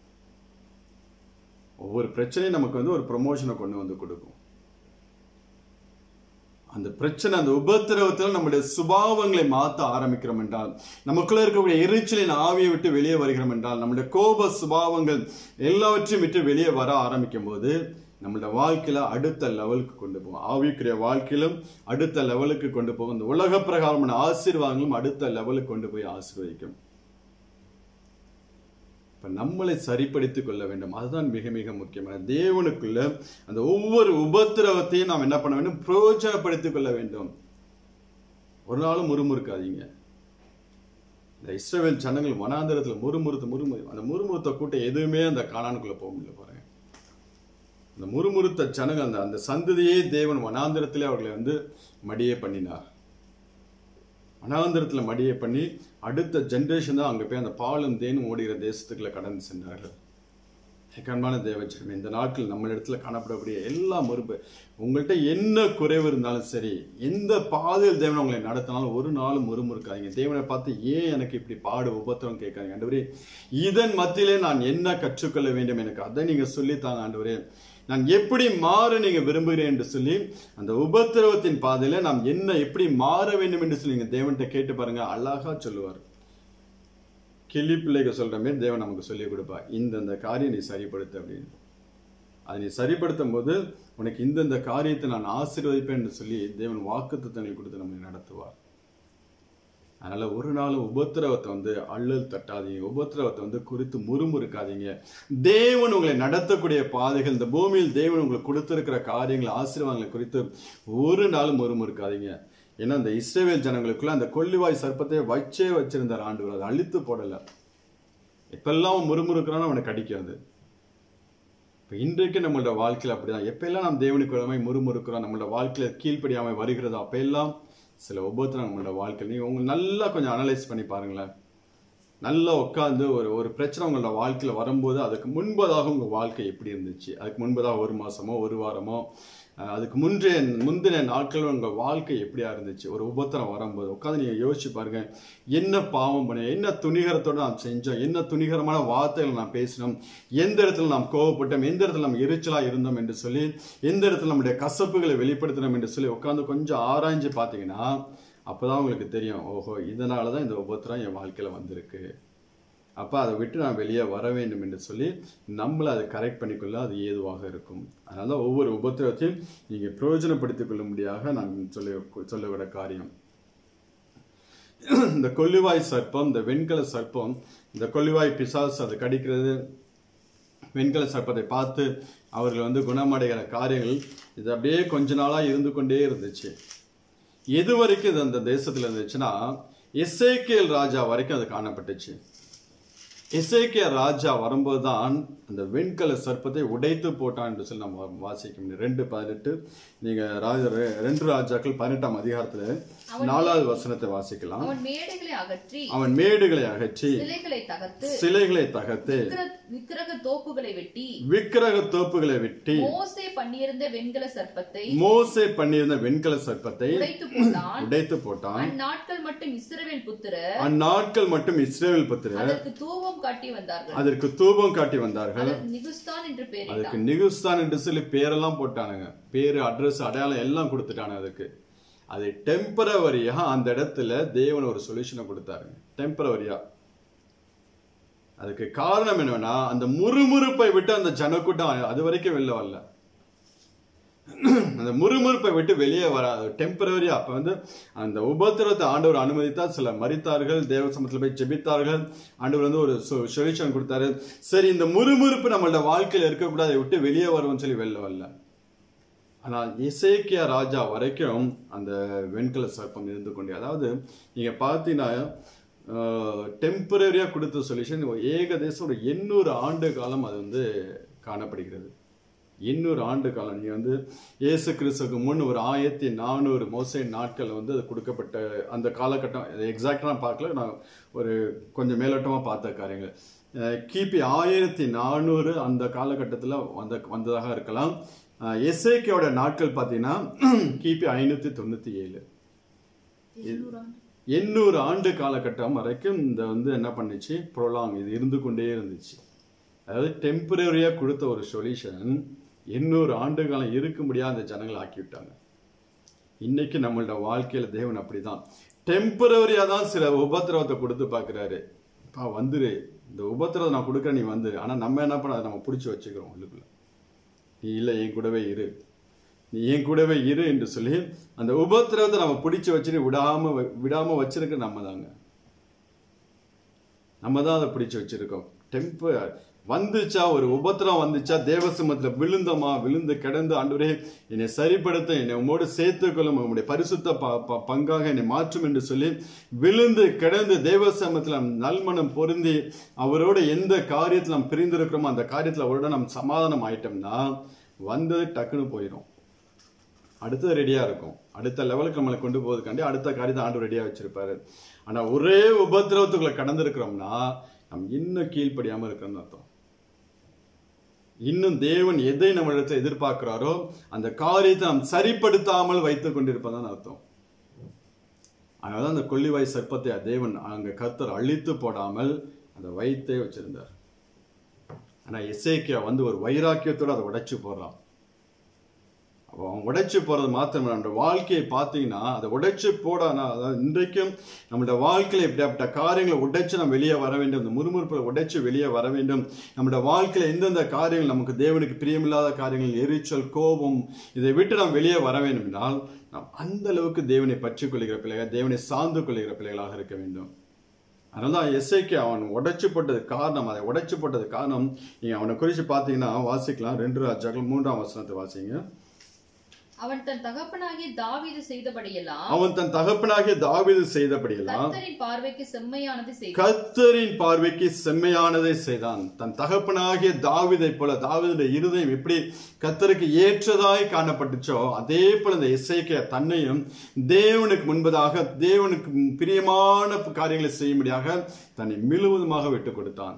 ஒவ்வொரு பிரச்சனையும் நமக்கு வந்து ஒரு ப்ரொமோஷனை கொண்டு வந்து கொடுக்கும் அந்த பிரச்சனை அந்த உபத்திரவத்தில் நம்முடைய சுபாவங்களை மாற்ற ஆரம்பிக்கிறோம் என்றால் நமக்குள்ள இருக்கக்கூடிய எரிச்சலின் ஆவியை விட்டு வெளியே வருகிறோம் என்றால் நம்முடைய கோப சுபாவங்கள் எல்லாவற்றையும் விட்டு வெளியே வர ஆரம்பிக்கும் போது நம்மளோட வாழ்க்கையில அடுத்த லெவலுக்கு கொண்டு போகும் ஆவிக்குரிய வாழ்க்கையிலும் அடுத்த லெவலுக்கு கொண்டு போகும் இந்த உலக பிரகாரமான ஆசீர்வாதங்களும் அடுத்த லெவலுக்கு கொண்டு போய் ஆசீர்வதிக்கும் இப்ப நம்மளை சரிப்படுத்திக் கொள்ள வேண்டும் அதுதான் மிக மிக முக்கியமான தேவனுக்குள்ள அந்த ஒவ்வொரு உபத்திரவத்தையும் நாம் என்ன பண்ண வேண்டும் பிரயோஜனப்படுத்திக் கொள்ள வேண்டும் ஒரு நாளும் முறுமுறுக்காதீங்க இந்த இஸ்ரவேல் ஜனங்கள் வனாந்தரத்துல முறுமுறுத்து முறுமுறு அந்த முறுமுறுத்த கூட்டம் எதுவுமே அந்த காணானுக்குள்ள போக முடியல பாருங்க அந்த முறுமுறுத்த ஜனங்கள் அந்த அந்த சந்ததியே தேவன் வனாந்தரத்திலே அவர்களை வந்து மடியே பண்ணினார் வனாந்தரத்துல மடியை பண்ணி அடுத்த ஜென்ரேஷன் தான் அங்க போய் அந்த பாலும் தேனும் ஓடுகிற தேசத்துக்குள்ள கடந்து சென்றார்கள் கண்பான தேவச்சரமே இந்த நாட்கள் நம்ம இடத்துல காணப்படக்கூடிய எல்லா மறுப்பு உங்கள்கிட்ட என்ன குறைவு இருந்தாலும் சரி எந்த பாதையில் தேவன் உங்களை நடத்தினாலும் ஒரு நாளும் முறுமுறுக்காதீங்க தேவனை பார்த்து ஏன் எனக்கு இப்படி பாடு உபத்திரம் கேட்காதீங்க ஆண்டவரே இதன் மத்தியிலே நான் என்ன கற்றுக்கொள்ள வேண்டும் எனக்கு அதை நீங்க சொல்லித்தாங்க ஆண்டவரே நான் எப்படி மாற நீங்க விரும்புகிறேன் என்று சொல்லி அந்த உபத்திரவத்தின் பாதையில நாம் என்ன எப்படி மாற வேண்டும் என்று சொல்லி நீங்க தேவன்கிட்ட கேட்டு பாருங்க அழகா சொல்லுவார் கிளி பிள்ளைக்கு சொல்ற மாதிரி தேவன் நமக்கு சொல்லி கொடுப்பா இந்தந்த காரியம் நீ சரிப்படுத்து அப்படின்னு அதை நீ சரிப்படுத்தும் போது உனக்கு இந்தந்த காரியத்தை நான் ஆசீர்வதிப்பேன் என்று சொல்லி தேவன் வாக்குத்தத்தங்கள் கொடுத்து நம்மை நடத்துவார் அதனால ஒரு நாள் உபத்திரவத்தை வந்து அள்ளல் தட்டாதீங்க உபத்திரவத்தை வந்து குறித்து முறுமுறுக்காதீங்க தேவன் உங்களை நடத்தக்கூடிய பாதைகள் இந்த பூமியில் தேவன் உங்களுக்கு கொடுத்திருக்கிற காரியங்கள் ஆசீர்வாதங்களை குறித்து ஒரு நாளும் முறுமுறுக்காதீங்க ஏன்னா அந்த இஸ்ரேவேல் ஜனங்களுக்குள்ள அந்த கொல்லிவாய் சர்ப்பத்தை வச்சே வச்சிருந்தார் ஆண்டு அதை அழித்து போடல எப்பெல்லாம் அவன் முறுமுறுக்கிறானோ அவனை கடிக்காது இப்போ இன்றைக்கு நம்மளோட வாழ்க்கையில் அப்படிதான் எப்பெல்லாம் நாம் தேவனுக்கு விடமாய் முறுமுறுக்கிறோம் நம்மளோட வாழ்க்கையில கீழ்ப்படியாமல் வருகிறதோ அப்பெல்லாம் சில உபத்திரம் நம்மளோட வாழ்க்கையில் நீங்கள் உங்க நல்லா கொஞ்சம் அனலைஸ் பண்ணி பாருங்களேன் நல்லா உட்காந்து ஒரு ஒரு பிரச்சனை உங்களோட வாழ்க்கையில் வரும்போது அதுக்கு முன்பதாக உங்கள் வாழ்க்கை எப்படி இருந்துச்சு அதுக்கு முன்பதாக ஒரு மாசமோ ஒரு வாரமோ அஹ், அதுக்கு முன்றைய முந்தின நாட்கள் உங்கள் வாழ்க்கை எப்படியா இருந்துச்சு ஒரு உபத்திரம் வரும்போது உட்காந்து நீங்கள் யோசிச்சு பாருங்க என்ன பாவம் பண்ண என்ன துணிகரத்தோடு நாம் செஞ்சோம் என்ன துணிகரமான வார்த்தைகள் நாம் பேசினோம் எந்த இடத்துல நாம் கோவப்பட்டோம் எந்த இடத்துல நாம் எரிச்சலாக இருந்தோம் என்று சொல்லி எந்த இடத்துல நம்முடைய கசப்புகளை வெளிப்படுத்தினோம் என்று சொல்லி உட்காந்து கொஞ்சம் ஆராய்ஞ்சு பார்த்தீங்கன்னா அப்பதான் உங்களுக்கு தெரியும் ஓஹோ இதனால தான் இந்த உபத்திரம் என் வாழ்க்கையில் வந்திருக்கு அப்போ அதை விட்டு நான் வெளியே வர வேண்டும் என்று சொல்லி நம்மளை அதை கரெக்ட் பண்ணிக்கொள்ள அது ஏதுவாக இருக்கும் அதனால தான் ஒவ்வொரு உபத்திரத்தையும் நீங்கள் பிரயோஜனப்படுத்திக் கொள்ளும்படியாக நான் சொல்ல சொல்லவிட காரியம் இந்த கொல்லிவாய் சர்ப்பம் இந்த வெண்கல சர்ப்பம் இந்த கொல்லிவாய் பிசாசு அதை கடிக்கிறது வெண்கல சர்ப்பத்தை பார்த்து அவர்கள் வந்து குணமடைகிற காரியங்கள் இது அப்படியே கொஞ்ச நாளாக இருந்து கொண்டே இருந்துச்சு எது வரைக்கும் இது அந்த தேசத்துல இருந்துச்சுன்னா எசேக்கியல் ராஜா வரைக்கும் அது காணப்பட்டுச்சு எசேக்கிய ராஜா வரும்போது தான் அந்த வெண்கல சர்ப்பத்தை உடைத்து போட்டான் என்று சொல்லி நம்ம வாசிக்க முடியும் ரெண்டு பதினெட்டு நீங்க ராஜ ரெ- ரெண்டு ராஜாக்கள் பதினெட்டாம் அதிகாரத்துல நாலாவது வசனத்தை வாசிக்கலாம் அவன் மேடைகளை அகற்றி அவன் மேடுகளை அகற்றி சிலைகளை தகர்த்து சிலைகளை தகர்த்து விக்கிர- விக்கிரக தோப்புகளை வெட்டி விக்கிரக தோப்புகளை வெட்டி மோசே பண்ணியிருந்த வெண்கல சர்ப்பத்தை மோசே பண்ணியிருந்த வெண்கல சர்ப்பத்தை உடைத்து போட்டான் உடைத்து போட்டான் அந்நாட்கள் மட்டும் இஸ்ரவேல் புத்திரர் அந்நாட்கள் மட்டும் இஸ்ரேல் புத்திரர் அதற்கு தூபம் தூபம் காட்டி வந்தார்கள் அதற்கு தூபம் காட்டி வந்தார்கள் அதற்கு நிகுஸ்தான் என்று பெயரிட்டான் அதுக்கு நிகுஸ்தான் என்று சொல்லி பேரெல்லாம் போட்டானுங்க பேரு அட்ரஸ் அடையாளம் எல்லாம் கொடுத்துட்டானுங்க அதுக்கு அது டெம்பரவரியா அந்த இடத்துல தேவன் ஒரு சொல்யூஷனை கொடுத்தாருங்க டெம்பரவரியா அதுக்கு காரணம் என்னன்னா அந்த முறுமுறுப்பை விட்டு அந்த ஜனக்கூட்டம் அது வரைக்கும் வெளில வரல அந்த முறுமுறுப்பை விட்டு வெளியே வர டெம்பரவரி அப்ப வந்து அந்த உபத்திரத்தை ஆண்டவர் அனுமதித்தார் சில மறித்தார்கள் தேவ சமத்துல போய் ஜெபித்தார்கள் ஆண்டவர் வந்து ஒரு சொல்யூஷன் கொடுத்தாரு சரி இந்த முறுமுறுப்பு நம்மளோட வாழ்க்கையில இருக்கக்கூடாது அதை விட்டு வெளியே வரும்னு சொல்லி வெளில வரல ஆனால் இசைக்கியா ராஜா வரைக்கும் அந்த வெண்கல சர்ப்பம் இருந்து கொண்டே அதாவது நீங்க பார்த்தீங்கன்னா டெம்பரரியா கொடுத்த சொல்யூஷன் ஏகதேசம் ஒரு எண்ணூறு ஆண்டு காலம் அது வந்து காணப்படுகிறது எண்ணூறு ஆண்டு காலம் நீங்க வந்து இயேசு கிறிஸ்துக்கு முன் ஒரு ஆயிரத்தி நானூறு மோசை நாட்கள் வந்து அது கொடுக்கப்பட்ட அந்த காலகட்டம் எக்ஸாக்டா நான் பார்க்கல நான் ஒரு கொஞ்சம் மேலோட்டமா பார்த்த காரியங்கள் அஹ் கிபி ஆயிரத்தி நானூறு அந்த காலகட்டத்தில் வந்த வந்ததாக இருக்கலாம் எஸ்ஏகேவோட நாட்கள் பார்த்தீங்கன்னா கிபி ஐநூத்தி தொண்ணூத்தி ஏழு எண்ணூறு ஆண்டு காலகட்டம் வரைக்கும் இந்த வந்து என்ன பண்ணுச்சு ப்ரொலாங் இது இருந்து கொண்டே இருந்துச்சு அதாவது டெம்பரரியாக கொடுத்த ஒரு சொல்யூஷன் எண்ணூறு ஆண்டு காலம் இருக்க முடியாத அந்த ஜனங்களை ஆக்கி விட்டாங்க இன்னைக்கு நம்மளோட வாழ்க்கையில தேவன் அப்படிதான் டெம்பரரியா தான் சில உபத்திரவத்தை கொடுத்து பார்க்குறாரு பா வந்துரு இந்த உபத்திரவத்தை நான் கொடுக்குறேன் நீ வந்து ஆனா நம்ம என்ன பண்ண அதை நம்ம பிடிச்சி வச்சுக்கிறோம் உள்ளுக்குள்ள நீ இல்லை என் கூடவே இரு நீ என் கூடவே இரு என்று சொல்லி அந்த உபத்திரவத்தை நம்ம பிடிச்சு வச்சுட்டு விடாம வ- விடாம வச்சிருக்க நம்ம தாங்க நம்ம தான் அதை பிடிச்சு வச்சிருக்கோம் டெம்ப வந்துச்சா ஒரு உபத்திரம் வந்துச்சா தேவசமத்துல விழுந்தமா விழுந்து கிடந்து ஆண்டவரே என்னை சரிப்படுத்த என்னை உம்மோடு சேர்த்துக்கொள்ளும் உம்முடைய பரிசுத்த ப- ப- பங்காக என்னை மாற்றும் என்று சொல்லி விழுந்து கிடந்து தேவசமத்துல நாம் நல்மனம் பொருந்தி அவரோட எந்த காரியத்தில் நாம் பிரிந்திருக்கிறோமோ அந்த காரியத்தில் அவரோட நாம் சமாதானம் ஆயிட்டோம்னா வந்தது டக்குன்னு போயிடும் அடுத்தது ரெடியா இருக்கும் அடுத்த லெவலுக்கு நம்மளை கொண்டு போவதுக்காண்டி அடுத்த காரியத்தை ஆண்டு ரெடியா வச்சிருப்பாரு ஆனா ஒரே உபத்திரவத்துக்குள்ள கடந்திருக்கிறோம்னா நம்ம இன்னும் கீழ்ப்படியாம இருக்கிறோம்னு அர்த்தம் இன்னும் தேவன் எதை நம்மளிடத்தில் எதிர்பார்க்கிறாரோ அந்த காரியத்தை நாம் சரிப்படுத்தாமல் வைத்துக் கொண்டிருப்பதான் அர்த்தம் அதனால அந்த கொள்ளிவாய் சர்ப்பத்தை தேவன் அங்க கர்த்தர் அழித்து போடாமல் அந்த வைத்தே வச்சிருந்தார் ஆனா எசேக்கியா வந்து ஒரு வைராக்கியத்தோட அதை உடைச்சு போடுறான் அப்போ அவன் உடைச்சு போறது மாத்திரம் இல்ல, நம்மளோட வாழ்க்கையை பார்த்தீங்கன்னா அதை உடைச்சு போடானா அதாவது இன்றைக்கும் நம்மளோட வாழ்க்கையில இப்படிப்பட்ட காரியங்களை உடைச்சு நம்ம வெளியே வர வேண்டும் இந்த முறுமுறுப்புல உடைச்சு வெளியே வர வேண்டும் நம்மளோட வாழ்க்கையில எந்தெந்த காரியங்கள் நமக்கு தேவனுக்கு பிரியமில்லாத காரியங்கள் எரிச்சல் கோபம் இதை விட்டு நாம் வெளியே வர வேண்டும் என்றால் நாம் அந்த அளவுக்கு தேவனை பற்றிக் கொள்கிற பிள்ளைகள் தேவனை சார்ந்து கொள்கிற பிள்ளைகளாக இருக்க வேண்டும் அதனால தான் எஸ்ஐக்கு அவன் உடைச்சு போட்டது காரணம் அதை உடைச்சு போட்டது காரணம் நீங்க அவனை குறித்து பார்த்தீங்கன்னா வாசிக்கலாம் ரெண்டு ராஜாக்கள் மூன்றாம் வசனத்தை வாசிங்க அவன் தன் தகப்பனாகிய தாவீது செய்தபடியெல்லாம் அவன் தன் தகப்பனாகிய தாவீது செய்தபடியெல்லாம் கர்த்தரின் பார்வைக்கு செம்மையானது செய்தான் கர்த்தரின் பார்வைக்கு செம்மையானதை செய்தான் தன் தகப்பனாகிய தாவீதை போல தாவீதுடைய இருதயம் எப்படி கர்த்தருக்கு ஏற்றதாய் காணப்பட்டுச்சோ அதே போல இந்த இசைக்க தன்னையும் தேவனுக்கு முன்பதாக தேவனுக்கு பிரியமான காரியங்களை செய்யும்படியாக தன்னை முழுவதுமாக விட்டு கொடுத்தான்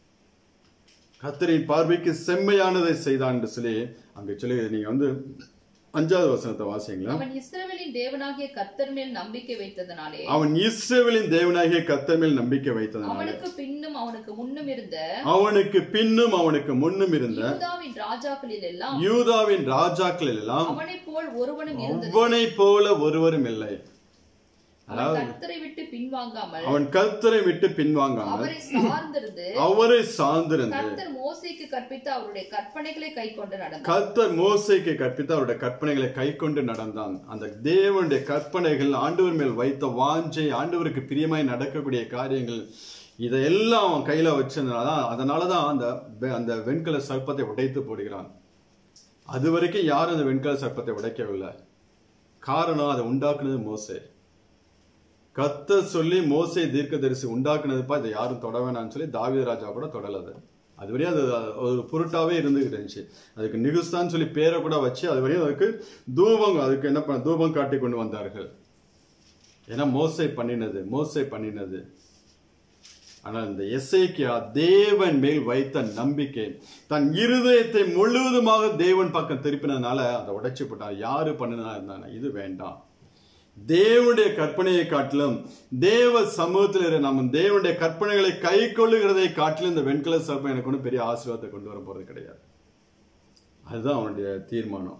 கர்த்தரின் பார்வைக்கு செம்மையானதை செய்தான் என்று சொல்லி அங்க சொல்லி நீங்க வந்து அஞ்சாவது வசனத்தை வாசிங்களா அவன் இஸ்ரவேலின் தேவனாகிய கர்த்தர் மேல் நம்பிக்கை வைத்ததனாலே அவன் இஸ்ரவேலின் தேவனாகிய கர்த்தர் மேல் நம்பிக்கை வைத்ததனால அவனுக்கு பின்னும் அவனுக்கு முன்னும் இருந்த அவனுக்கு பின்னும் அவனுக்கு முன்னும் இருந்த யூதாவின் ராஜாக்களில் எல்லாம் யூதாவின் ராஜாக்கள் எல்லாம் அவனைப் போல் ஒருவனும் இருந்தது அவனை போல ஒருவரும் இல்லை அவன் கர்த்தரை விட்டு பின்வாங்காமல் அவன் கர்த்தரை விட்டு பின்வாங்காமல் அவரை சார்ந்திருந்து அவரை சார்ந்திருந்து கர்த்தர் மோசேக்கு கற்பித்த அவருடைய கற்பனைகளை கை கொண்டு நடந்தார் கர்த்தர் மோசைக்கு கற்பித்த அவருடைய கற்பனைகளை கை கொண்டு நடந்தான் அந்த தேவனுடைய கற்பனைகள் ஆண்டவர் மேல் வைத்த வாஞ்சை ஆண்டவருக்கு பிரியமாய் நடக்கக்கூடிய காரியங்கள் இதையெல்லாம் அவன் கையில வச்சிருந்தனால தான் அதனாலதான் அந்த வெ- அந்த வெண்கல சர்ப்பத்தை உடைத்து போடுகிறான் அது வரைக்கும் யாரும் அந்த வெண்கல சர்ப்பத்தை உடைக்கவில்லை காரணம் அதை உண்டாக்குனது மோசே கர்த்தர் சொல்லி மோசே தீர்க்கதரிசி உண்டாக்குனதுப்பா இதை யாரும் தொட வேணாம்னு சொல்லி தாவீது ராஜா கூட தொடலது அது வரையும் அது ஒரு பொருட்டாவே இருந்துகிட்டு இருந்துச்சு அதுக்கு நிகுஸ்தான் சொல்லி பேரை கூட வச்சு அது வரையும் அதுக்கு தூபம் அதுக்கு என்ன பண்ண தூபம் காட்டி கொண்டு வந்தார்கள் ஏன்னா மோசை பண்ணினது மோசை பண்ணினது ஆனால் இந்த எசேக்கியா தேவன் மேல் வைத்த நம்பிக்கை தன் இருதயத்தை முழுவதுமாக தேவன் பக்கம் திருப்பினதுனால அதை உடைச்சு போட்டான் யாரு பண்ணினா இருந்தாங்க இது வேண்டாம் தேவனுடைய கற்பனையை காட்டிலும் தேவ சமூகத்தில் இருக்கிற நம்ம தேவனுடைய கற்பனைகளை கை கொள்ளுகிறதை காட்டிலும் இந்த வெண்கல சர்ப்பம் எனக்கு ஒன்றும் பெரிய ஆசீர்வாதத்தை கொண்டு வர போறது கிடையாது அதுதான் அவனுடைய தீர்மானம்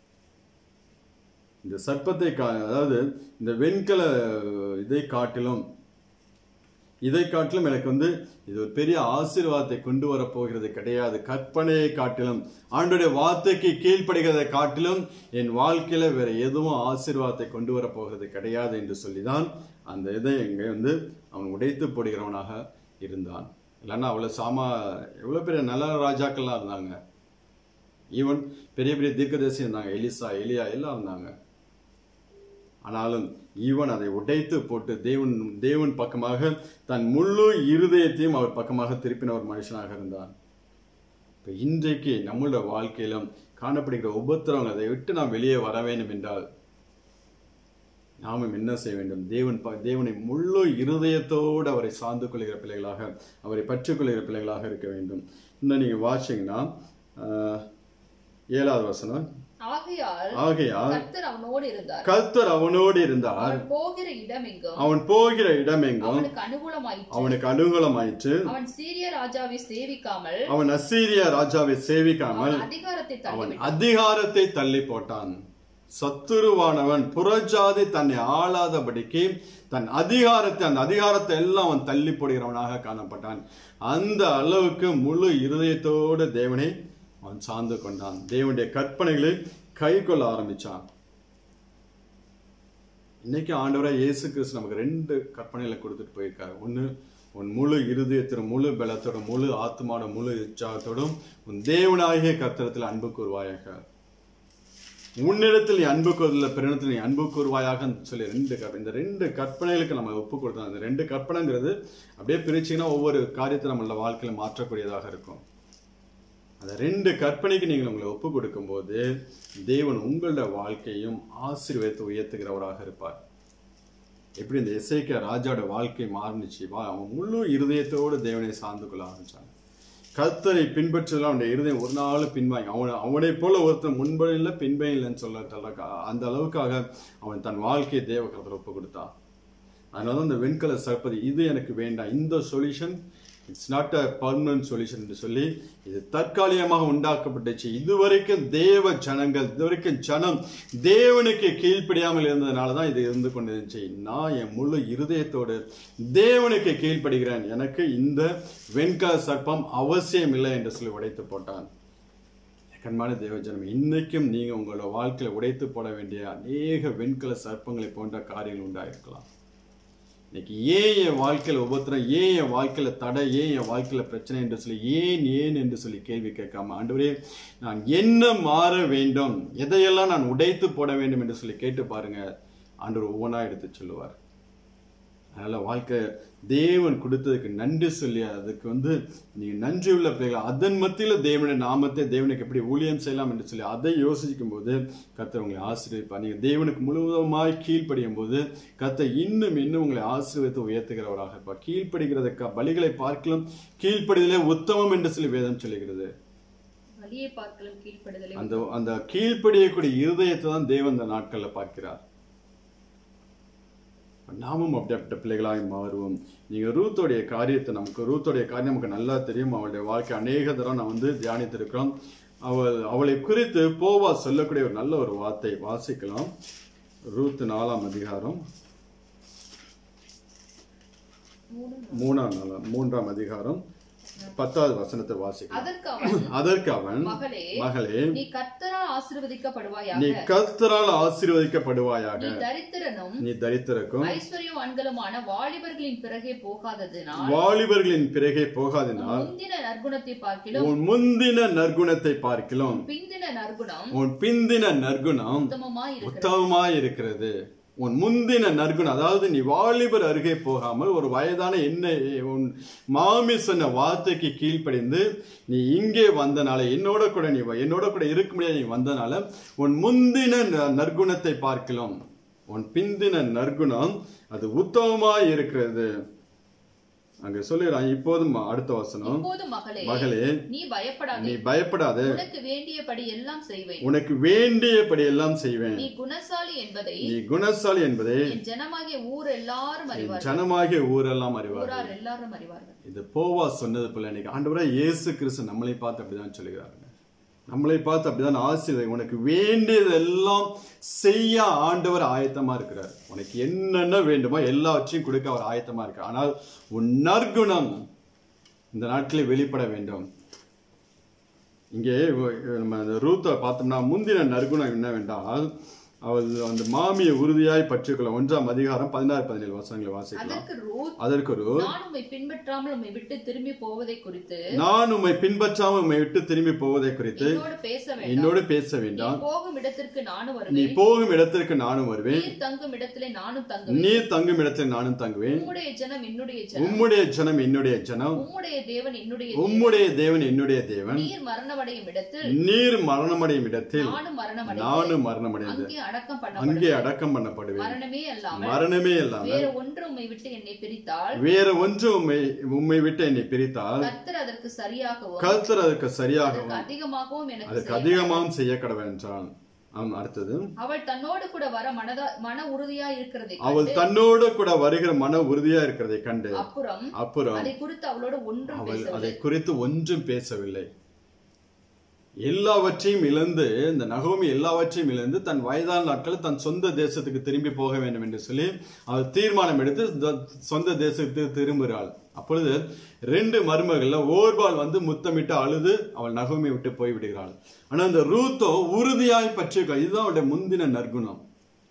இந்த சர்ப்பத்தை கா- அதாவது இந்த வெண்கல இதை காட்டிலும் இதை காட்டிலும் எனக்கு வந்து இது ஒரு பெரிய ஆசீர்வாதத்தை கொண்டு வர போகிறது கிடையாது கற்பனையை காட்டிலும் ஆண்டுடைய வார்த்தைக்கு கீழ்ப்படுகிறதை காட்டிலும் என் வாழ்க்கையில வேற எதுவும் ஆசீர்வாதத்தை கொண்டு வர போகிறது கிடையாது என்று சொல்லிதான் அந்த இதை இங்கே வந்து அவன் உடைத்து போடுகிறவனாக இருந்தான் இல்லைன்னா அவ்வளவு சாமா எவ்வளவு பெரிய நல்ல ராஜாக்கள்லாம் இருந்தாங்க ஈவன் பெரிய பெரிய தீர்க்கதரிசி இருந்தாங்க எலிசா எலியா எல்லாம் இருந்தாங்க ஆனாலும் ஈவன் அதை உடைத்து போட்டு தேவன் தேவன் பக்கமாக தன் முழு இருதயத்தையும் அவர் பக்கமாக திருப்பின ஒரு மனுஷனாக இருந்தான் இப்ப இன்றைக்கு நம்மளுடைய வாழ்க்கையிலும் காணப்படுகிற உபத்திரவங்கள் அதை விட்டு நாம் வெளியே வர வேண்டும் என்றால் நாமும் என்ன செய்ய வேண்டும் தேவன் ப- தேவனை முழு இருதயத்தோடு அவரை சார்ந்து கொள்கிற பிள்ளைகளாக அவரை பற்றிக் கொள்கிற பிள்ளைகளாக இருக்க வேண்டும் இன்னும் நீங்க வாசிங்கன்னா ஆஹ், ஏழாவது வசனம் ஆகையால் ஆகையால் கர்த்தர் அவனோடு இருந்தார் கர்த்தர் அவனோடு இருந்தார் அவன் போகிற இடமெங்கும் அவன் போகிற இடமெங்கும் அவனுக்கு அனுகூலமாயிற்று அவனுக்கு அனுகூலமாயிற்று அவன் சீரிய ராஜாவை சேவிக்காமல் அவன் அசீரிய ராஜாவை சேவிக்காமல் அவன் அதிகாரத்தை அவன் தள்ளிவிட்டான் அதிகாரத்தை தள்ளி போட்டான் சத்துருவானவன் புறஜாதி தன்னை ஆளாதபடிக்கு தன் அதிகாரத்தை அந்த அதிகாரத்தை எல்லாம் அவன் தள்ளி போடுகிறவனாக காணப்பட்டான் அந்த அளவுக்கு முழு இருதயத்தோடு தேவனை அவன் சார்ந்து கொண்டான் தேவனுடைய கற்பனைகளை கை கொள்ள ஆரம்பிச்சான் இன்னைக்கு ஆண்டவராக இயேசு கிறிஸ்து நமக்கு ரெண்டு கற்பனைகளை கொடுத்துட்டு போயிருக்காரு ஒன்று உன் முழு இருதயத்தோட முழு பலத்தோட முழு ஆத்மாவோட முழு உற்சாகத்தோடும் உன் தேவனாகிய கத்திரத்தில் அன்பு கூறுவாயாக உன்னிடத்தில் நீ அன்பு கூறுதல பிறனிடத்தில் நீ அன்பு கூறுவாயாக சொல்லி ரெண்டு கற்ப- இந்த ரெண்டு கற்பனைகளுக்கு நம்ம ஒப்பு கொடுத்தோம் அந்த ரெண்டு கற்பனைங்கிறது அப்படியே பிரிச்சீங்கன்னா ஒவ்வொரு காரியத்தை நம்மளோட வாழ்க்கையில மாற்றக்கூடியதாக இருக்கும் அந்த ரெண்டு கற்பனைக்கு நீங்கள் உங்களை ஒப்பு கொடுக்கும்போது தேவன் உங்களோட வாழ்க்கையும் ஆசீர்வாதத்தை உயர்த்துகிறவராக இருப்பார் எப்படி இந்த இசைக்க ராஜாவோட வாழ்க்கை மாறுனுச்சு வா அவன் முழு இருதயத்தோடு தேவனை சார்ந்து கொள்ள ஆரம்பிச்சான் கர்த்தரை பின்பற்றுதல் அவனுடைய இருதயம் ஒரு நாள் பின்வாங்கி அவனை அவனை போல ஒருத்தன் முன்பே இல்லை பின்பே இல்லைன்னு சொல்ல தள்ள அந்த அளவுக்காக அவன் தன் வாழ்க்கையை தேவ கருத்தில் ஒப்பு கொடுத்தான் அதனால தான் இந்த வெண்கல சர்ப்பதி இது எனக்கு வேண்டாம் இந்த solution it's not a permanent solution என்று சொல்லி இது தற்காலிகமாக உண்டாக்கப்பட்டுச்சு இதுவரைக்கும் தேவ ஜனங்கள் இதுவரைக்கும் ஜனம் தேவனுக்கு கீழ்ப்படியாமல் இருந்ததுனால தான் இது இருந்து கொண்டிருந்துச்சு நான் என் முழு இருதயத்தோடு தேவனுக்கு கீழ்ப்படுகிறேன் எனக்கு இந்த வெண்கல சர்ப்பம் அவசியம் இல்லை என்று சொல்லி உடைத்து போட்டான் கண்மான தேவஜனம் இன்னைக்கும் நீங்க உங்களோட வாழ்க்கையில உடைத்து போட வேண்டிய அநேக வெண்கல சர்ப்பங்களை போன்ற காரியங்கள் உண்டாயிருக்கலாம் இன்னைக்கு ஏன் என் வாழ்க்கையில உபத்திரம் ஏன் என் வாழ்க்கையில தடை ஏன் என் வாழ்க்கையில பிரச்சனை என்று சொல்லி ஏன் ஏன் என்று சொல்லி கேள்வி கேட்காம ஆண்டவரே நான் என்ன மாற வேண்டும் எதையெல்லாம் நான் உடைத்து போட வேண்டும் என்று சொல்லி கேட்டு பாருங்க ஆண்டவர் ஒவ்வொன்றா எடுத்து சொல்லுவார் அதனால வாழ்க்கை தேவன் கொடுத்ததுக்கு நன்றி சொல்லி அதுக்கு வந்து நீங்க நன்றி உள்ள பிள்ளைகள் அதன் மத்தியில தேவனுடைய நாமத்தை தேவனுக்கு எப்படி ஊழியம் செய்யலாம் என்று சொல்லி அதை யோசிக்கும் போது கர்த்தர் உங்களை ஆசீர்வதிப்பார் நீங்க தேவனுக்கு முழுவதுமாய் கீழ்ப்படியும் போது கர்த்தர் இன்னும் இன்னும் உங்களை ஆசீர்வதித்து உயர்த்துகிறவராக இருப்பார் கீழ்ப்படுகிறதுக்கு பலிகளை பார்க்கலாம் கீழ்ப்படிதலே உத்தமம் என்று சொல்லி வேதம் சொல்லுகிறது வலியை பார்க்கலாம் கீழ்ப்படுதலை அந்த அந்த கீழ்ப்படியக்கூடிய இருதயத்தை தான் தேவன் இந்த நாட்கள்ல பார்க்கிறார் நாமும் அப்படிப்பட்ட பிள்ளைகளாய் மாறுவோம் நீங்க ரூத்தோடைய காரியத்தை நமக்கு ரூத்தோடைய காரியம் நமக்கு நல்லா தெரியும் அவளுடைய வாழ்க்கை அநேக தரம் நான் வந்து தியானித்திருக்கிறோம் அவள் அவளை குறித்து போவா சொல்லக்கூடிய ஒரு நல்ல ஒரு வார்த்தை வாசிக்கலாம் ரூத் நாலாம் அதிகாரம் மூணாம் நாளாம் மூன்றாம் அதிகாரம் பத்தாவது வசனத்தை வாசிக்கலாம் அதற்கு அவன் அதற்கு அவன் மகளே மகளே நீ கர்த்தரால் ஆசீர்வதிக்கப்படுவாயாக நீ கர்த்தரால் ஆசீர்வதிக்கப்படுவாயாக நீ தரித்திரனும் நீ தரித்திருக்கும் ஐஸ்வர்யவான்களுமான வாலிபர்களின் பிறகே போகாததினால் வாலிபர்களின் பிறகே போகாதினால் முந்தின நற்குணத்தை பார்க்கிலும் உன் முந்தின நற்குணத்தை பார்க்கிலும் பிந்தின நற்குணம் உன் பிந்தின நற்குணம் உத்தமமாய் இருக்கிறது உத்தமமாய் இருக்கிறது உன் முந்தின நற்குணம் அதாவது நீ வாலிபர் அருகே போகாமல் ஒரு வயதான என்ன உன் மாமி சொன்ன வார்த்தைக்கு கீழ்ப்படிந்து நீ இங்கே வந்தனால என்னோட கூட நீ வ- என்னோட கூட இருக்க முடியாது நீ வந்தனால உன் முந்தின ந- நற்குணத்தை பார்க்கலாம் உன் பிந்தின நற்குணம் அது உத்தமமாய் இருக்கிறது அங்க சொல்லுகிறான் இப்போதும் அடுத்த வசனம் இப்போது மகளே மகளே நீ பயப்படாதே நீ பயப்படாதே உனக்கு வேண்டியபடி எல்லாம் செய்வேன் உனக்கு வேண்டியபடி எல்லாம் செய்வேன் நீ குணசாலி என்பதை நீ குணசாலி என்பதை என் ஜனமாகிய ஊர் எல்லாரும் அறிவார்கள் ஜனமாகிய ஊரெல்லாம் அறிவார் ஊரார் எல்லாரும் அறிவார்கள் இது போவா சொன்னது போல இன்னைக்கு ஆண்டவரே இயேசு கிறிஸ்து நம்மளை பார்த்து அப்படிதான் சொல்லுகிறாருங்க நம்மளை பார்த்து அப்படிதான் ஆசீர்வாதம் உனக்கு வேண்டியதெல்லாம் செய்ய ஆண்டவர் ஆயத்தமா இருக்கிறார் உனக்கு என்னென்ன வேண்டுமோ எல்லாவற்றையும் கொடுக்க அவர் ஆயத்தமா இருக்கார் ஆனால் உன் நற்குணம் இந்த நாட்களில் வெளிப்பட வேண்டும் இங்கே வ- நம்ம அந்த ரூத்தை பார்த்தோம்னா முந்தின நற்குணம் என்னவென்றால் அவள் அந்த மாமியை உறுதியாய் பற்றிக்கொள்ள ஒன்றாம் அதிகாரம் பதினாறு பதினேழு வசனங்களை வாசிக்கலாம் அதற்கு ரூத் அதற்கு ஒரு நான் உம்மை பின்பற்றாமல் உம்மை விட்டு திரும்பி போவதை குறித்து நான் உம்மை பின்பற்றாமல் உம்மை விட்டு திரும்பி போவதை குறித்து என்னோடு பேச வேண்டாம் என்னோடு பேச நீ வேண்டாம் போகும் இடத்திற்கு நானும் நீ வருவேன் போகும் இடத்திற்கு நானும் வருவேன் நீர் தங்கும் இடத்திலே நானும் தங்குவேன் நீ தங்கும் இடத்தில் நானும் தங்குவேன் உம்முடைய ஜனம் என்னுடைய ஜனம் உம்முடைய ஜனம் என்னுடைய ஜனம் உம்முடைய தேவன் என்னுடைய உம்முடைய தேவன் என்னுடைய தேவன் நீர் மரணமடையும் இடத்தில் நீர் மரணமடையும் இடத்தில் நானும் மரணமடைந்து நானும் மரணமடைந்து அங்கே அடக்கம் அங்கே பண்ணப்படுவேன் அடக்கம் பண்ணப்படுவேன் மரணமே அல்லாமல் மரணமே இல்லாமல் வேற ஒன்று உம்மை விட்டு என்னை பிரித்தால் வேற ஒன்று உம்மை உம்மை விட்டு என்னை பிரித்தால் கர்த்தர் அதற்கு சரியாகவும் கர்த்தர் அதற்கு அதற்கு சரியாகவும் அதிகமாகவும் எனக்கு அதுக்கு செய்ய அதிகமாகவும் செய்ய கடவை என்றான் ஆம், அடுத்தது அவள் தன்னோடு கூட வர மனதா மன உறுதியா இருக்கிறதை அவள் கண்டு தன்னோடு கூட வருகிற மன உறுதியா இருக்கிறதை கண்டு அப்புறம் அப்புறம் அதை குறித்து அவளோடு ஒன்றும் அவள் பேசவில்லை அதை குறித்து ஒன்றும் பேசவில்லை எல்லாவற்றையும் இழந்து இந்த நகோமி எல்லாவற்றையும் இழந்து தன் வயதான நாட்கள் தன் சொந்த தேசத்துக்கு திரும்பி போக வேண்டும் என்று சொல்லி அவள் தீர்மானம் எடுத்து த- சொந்த தேசத்துக்கு திரும்புகிறாள் அப்பொழுது ரெண்டு மருமகள்ல ஓர்பால் வந்து முத்தமிட்டு அழுது அவள் நகோமி விட்டு போய் விடுகிறாள் ஆனா அந்த ரூத்தோ உறுதியாய் பற்றிருக்கா இதுதான் அவளுடைய முந்தின நற்குணம்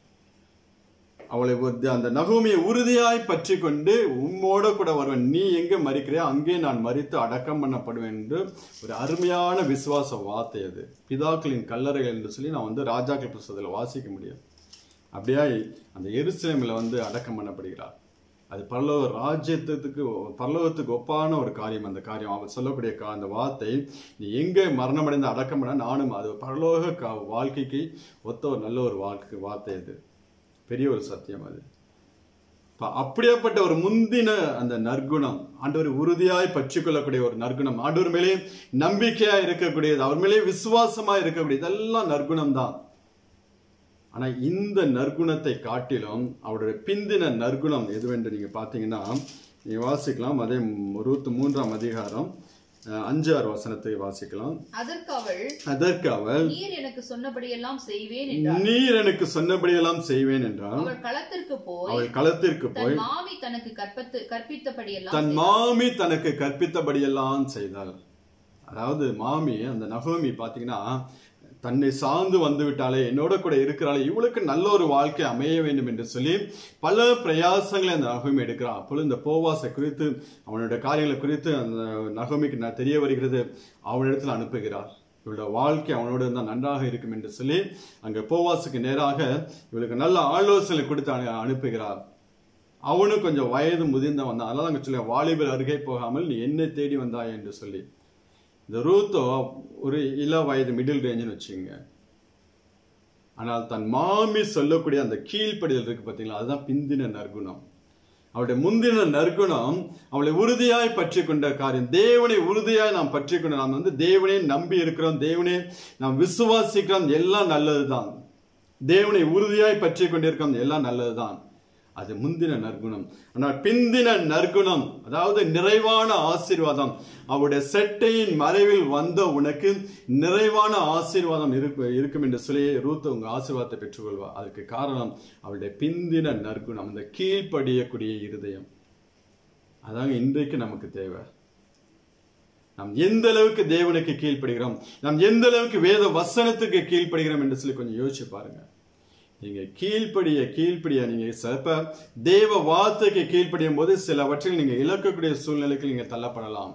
அவளை ஒரு- அந்த நகோமியை உறுதியாய் பற்றி கொண்டு உம்மோட கூட வருவேன் நீ எங்கே மறிக்கிறியோ அங்கே நான் மறித்து அடக்கம் பண்ணப்படுவேன் என்று ஒரு அருமையான விசுவாச வார்த்தை அது பிதாக்களின் கல்லறைகள் என்று சொல்லி நான் வந்து ராஜாக்கள் புஸ்தகத்தில் வாசிக்க முடியும் அப்படியே அந்த எருசலேமில் வந்து அடக்கம் பண்ணப்படுகிறார் அது பரலோக ராஜ்யத்துக்கு பரலோகத்துக்கு ஒப்பான ஒரு காரியம் அந்த காரியம் அவர் சொல்லக்கூடிய கா- அந்த வார்த்தை நீ எங்கே மரணமடைந்து அடக்கம் பண்ண நானும் அது பரலோக கா- வாழ்க்கைக்கு ஒத்த ஒரு நல்ல ஒரு வாழ்க்கை வார்த்தை அது பெரிய ஒரு சத்தியம் அது அப்ப அப்படியாப்பட்ட ஒரு முந்தின அந்த நற்குணம் ஆண்டவர் உறுதியாய் பற்றிக்கொள்ளக்கூடிய ஒரு நற்குணம் ஆண்டவர் மேலே நம்பிக்கையா இருக்கக்கூடியது அவர் மேலே விசுவாசமா இருக்கக்கூடியது இதெல்லாம் நற்குணம் தான் ஆனா இந்த நற்குணத்தை காட்டிலும் அவருடைய பிந்தின நற்குணம் எதுவென்று நீங்க பாத்தீங்கன்னா நீங்க வாசிக்கலாம் அதே ரூத்து மூன்றாம் அதிகாரம் அஹ், அஞ்சு ஆறு வசனத்தை வாசிக்கலாம் அதற்கு அவள் அதற்கு அவள் நீர் எனக்கு சொன்னபடியெல்லாம் செய்வேன் என்றாள் நீர் எனக்கு சொன்னபடியெல்லாம் செய்வேன் என்றால் அவள் களத்திற்கு போய் அவள் களத்திற்கு போய் தன் மாமி தனக்கு கற்பத்து கற்பித்தபடியெல்லாம் தன் மாமி தனக்கு கற்பித்தபடியெல்லாம் செய்தாள் அதாவது மாமி அந்த நகோமி பாத்தீங்கன்னா தன்னை சார்ந்து வந்து விட்டாலே என்னோட கூட இருக்கிறாளே இவளுக்கு நல்ல ஒரு வாழ்க்கை அமைய வேண்டும் என்று சொல்லி பல பிரயாசங்களை அந்த நகோமி எடுக்கிறான் அப்பொழுது இந்த போவாசை குறித்து அவனுடைய காரியங்களை குறித்து அந்த நகோமிக்கு நான் தெரிய வருகிறது அவனிடத்தில் அனுப்புகிறார் இவளுடைய வாழ்க்கை அவனோடு இருந்தால் நன்றாக இருக்கும் என்று சொல்லி அங்கே போவாசுக்கு நேராக இவளுக்கு நல்ல ஆலோசனை கொடுத்து அனு- அனுப்புகிறார் அவனும் கொஞ்சம் வயது முதிர்ந்தவன் தான் அதனால அங்கே சொல்ல வாலிபர் அருகே போகாமல் நீ என்னை தேடி வந்தாய் என்று சொல்லி இந்த ரூத்தோ ஒரு இள வயது மிடில் ரேஞ்சுன்னு வச்சுங்க ஆனால் தன் மாமி சொல்லக்கூடிய அந்த கீழ்ப்படிதல் இருக்கு பார்த்தீங்களா அதுதான் பிந்தின நற்குணம் அவளுடைய முந்தின நற்குணம் அவளை உறுதியாய் பற்றி கொண்ட காரியம் தேவனை உறுதியாய் நாம் பற்றி கொண்ட நாம் வந்து தேவனை நம்பி இருக்கிறோம் தேவனை நாம் விசுவாசிக்கிறோம் எல்லாம் நல்லதுதான் தேவனை உறுதியாய் பற்றி கொண்டிருக்கோம் எல்லாம் நல்லதுதான் அது முந்தின நற்குணம் ஆனால் பிந்தின நற்குணம் அதாவது நிறைவான ஆசீர்வாதம் அவருடைய செட்டையின் மறைவில் வந்த உனக்கு நிறைவான ஆசீர்வாதம் இருக்கு இருக்கும் என்று சொல்லி ரூத் உங்க ஆசீர்வாதத்தை பெற்றுக்கொள்வா அதுக்கு காரணம் அவளுடைய பிந்தின நற்குணம் அந்த கீழ்ப்படியக்கூடிய இருதயம் அதாங்க இன்றைக்கு நமக்கு தேவை நாம் எந்த அளவுக்கு தேவனுக்கு கீழ்ப்படுகிறோம் நாம் எந்த அளவுக்கு வேத வசனத்துக்கு கீழ்ப்படுகிறோம் என்று சொல்லி கொஞ்சம் யோசிச்சு பாருங்க நீங்க கீழ்ப்படிய கீழ்ப்படிய நீங்க சிலப்ப தேவ வார்த்தைக்கு கீழ்ப்படியும் போது சிலவற்றில் நீங்க இழக்கக்கூடிய சூழ்நிலைக்கு நீங்க தள்ளப்படலாம்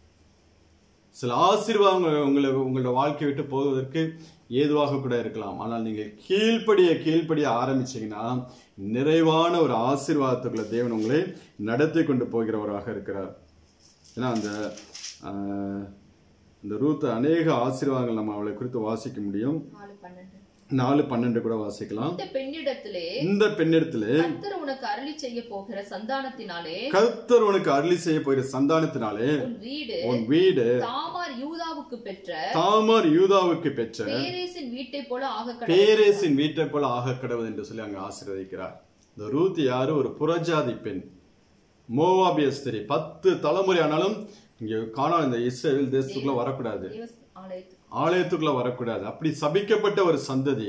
சில ஆசீர்வாதங்கள் உங்களை உங்களோட வாழ்க்கை விட்டு போவதற்கு ஏதுவாக கூட இருக்கலாம் ஆனால் நீங்க கீழ்ப்படிய கீழ்ப்படிய ஆரம்பிச்சீங்கன்னா நிறைவான ஒரு ஆசீர்வாதத்துக்குள்ள தேவன் உங்களை நடத்தி கொண்டு போகிறவராக இருக்கிறார் ஏன்னா அந்த ஆஹ், இந்த ரூத் அநேக ஆசீர்வாதங்கள் நம்ம அவளை குறித்து வாசிக்க முடியும் நாலு பன்னெண்டு நாலு பன்னெண்டு கூட வாசிக்கலாம் இந்த பெண்ணிடத்திலே இந்த பெண்ணிடத்துல கர்த்தர் உனக்கு அருளி செய்ய போகிற சந்தானத்தினாலே கர்த்தர் உனக்கு அருளி செய்ய போகிற சந்தானத்தினாலே உன் வீடு உன் வீடு தாமார் யூதாவுக்கு பெற்ற தாமார் யூதாவுக்கு பெற்ற பேரேசின் வீட்டை போல ஆக பேரேசின் வீட்டை போல ஆக கடவுள் என்று சொல்லி அங்க ஆசீர்வதிக்கிறார் இந்த ரூத் யாரு ஒரு புறஜாதி பெண் மோவாபிய ஸ்திரி பத்து தலைமுறை ஆனாலும் இங்க காணா இந்த இஸ்ரேல் தேசத்துக்குள்ள வரக்கூடாது ஆலயத்துக்கு ஆலயத்துக்குள்ள வரக்கூடாது அப்படி சபிக்கப்பட்ட ஒரு சந்ததி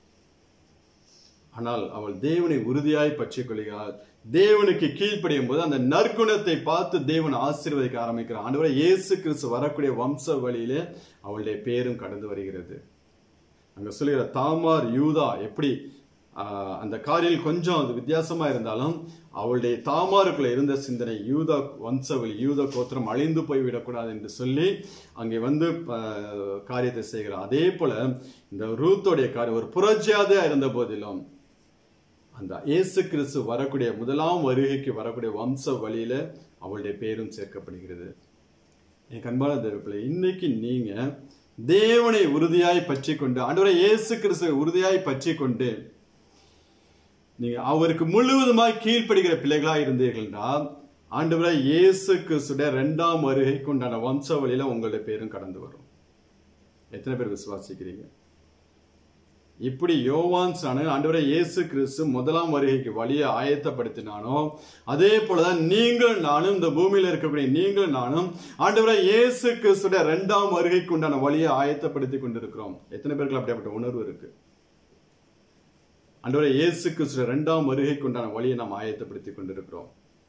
ஆனால் அவள் தேவனை உறுதியாய் பற்றிக் கொள்கிறாள் தேவனுக்கு கீழ்ப்படியும் போது அந்த நற்குணத்தை பார்த்து தேவன் ஆசீர்வதிக்க ஆரம்பிக்கிறார் ஆண்டவரை இயேசு கிறிஸ்து வரக்கூடிய வம்ச வழியிலே அவளுடைய பேரும் கடந்து வருகிறது அங்க சொல்லுகிற தாமார் யூதா எப்படி ஆஹ், அந்த காரியில் கொஞ்சம் அது வித்தியாசமா இருந்தாலும் அவளுடைய தாமாருக்குள்ள இருந்த சிந்தனை யூதா வம்சவழி யூத கோத்திரம் அழிந்து போய் விடக்கூடாது என்று சொல்லி அங்கே வந்து ஆஹ், காரியத்தை செய்கிறார் அதே போல இந்த ரூத்தோடைய காரியம் ஒரு புரட்சியாதையா இருந்த போதிலும் அந்த இயேசு கிறிஸ்து வரக்கூடிய முதலாம் வருகைக்கு வரக்கூடிய வம்ச வழியில அவளுடைய பேரும் சேர்க்கப்படுகிறது என் கண்பான தேவப்பிள்ளை இன்னைக்கு நீங்க தேவனை உறுதியாய் பற்றி கொண்டு ஆண்டவரை இயேசு கிறிஸ்துவை உறுதியாய் பற்றி கொண்டு நீங்க அவருக்கு முழுவதுமாய் கீழ்ப்படுகிற பிள்ளைகளா இருந்தீர்கள்னா ஆண்டவரை இயேசு கிறிஸ்துடைய இரண்டாம் வருகைக்கு உண்டான வம்ச வழியில உங்களுடைய பேரும் கடந்து வரும் எத்தனை பேர் விசுவாசிக்கிறீங்க இப்படி யோவான் ஸ்நானன் ஆண்டவரை இயேசு கிறிஸ்து முதலாம் வருகைக்கு வழியை ஆயத்தப்படுத்தினானோ அதே போலதான் நீங்கள் நானும் இந்த பூமியில இருக்கக்கூடிய நீங்கள் நானும் ஆண்டவரை இயேசு கிறிஸ்துடைய இரண்டாம் வருகைக்கு உண்டான வழியை ஆயத்தப்படுத்தி கொண்டிருக்கிறோம் எத்தனை பேருக்கு அப்படிப்பட்ட உணர்வு இருக்கு ஆண்டவரை இயேசு கிறிஸ்துடைய இரண்டாம் வருகைக்கு உண்டான வழியை நாம் ஆயத்தப்படுத்தி கொண்டிருக்கிறோம்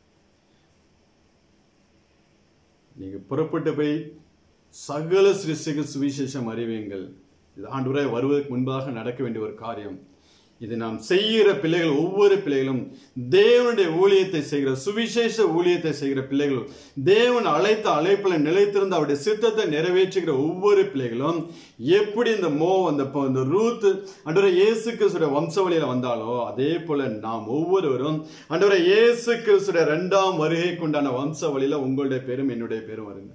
நீங்க புறப்பட்டு போய் சகல சிருஷ்டிக்கு சுவிசேஷம் அறிவீங்கள் இது ஆண்டவரே வருவதற்கு முன்பாக நடக்க வேண்டிய ஒரு காரியம் இது நாம் செய்கிற பிள்ளைகள் ஒவ்வொரு பிள்ளைகளும் தேவனுடைய ஊழியத்தை செய்கிற சுவிசேஷ ஊழியத்தை செய்கிற பிள்ளைகள் தேவன் அழைத்த அழைப்புல நிலைத்திருந்த அவருடைய சித்தத்தை நிறைவேற்றுகிற ஒவ்வொரு பிள்ளைகளும் எப்படி இந்த மோ அந்த ப- இந்த ரூத் அன்றவரை இயேசு கிறிஸ்துடைய வம்சவழியில வந்தாலோ அதே போல நாம் ஒவ்வொருவரும் அன்றவரை இயேசு கிறிஸ்துடைய இரண்டாம் வருகைக்கு உண்டான வம்சவழியில உங்களுடைய பேரும் என்னுடைய பேரும் வருங்க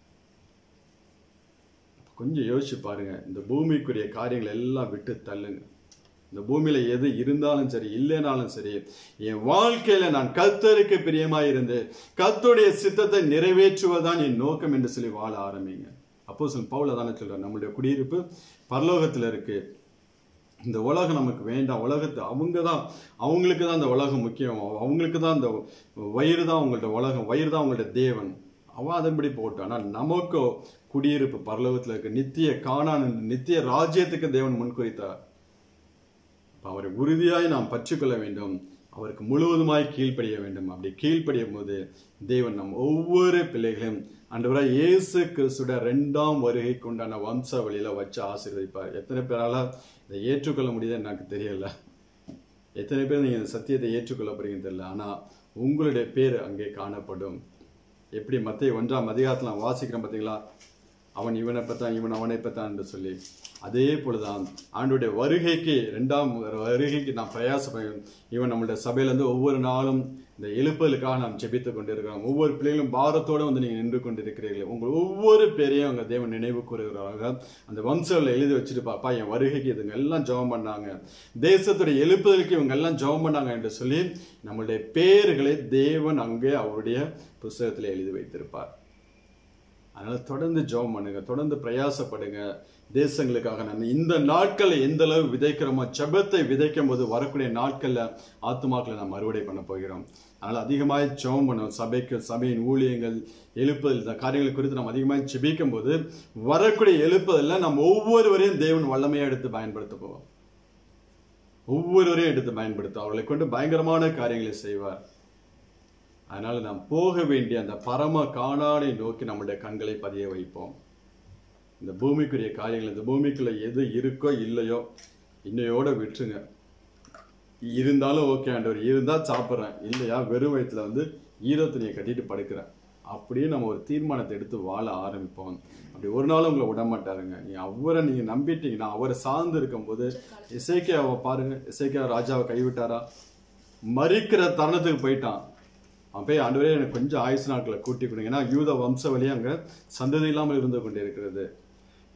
கொஞ்சம் யோசிச்சு பாருங்க இந்த பூமிக்குரிய காரியங்களை எல்லாம் விட்டு தள்ளுங்க இந்த பூமியில எது இருந்தாலும் சரி இல்லைனாலும் சரி என் வாழ்க்கையில நான் கத்தருக்கு பிரியமா இருந்து கத்தருடைய சித்தத்தை நிறைவேற்றுவதுதான் என் நோக்கம் என்று சொல்லி வாழ ஆரம்பிங்க அப்போ சொல் பவுல தானே சொல்றார் நம்மளுடைய குடியிருப்பு பரலோகத்துல இருக்கு இந்த உலகம் நமக்கு வேண்டாம் உலகத்தை அவங்க தான் அவங்களுக்கு தான் இந்த உலகம் முக்கியம் அவங்களுக்கு தான் இந்த வயிறு தான் அவங்கள்ட்ட உலகம் வயிறு தான் அவங்கள்ட்ட தேவன் அவன் அதன்படி போட்டான் ஆனால் நமக்கோ குடியிருப்பு பரலோகத்தில் இருக்கு நித்திய காணான் நித்திய ராஜ்யத்துக்கு தேவன் முன்குறித்தார் அப்ப அவரை உறுதியாய் நாம் பற்றிக்கொள்ள வேண்டும் அவருக்கு முழுவதுமாய் கீழ்ப்படிய வேண்டும் அப்படி கீழ்ப்படியும் போது தேவன் நம் ஒவ்வொரு பிள்ளைகளையும் அன்றுவராய் இயேசு கிறிஸ்துடைய ரெண்டாம் வருகைக்கு உண்டான வம்ச வழியில வச்சு ஆசீர்வதிப்பார் எத்தனை பேரால இதை ஏற்றுக்கொள்ள முடியுதுன்னு எனக்கு தெரியல எத்தனை பேர் நீங்க இந்த சத்தியத்தை ஏற்றுக்கொள்ள போறீங்கன்னு தெரியல ஆனா உங்களுடைய பேர் அங்கே காணப்படும் எப்படி மத்திய ஒன்றாம் அதிகாரத்தில் நான் வாசிக்கிறேன் பார்த்தீங்களா அவன் இவனை பத்தான் இவன் அவனை பத்தான் என்று சொல்லி அதே போலதான் ஆண்டுடைய வருகைக்கு ரெண்டாம் வருகைக்கு நாம் பிரயாசப்படும் இவன் நம்மளுடைய சபையிலேருந்து ஒவ்வொரு நாளும் இந்த எழுப்புதலுக்காக நாம் ஜெபித்துக் கொண்டிருக்கிறோம் ஒவ்வொரு பிள்ளைகளும் பாரத்தோடு வந்து நீங்கள் நின்று கொண்டிருக்கிறீர்கள் உங்கள் ஒவ்வொரு பேரையும் அவங்க தேவன் நினைவு கூறுகிறார்கள் அந்த வம்சங்களை எழுதி வச்சுட்டு பாப்பா என் வருகைக்கு இதுங்க எல்லாம் ஜெபம் பண்ணாங்க தேசத்துடைய எழுப்புதலுக்கு இவங்க எல்லாம் ஜெபம் பண்ணாங்க என்று சொல்லி நம்மளுடைய பேர்களை தேவன் அங்கே அவருடைய புஸ்தகத்தில் எழுதி வைத்திருப்பார் அதனால தொடர்ந்து ஜெபம் பண்ணுங்க தொடர்ந்து பிரயாசப்படுங்க தேசங்களுக்காக நம்ம இந்த நாட்களை எந்த அளவு விதைக்கிறோமோ ஜெபத்தை விதைக்கும் போது வரக்கூடிய நாட்கள்ல ஆத்துமாக்களை நாம் அறுவடை பண்ண போகிறோம் அதனால அதிகமாக ஜெபம் பண்ணுவோம் சபைக்கு சபையின் ஊழியங்கள் எழுப்புதல் இந்த காரியங்கள் குறித்து நம்ம அதிகமாக ஜெபிக்கும் போது வரக்கூடிய எழுப்புதல்ல நம்ம ஒவ்வொருவரையும் தேவன் வல்லமையா எடுத்து பயன்படுத்த போவோம் ஒவ்வொருவரையும் எடுத்து பயன்படுத்தும் அவர்களை கொண்டு பயங்கரமான காரியங்களை செய்வார் அதனால நாம் போக வேண்டிய அந்த பரம காணானை நோக்கி நம்முடைய கண்களை பதிய வைப்போம் இந்த பூமிக்குரிய காரியங்கள் இந்த பூமிக்குள்ள எது இருக்கோ இல்லையோ இன்னையோட விட்டுருங்க இருந்தாலும் ஓகே ஆண்டவர் இருந்தா சாப்பிட்றேன் இல்லையா வெறும் வயிற்றுல வந்து ஈரோ துணியை கட்டிட்டு படுக்கிறேன் அப்படியே நம்ம ஒரு தீர்மானத்தை எடுத்து வாழ ஆரம்பிப்போம் அப்படி ஒரு நாளும் உங்களை விட மாட்டாருங்க நீ அவரை நீங்க நம்பிட்டீங்கன்னா அவரை சார்ந்து இருக்கும்போது இசைக்கியாவை பாருங்க இசைக்கியா ராஜாவை கைவிட்டாரா மறிக்கிற தருணத்துக்கு போயிட்டான் அவன் போய் ஆண்டவரே எனக்கு கொஞ்சம் ஆயுசு நாட்களை கூட்டி கொடுங்க ஏன்னா யூத வம்ச வழி அங்க சந்ததி இல்லாமல் இருந்து கொண்டிருக்கிறது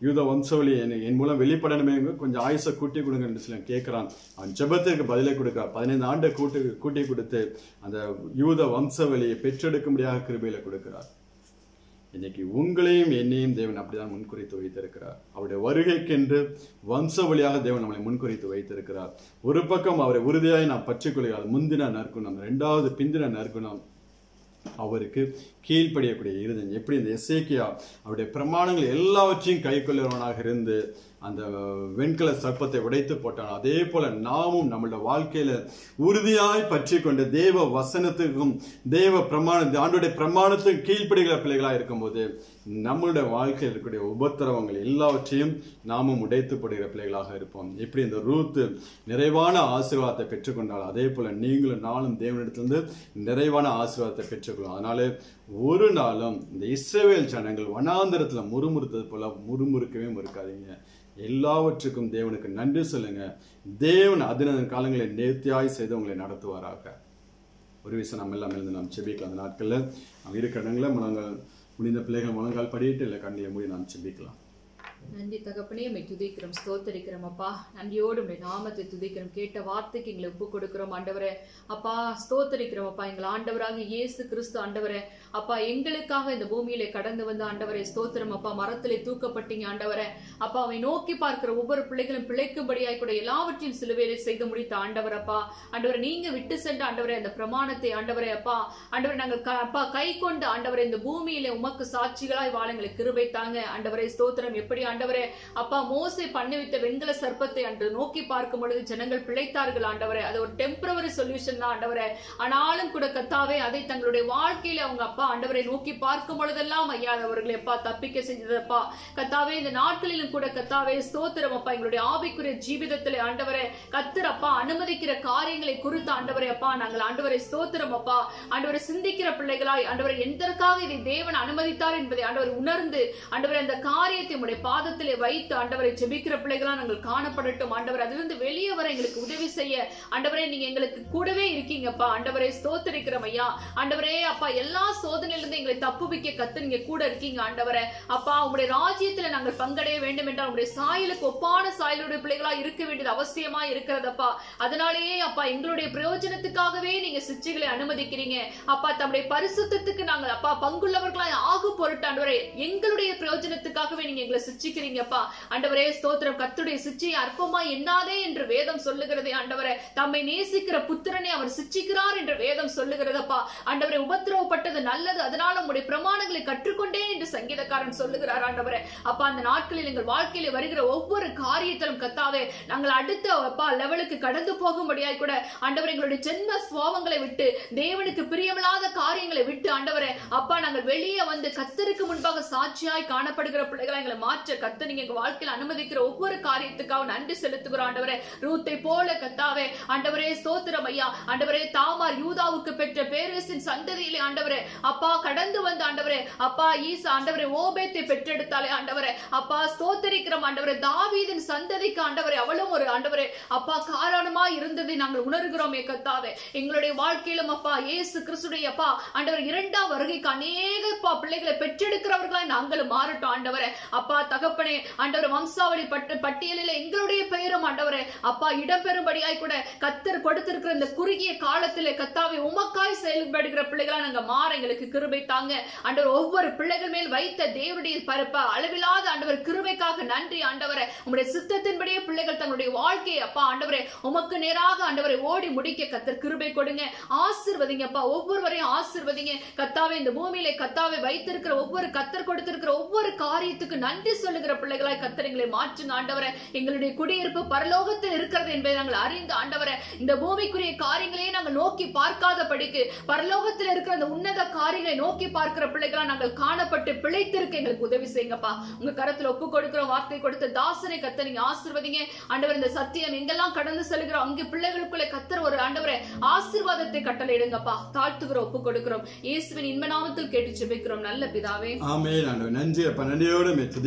யூத வம்சவழி என் என் மூலம் வெளிப்படணுமே கொஞ்சம் ஆயுசை கூட்டி கொடுங்கன்னு சொல்லி கேட்குறான் அவன் ஜெபத்திற்கு பதிலை கொடுக்கிறார் பதினைந்து ஆண்டை கூட்டி கூட்டி கொடுத்து அந்த யூத வம்சவழியை பெற்றெடுக்கும்படியாக கிருபையில கொடுக்கிறார் இன்னைக்கு உங்களையும் என்னையும் தேவன் அப்படிதான் முன்குறித்து வைத்திருக்கிறார் அவருடைய வருகைக்கென்று வம்ச வழியாக தேவன் நம்மளை முன்குறித்து வைத்திருக்கிறார் ஒரு பக்கம் அவரை உறுதியாய் நாம் பற்றிக்கொள்கிறார் முந்தின நற்குணம் இரண்டாவது பிந்தின நற்குணம் அவருக்கு கீழ்ப்படியக்கூடிய இருதன் எப்படி இந்த எசேக்கியா அவருடைய பிரமாணங்கள் எல்லாவற்றையும் கைக்கொள்ளுறவனாக இருந்து அந்த வெண்கல சர்ப்பத்தை உடைத்து போட்டான் அதே போல நாமும் நம்மளோட வாழ்க்கையில உறுதியாய் பற்றி கொண்டு தேவ வசனத்துக்கும் தேவ பிரமாண ஆண்டுடைய பிரமாணத்துக்கு கீழ்ப்படுகிற பிள்ளைகளாக இருக்கும்போது நம்மளுடைய வாழ்க்கையில் இருக்கக்கூடிய உபத்திரவங்கள் எல்லாவற்றையும் நாமும் உடைத்து போடுகிற பிள்ளைகளாக இருப்போம் எப்படி இந்த ரூத்து நிறைவான ஆசீர்வாதத்தை பெற்றுக்கொண்டால் அதே போல நீங்களும் நானும் தேவனிடத்திலிருந்து நிறைவான ஆசீர்வாதத்தை பெற்றுக்கொள்ளும் அதனால ஒரு நாளும் இந்த இஸ்ரவேல் ஜனங்கள் வனாந்திரத்துல முறுமுறுத்தது போல முறுமுறுக்கவே முறுக்காதீங்க எல்லாவற்றுக்கும் தேவனுக்கு நன்றி சொல்லுங்க தேவன் அதினதன் காலங்களை நேர்த்தியாய் செய்து உங்களை நடத்துவாராக ஒரு விஷயம் நம்ம எல்லாம் இருந்து நாம் செபிக்கலாம் அந்த நாட்களில் நம்ம இருக்கிற இடங்களில் முழங்கால் முடிந்த பிள்ளைகள் முழங்கால் படிட்டு இல்லை கண்ணியை மூடி நாம் செபிக்கலாம் நன்றி தகப்பனே உம்மை துதிக்கிறோம் ஸ்தோத்தரிக்கிறோம் அப்பா நன்றியோடு உம்முடைய நாமத்தை துதிக்கிறோம் கேட்ட வார்த்தைக்கு எங்களை ஒப்பு கொடுக்கிறோம் ஆண்டவரே அப்பா ஸ்தோத்தரிக்கிறோம் அப்பா எங்கள் ஆண்டவராக இயேசு கிறிஸ்து ஆண்டவரே அப்பா எங்களுக்காக இந்த பூமியிலே கடந்து வந்த ஆண்டவரே ஸ்தோத்திரம் அப்பா மரத்திலே தூக்கப்பட்டீங்க ஆண்டவரே அப்பா அவை நோக்கி பார்க்கிற ஒவ்வொரு பிள்ளைகளும் பிழைக்கும்படியாய் கூட எல்லாவற்றையும் சிலுவையிலே செய்து முடித்த ஆண்டவர் அப்பா ஆண்டவரை நீங்க விட்டு சென்ற ஆண்டவரே அந்த பிரமாணத்தை ஆண்டவரே அப்பா ஆண்டவரை நாங்கள் க- அப்பா கை கொண்டு ஆண்டவரை இந்த பூமியிலே உமக்கு சாட்சிகளாய் வாழ எங்களுக்கு கிருபை தாங்க ஆண்டவரே ஸ்தோத்திரம் எப்படி ஆண்டவரே அப்பா மோசே பண்ணி வைத்த வெண்கல சர்ப்பத்தை அன்று நோக்கி பார்க்கும் பொழுது ஜனங்கள் பிழைத்தார்கள் ஆண்டவரே அது ஒரு டெம்பரவரி சொல்யூஷன் தான் ஆண்டவரே ஆனாலும் கூட கத்தாவே அதை தங்களுடைய வாழ்க்கையில அவங்க அப்பா ஆண்டவரை நோக்கி பார்க்கும் பொழுதெல்லாம் ஐயா அவர்களை அப்பா தப்பிக்க செஞ்சதப்பா கத்தாவே இந்த நாட்களிலும் கூட கத்தாவே ஸ்தோத்திரம் அப்பா எங்களுடைய ஆவிக்குரிய ஜீவிதத்திலே ஆண்டவரே கத்தர் அப்பா அனுமதிக்கிற காரியங்களை குறித்து ஆண்டவரே அப்பா நாங்கள் ஆண்டவரை ஸ்தோத்திரம் அப்பா ஆண்டவரை சிந்திக்கிற பிள்ளைகளாய் ஆண்டவரை எதற்காக இதை தேவன் அனுமதித்தார் என்பதை ஆண்டவர் உணர்ந்து ஆண்டவரை அந்த காரியத்தை உடைய பாதத்திலே வைத்து ஆண்டவரை ஜெபிக்கிற பிள்ளைகளா நாங்கள் காணப்படட்டும் ஆண்டவர் அதிலிருந்து வெளியே வர எங்களுக்கு உதவி செய்ய ஆண்டவரே நீங்க எங்களுக்கு கூடவே இருக்கீங்கப்பா ஆண்டவரை ஸ்தோத்தரிக்கிறோம் ஐயா ஆண்டவரே அப்பா எல்லா சோதனையிலிருந்து எங்களை தப்புவிக்க கத்து நீங்க கூட இருக்கீங்க ஆண்டவரே அப்பா உங்களுடைய ராஜ்யத்துல நாங்கள் பங்கடைய வேண்டும் என்றால் உங்களுடைய சாயலுக்கு ஒப்பான சாயலுடைய பிள்ளைகளா இருக்க வேண்டியது அவசியமா இருக்கிறதப்பா அதனாலேயே அப்பா எங்களுடைய பிரயோஜனத்துக்காகவே நீங்க சிச்சைகளை அனுமதிக்கிறீங்க அப்பா தம்முடைய பரிசுத்தத்துக்கு நாங்கள் அப்பா பங்குள்ளவர்களாய் ஆகு பொருட்டு ஆண்டவரே எங்களுடைய பிரயோஜனத்துக்காகவே நீங்க எங்களை சிச்சிக்கிறீங்கப்பா ஆண்டவரே ஸ்தோத்திரம் கத்துடைய சிச்சையை அற்பமா எண்ணாதே என்று வேதம் சொல்லுகிறதே ஆண்டவரே தம்மை நேசிக்கிற புத்திரனை அவர் சிச்சிக்கிறார் என்று வேதம் சொல்லுகிறதப்பா ஆண்டவரை உபத்திரவப்பட்டது நல்லது அதனால உங்களுடைய பிரமாணங்களை கற்றுக்கொண்டே என்று சங்கீதக்காரன் சொல்லுகிறார் ஆண்டவரே அப்பா அந்த நாட்களில் எங்கள் வாழ்க்கையில வருகிற ஒவ்வொரு காரியத்திலும் கத்தாவே நாங்கள் அடுத்த அப்பா லெவலுக்கு கடந்து போகும்படியாய் கூட ஆண்டவர் எங்களுடைய ஜென்ம சுவாவங்களை விட்டு தேவனுக்கு பிரியமில்லாத காரியங்களை விட்டு ஆண்டவரே அப்பா நாங்கள் வெளியே வந்து கத்தருக்கு முன்பாக சாட்சியாய் காணப்படுகிற பிள்ளைகளை எங்களை மாற்ற கத்த நீங்க எங்க வாழ்க்கையில் அனுமதிக்கிற ஒவ்வொரு காரியத்துக்காக நன்றி செலுத்துகிறோம் ஆண்டவரே ரூத்தை போல கத்தாவே ஆண்டவரே ஸ்தோத்திரம் ஐயா ஆண்டவரே தாமார் யூதாவுக்கு பெற்ற பேரரசின் சந்ததியிலே ஆண்டவரே அப்பா கடந்து வந்த ஆண்டவரே அப்பா ஈசா ஆண்டவரே ஓபேத்தை பெற்றெடுத்தாலே ஆண்டவரே அப்பா ஸ்தோத்தரிக்கிறோம் ஆண்டவரே தாவீதின் சந்ததிக்கு ஆண்டவரே அவளும் ஒரு ஆண்டவரே அப்பா காரணமா இருந்ததை நாங்கள் உணர்கிறோம் கத்தாவே எங்களுடைய வாழ்க்கையிலும் அப்பா இயேசு கிறிஸ்துடைய அப்பா ஆண்டவர் இரண்டாம் வருகைக்கு அநேக அப்பா பிள்ளைகளை பெற்றெடுக்கிறவர்களாய் நாங்களும் மாறட்டும் ஆண்டவரே அப்பா தகப்பனே ஆண்டவர் வம்சாவளி பட்டு பட்டியலில் எங்களுடைய பெயரும் ஆண்டவரே அப்பா இடம்பெறும்படியாய் கூட கத்தர் கொடுத்திருக்கிற இந்த குறுகிய காலத்திலே கத்தாவை உமக்காய் செயல்படுகிற பிள்ளைகளா நாங்க மாற எங்களுக்கு கிருபை தாங்க ஆண்டவர் ஒவ்வொரு பிள்ளைகள் மேல் வைத்த தேவனுடைய பரப்ப அளவில்லாத ஆண்டவர் கிருபைக்காக நன்றி ஆண்டவரே உங்களுடைய சித்தத்தின்படியே பிள்ளைகள் தங்களுடைய வாழ்க்கையை அப்பா ஆண்டவரே உமக்கு நேராக ஆண்டவரை ஓடி முடிக்க கத்தர் கிருபை கொடுங்க ஆசிர்வதிங்க அப்பா ஒவ்வொருவரையும் ஆசிர்வதிங்க கத்தாவை இந்த பூமியிலே கத்தாவை வைத்திருக்கிற ஒவ்வொரு கத்தர் கொடுத்திருக்கிற ஒவ்வொரு காரியத்துக்கு நன்றி சொல்லுகிற பிள்ளைகளாய் கத்தர் எங்களை மாற்றுங்க ஆண்டவரே எங்களுடைய குடியிருப்பு பரலோகத்தில் இருக்கிறது என்பதை நாங்கள் அறிந்து ஆண்டவரே இந்த பூமிக்குரிய காரியங்களையே நாங்கள் நோக்கி பார்க்காத படிக்கு பரலோகத்தில் இருக்கிற அந்த உன்னத காரியங்களை நோக்கி பார்க்கிற பிள்ளைகளா நாங்கள் காணப்பட்டு பிழைத்திருக்க எங்களுக்கு உதவி செய்யுங்கப்பா உங்க கரத்துல ஒப்பு கொடுக்கிற வார்த்தை கொடுத்த தாசனை கத்த நீங்க ஆசிர்வதிங்க ஆண்டவர் இந்த சத்தியம் எங்கெல்லாம் கடந்து செல்கிறோம் அங்கே பிள்ளைகளுக்குள்ளே கத்தர் ஒரு ஆண்டவரே ஆசீர்வாதத்தை கட்டளையிடுங்கப்பா தாழ்த்துகிற ஒப்பு கொடுக்கிறோம் இயேசுவின் இன்ப நாமத்தில் கேட்டு ஜெபிக்கிறோம் நல்ல பிதாவே ஆமே ஆண்டவர் நன்றி அப்ப நன்றியோடு மே துதிக்கிறப்ப நன்றி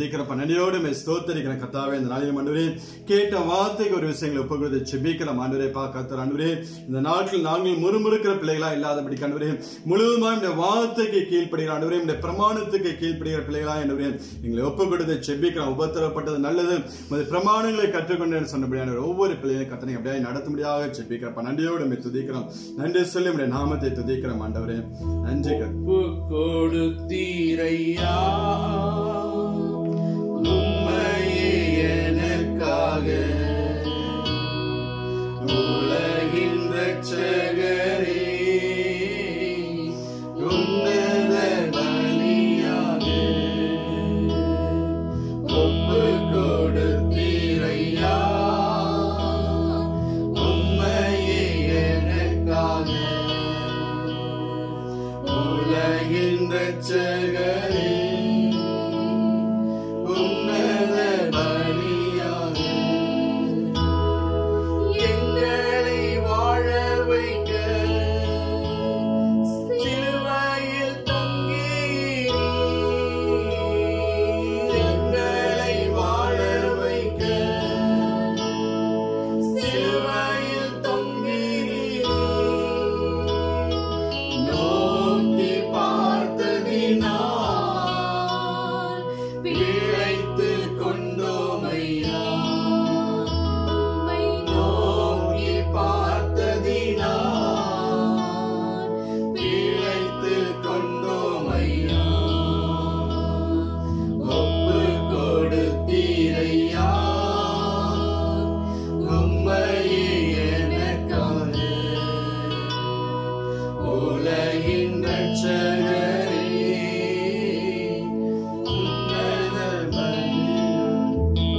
நன்றியோடு மே ஸ்தோத்தரிக்கிற கத்தாவே இந்த நாளிலும் ஆண்டவரே கேட்ட வார்த்தைக்கு ஒரு விஷயங்களை ஒப்பு கொடுத்து செபிக்கலாம் ஆண்டவரே பா கத்தர் ஆண்டவரே இந்த நாட்கள் நாங்கள் முறுமுறுக்கிற பிள்ளைகளா இல்லாதபடி ஆண்டவரே முழுவதுமாக இந்த வார்த்தைக்கு கீழ்ப்படுகிற ஆண்டவரே இந்த பிரமாணத்துக்கு கீழ்ப்படுகிற பிள்ளைகளா ஆண்டவரே எங்களை ஒப்பு கொடுத்து செபிக்கிறோம் உபத்திரப்பட்டது நல்லது உமது பிரமாணங்களை கற்றுக்கொண்டேன்னு சொன்னபடியான ஒவ்வொரு பிள்ளைகளையும் கத்தனை அப்படியே நடத்தும்படியாக செபிக்கிறப்ப நன்றியோடு மே துதிக்கிறோம் நன்றி சொல்லி உடைய நாமத்தை துதிக்கிறோம் ஆண்டவரே நன்றி கர்த்தர். ஒப்பு கொடுத்தீரையா உம்மையே எனக்காக உலகின் ரட்சகரே உன்னத பலியாக ஒப்பு கொடுத்தீரையா உம்மையே எனக்காக உலகின் ரட்சகரே உன்னத பலியாக எங்களை வாழ வைக்க சிலுவையில் தொங்கீரீர். எங்களை வாழ வைக்க சிலுவையில் தொங்கீரீர். நோக்கி பார்த்ததினால் பிழைத்துக் கொண்டோமையா. நோக்கி பார்த்ததினால் பிழைத்துக் கொண்டோமையா. ஒப்புக் கொடுத்தீரையா, உம்மையே எனக்காக உலகின் ரட்சகரே, உன்னத பலியாய்.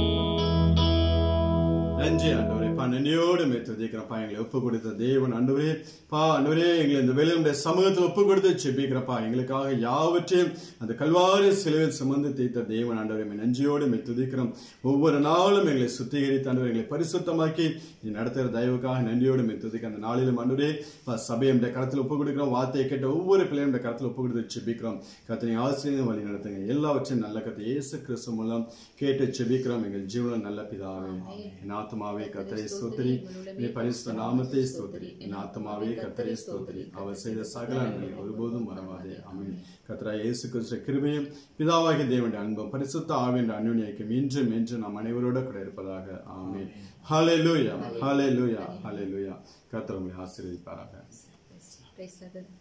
நன்றி ஆண்டவரே பா நன்றியோடு மே துதிக்கிறப்பா எங்களை ஒப்பு கொடுத்த தேவன் ஆண்டவரே பா ஆண்டவரே எங்களை இந்த வேலையுடைய சமூகத்தில் ஒப்பு கொடுத்து செபிக்கிறப்பா எங்களுக்காக யாவற்றையும் அந்த கல்வாரி சிலுவையில் சுமந்து தீர்த்த தேவன் ஆண்டவரே மே நன்றியோடு மே துதிக்கிறோம் ஒவ்வொரு நாளும் எங்களை சுத்திகரித்து ஆண்டவரே எங்களை பரிசுத்தமாக்கி நீ நடத்துகிற தயவுக்காக நன்றியோடு மே துதிக்க அந்த நாளிலும் ஆண்டவரே பா சபையை நம்முடைய கரத்தில் ஒப்பு கொடுக்கிறோம் வார்த்தையை கேட்ட ஒவ்வொரு பிள்ளையும் நம்முடைய கரத்தில் ஒப்பு கொடுத்து செபிக்கிறோம் கத்தனை ஆசிரியர் வழி நடத்துங்க எல்லாவற்றையும் நல்ல கத்தை இயேசு கிறிஸ்து மூலம் கேட்டு செபிக்கிறோம் எங்கள் ஜீவனம் நல்ல பிதாவே என் ஆத்மாவே கத்தரை ஸ்தோத்திரி நீ பரிசுத்த நாமத்தை ஸ்தோத்திரி என் ஆத்மாவே கத்தரை ஸ்தோத்திரி அவர் செய்த சகல நன்மை ஒருபோதும் மறவாதே அமீன் கத்தரா இயேசு கிறிஸ்து கிருபையும் பிதாவாகிய தேவனுடைய அன்பும் பரிசுத்த ஆவியின் அந்யுன்யக்கும் இன்றும் என்று நாம் அனைவரோட கூட இருப்பதாக ஆமீன் ஹalleluya ஹalleluya ஹalleluya கர்த்தர் உங்களை ஆசீர்வதிப்பாராக Praise the Lord.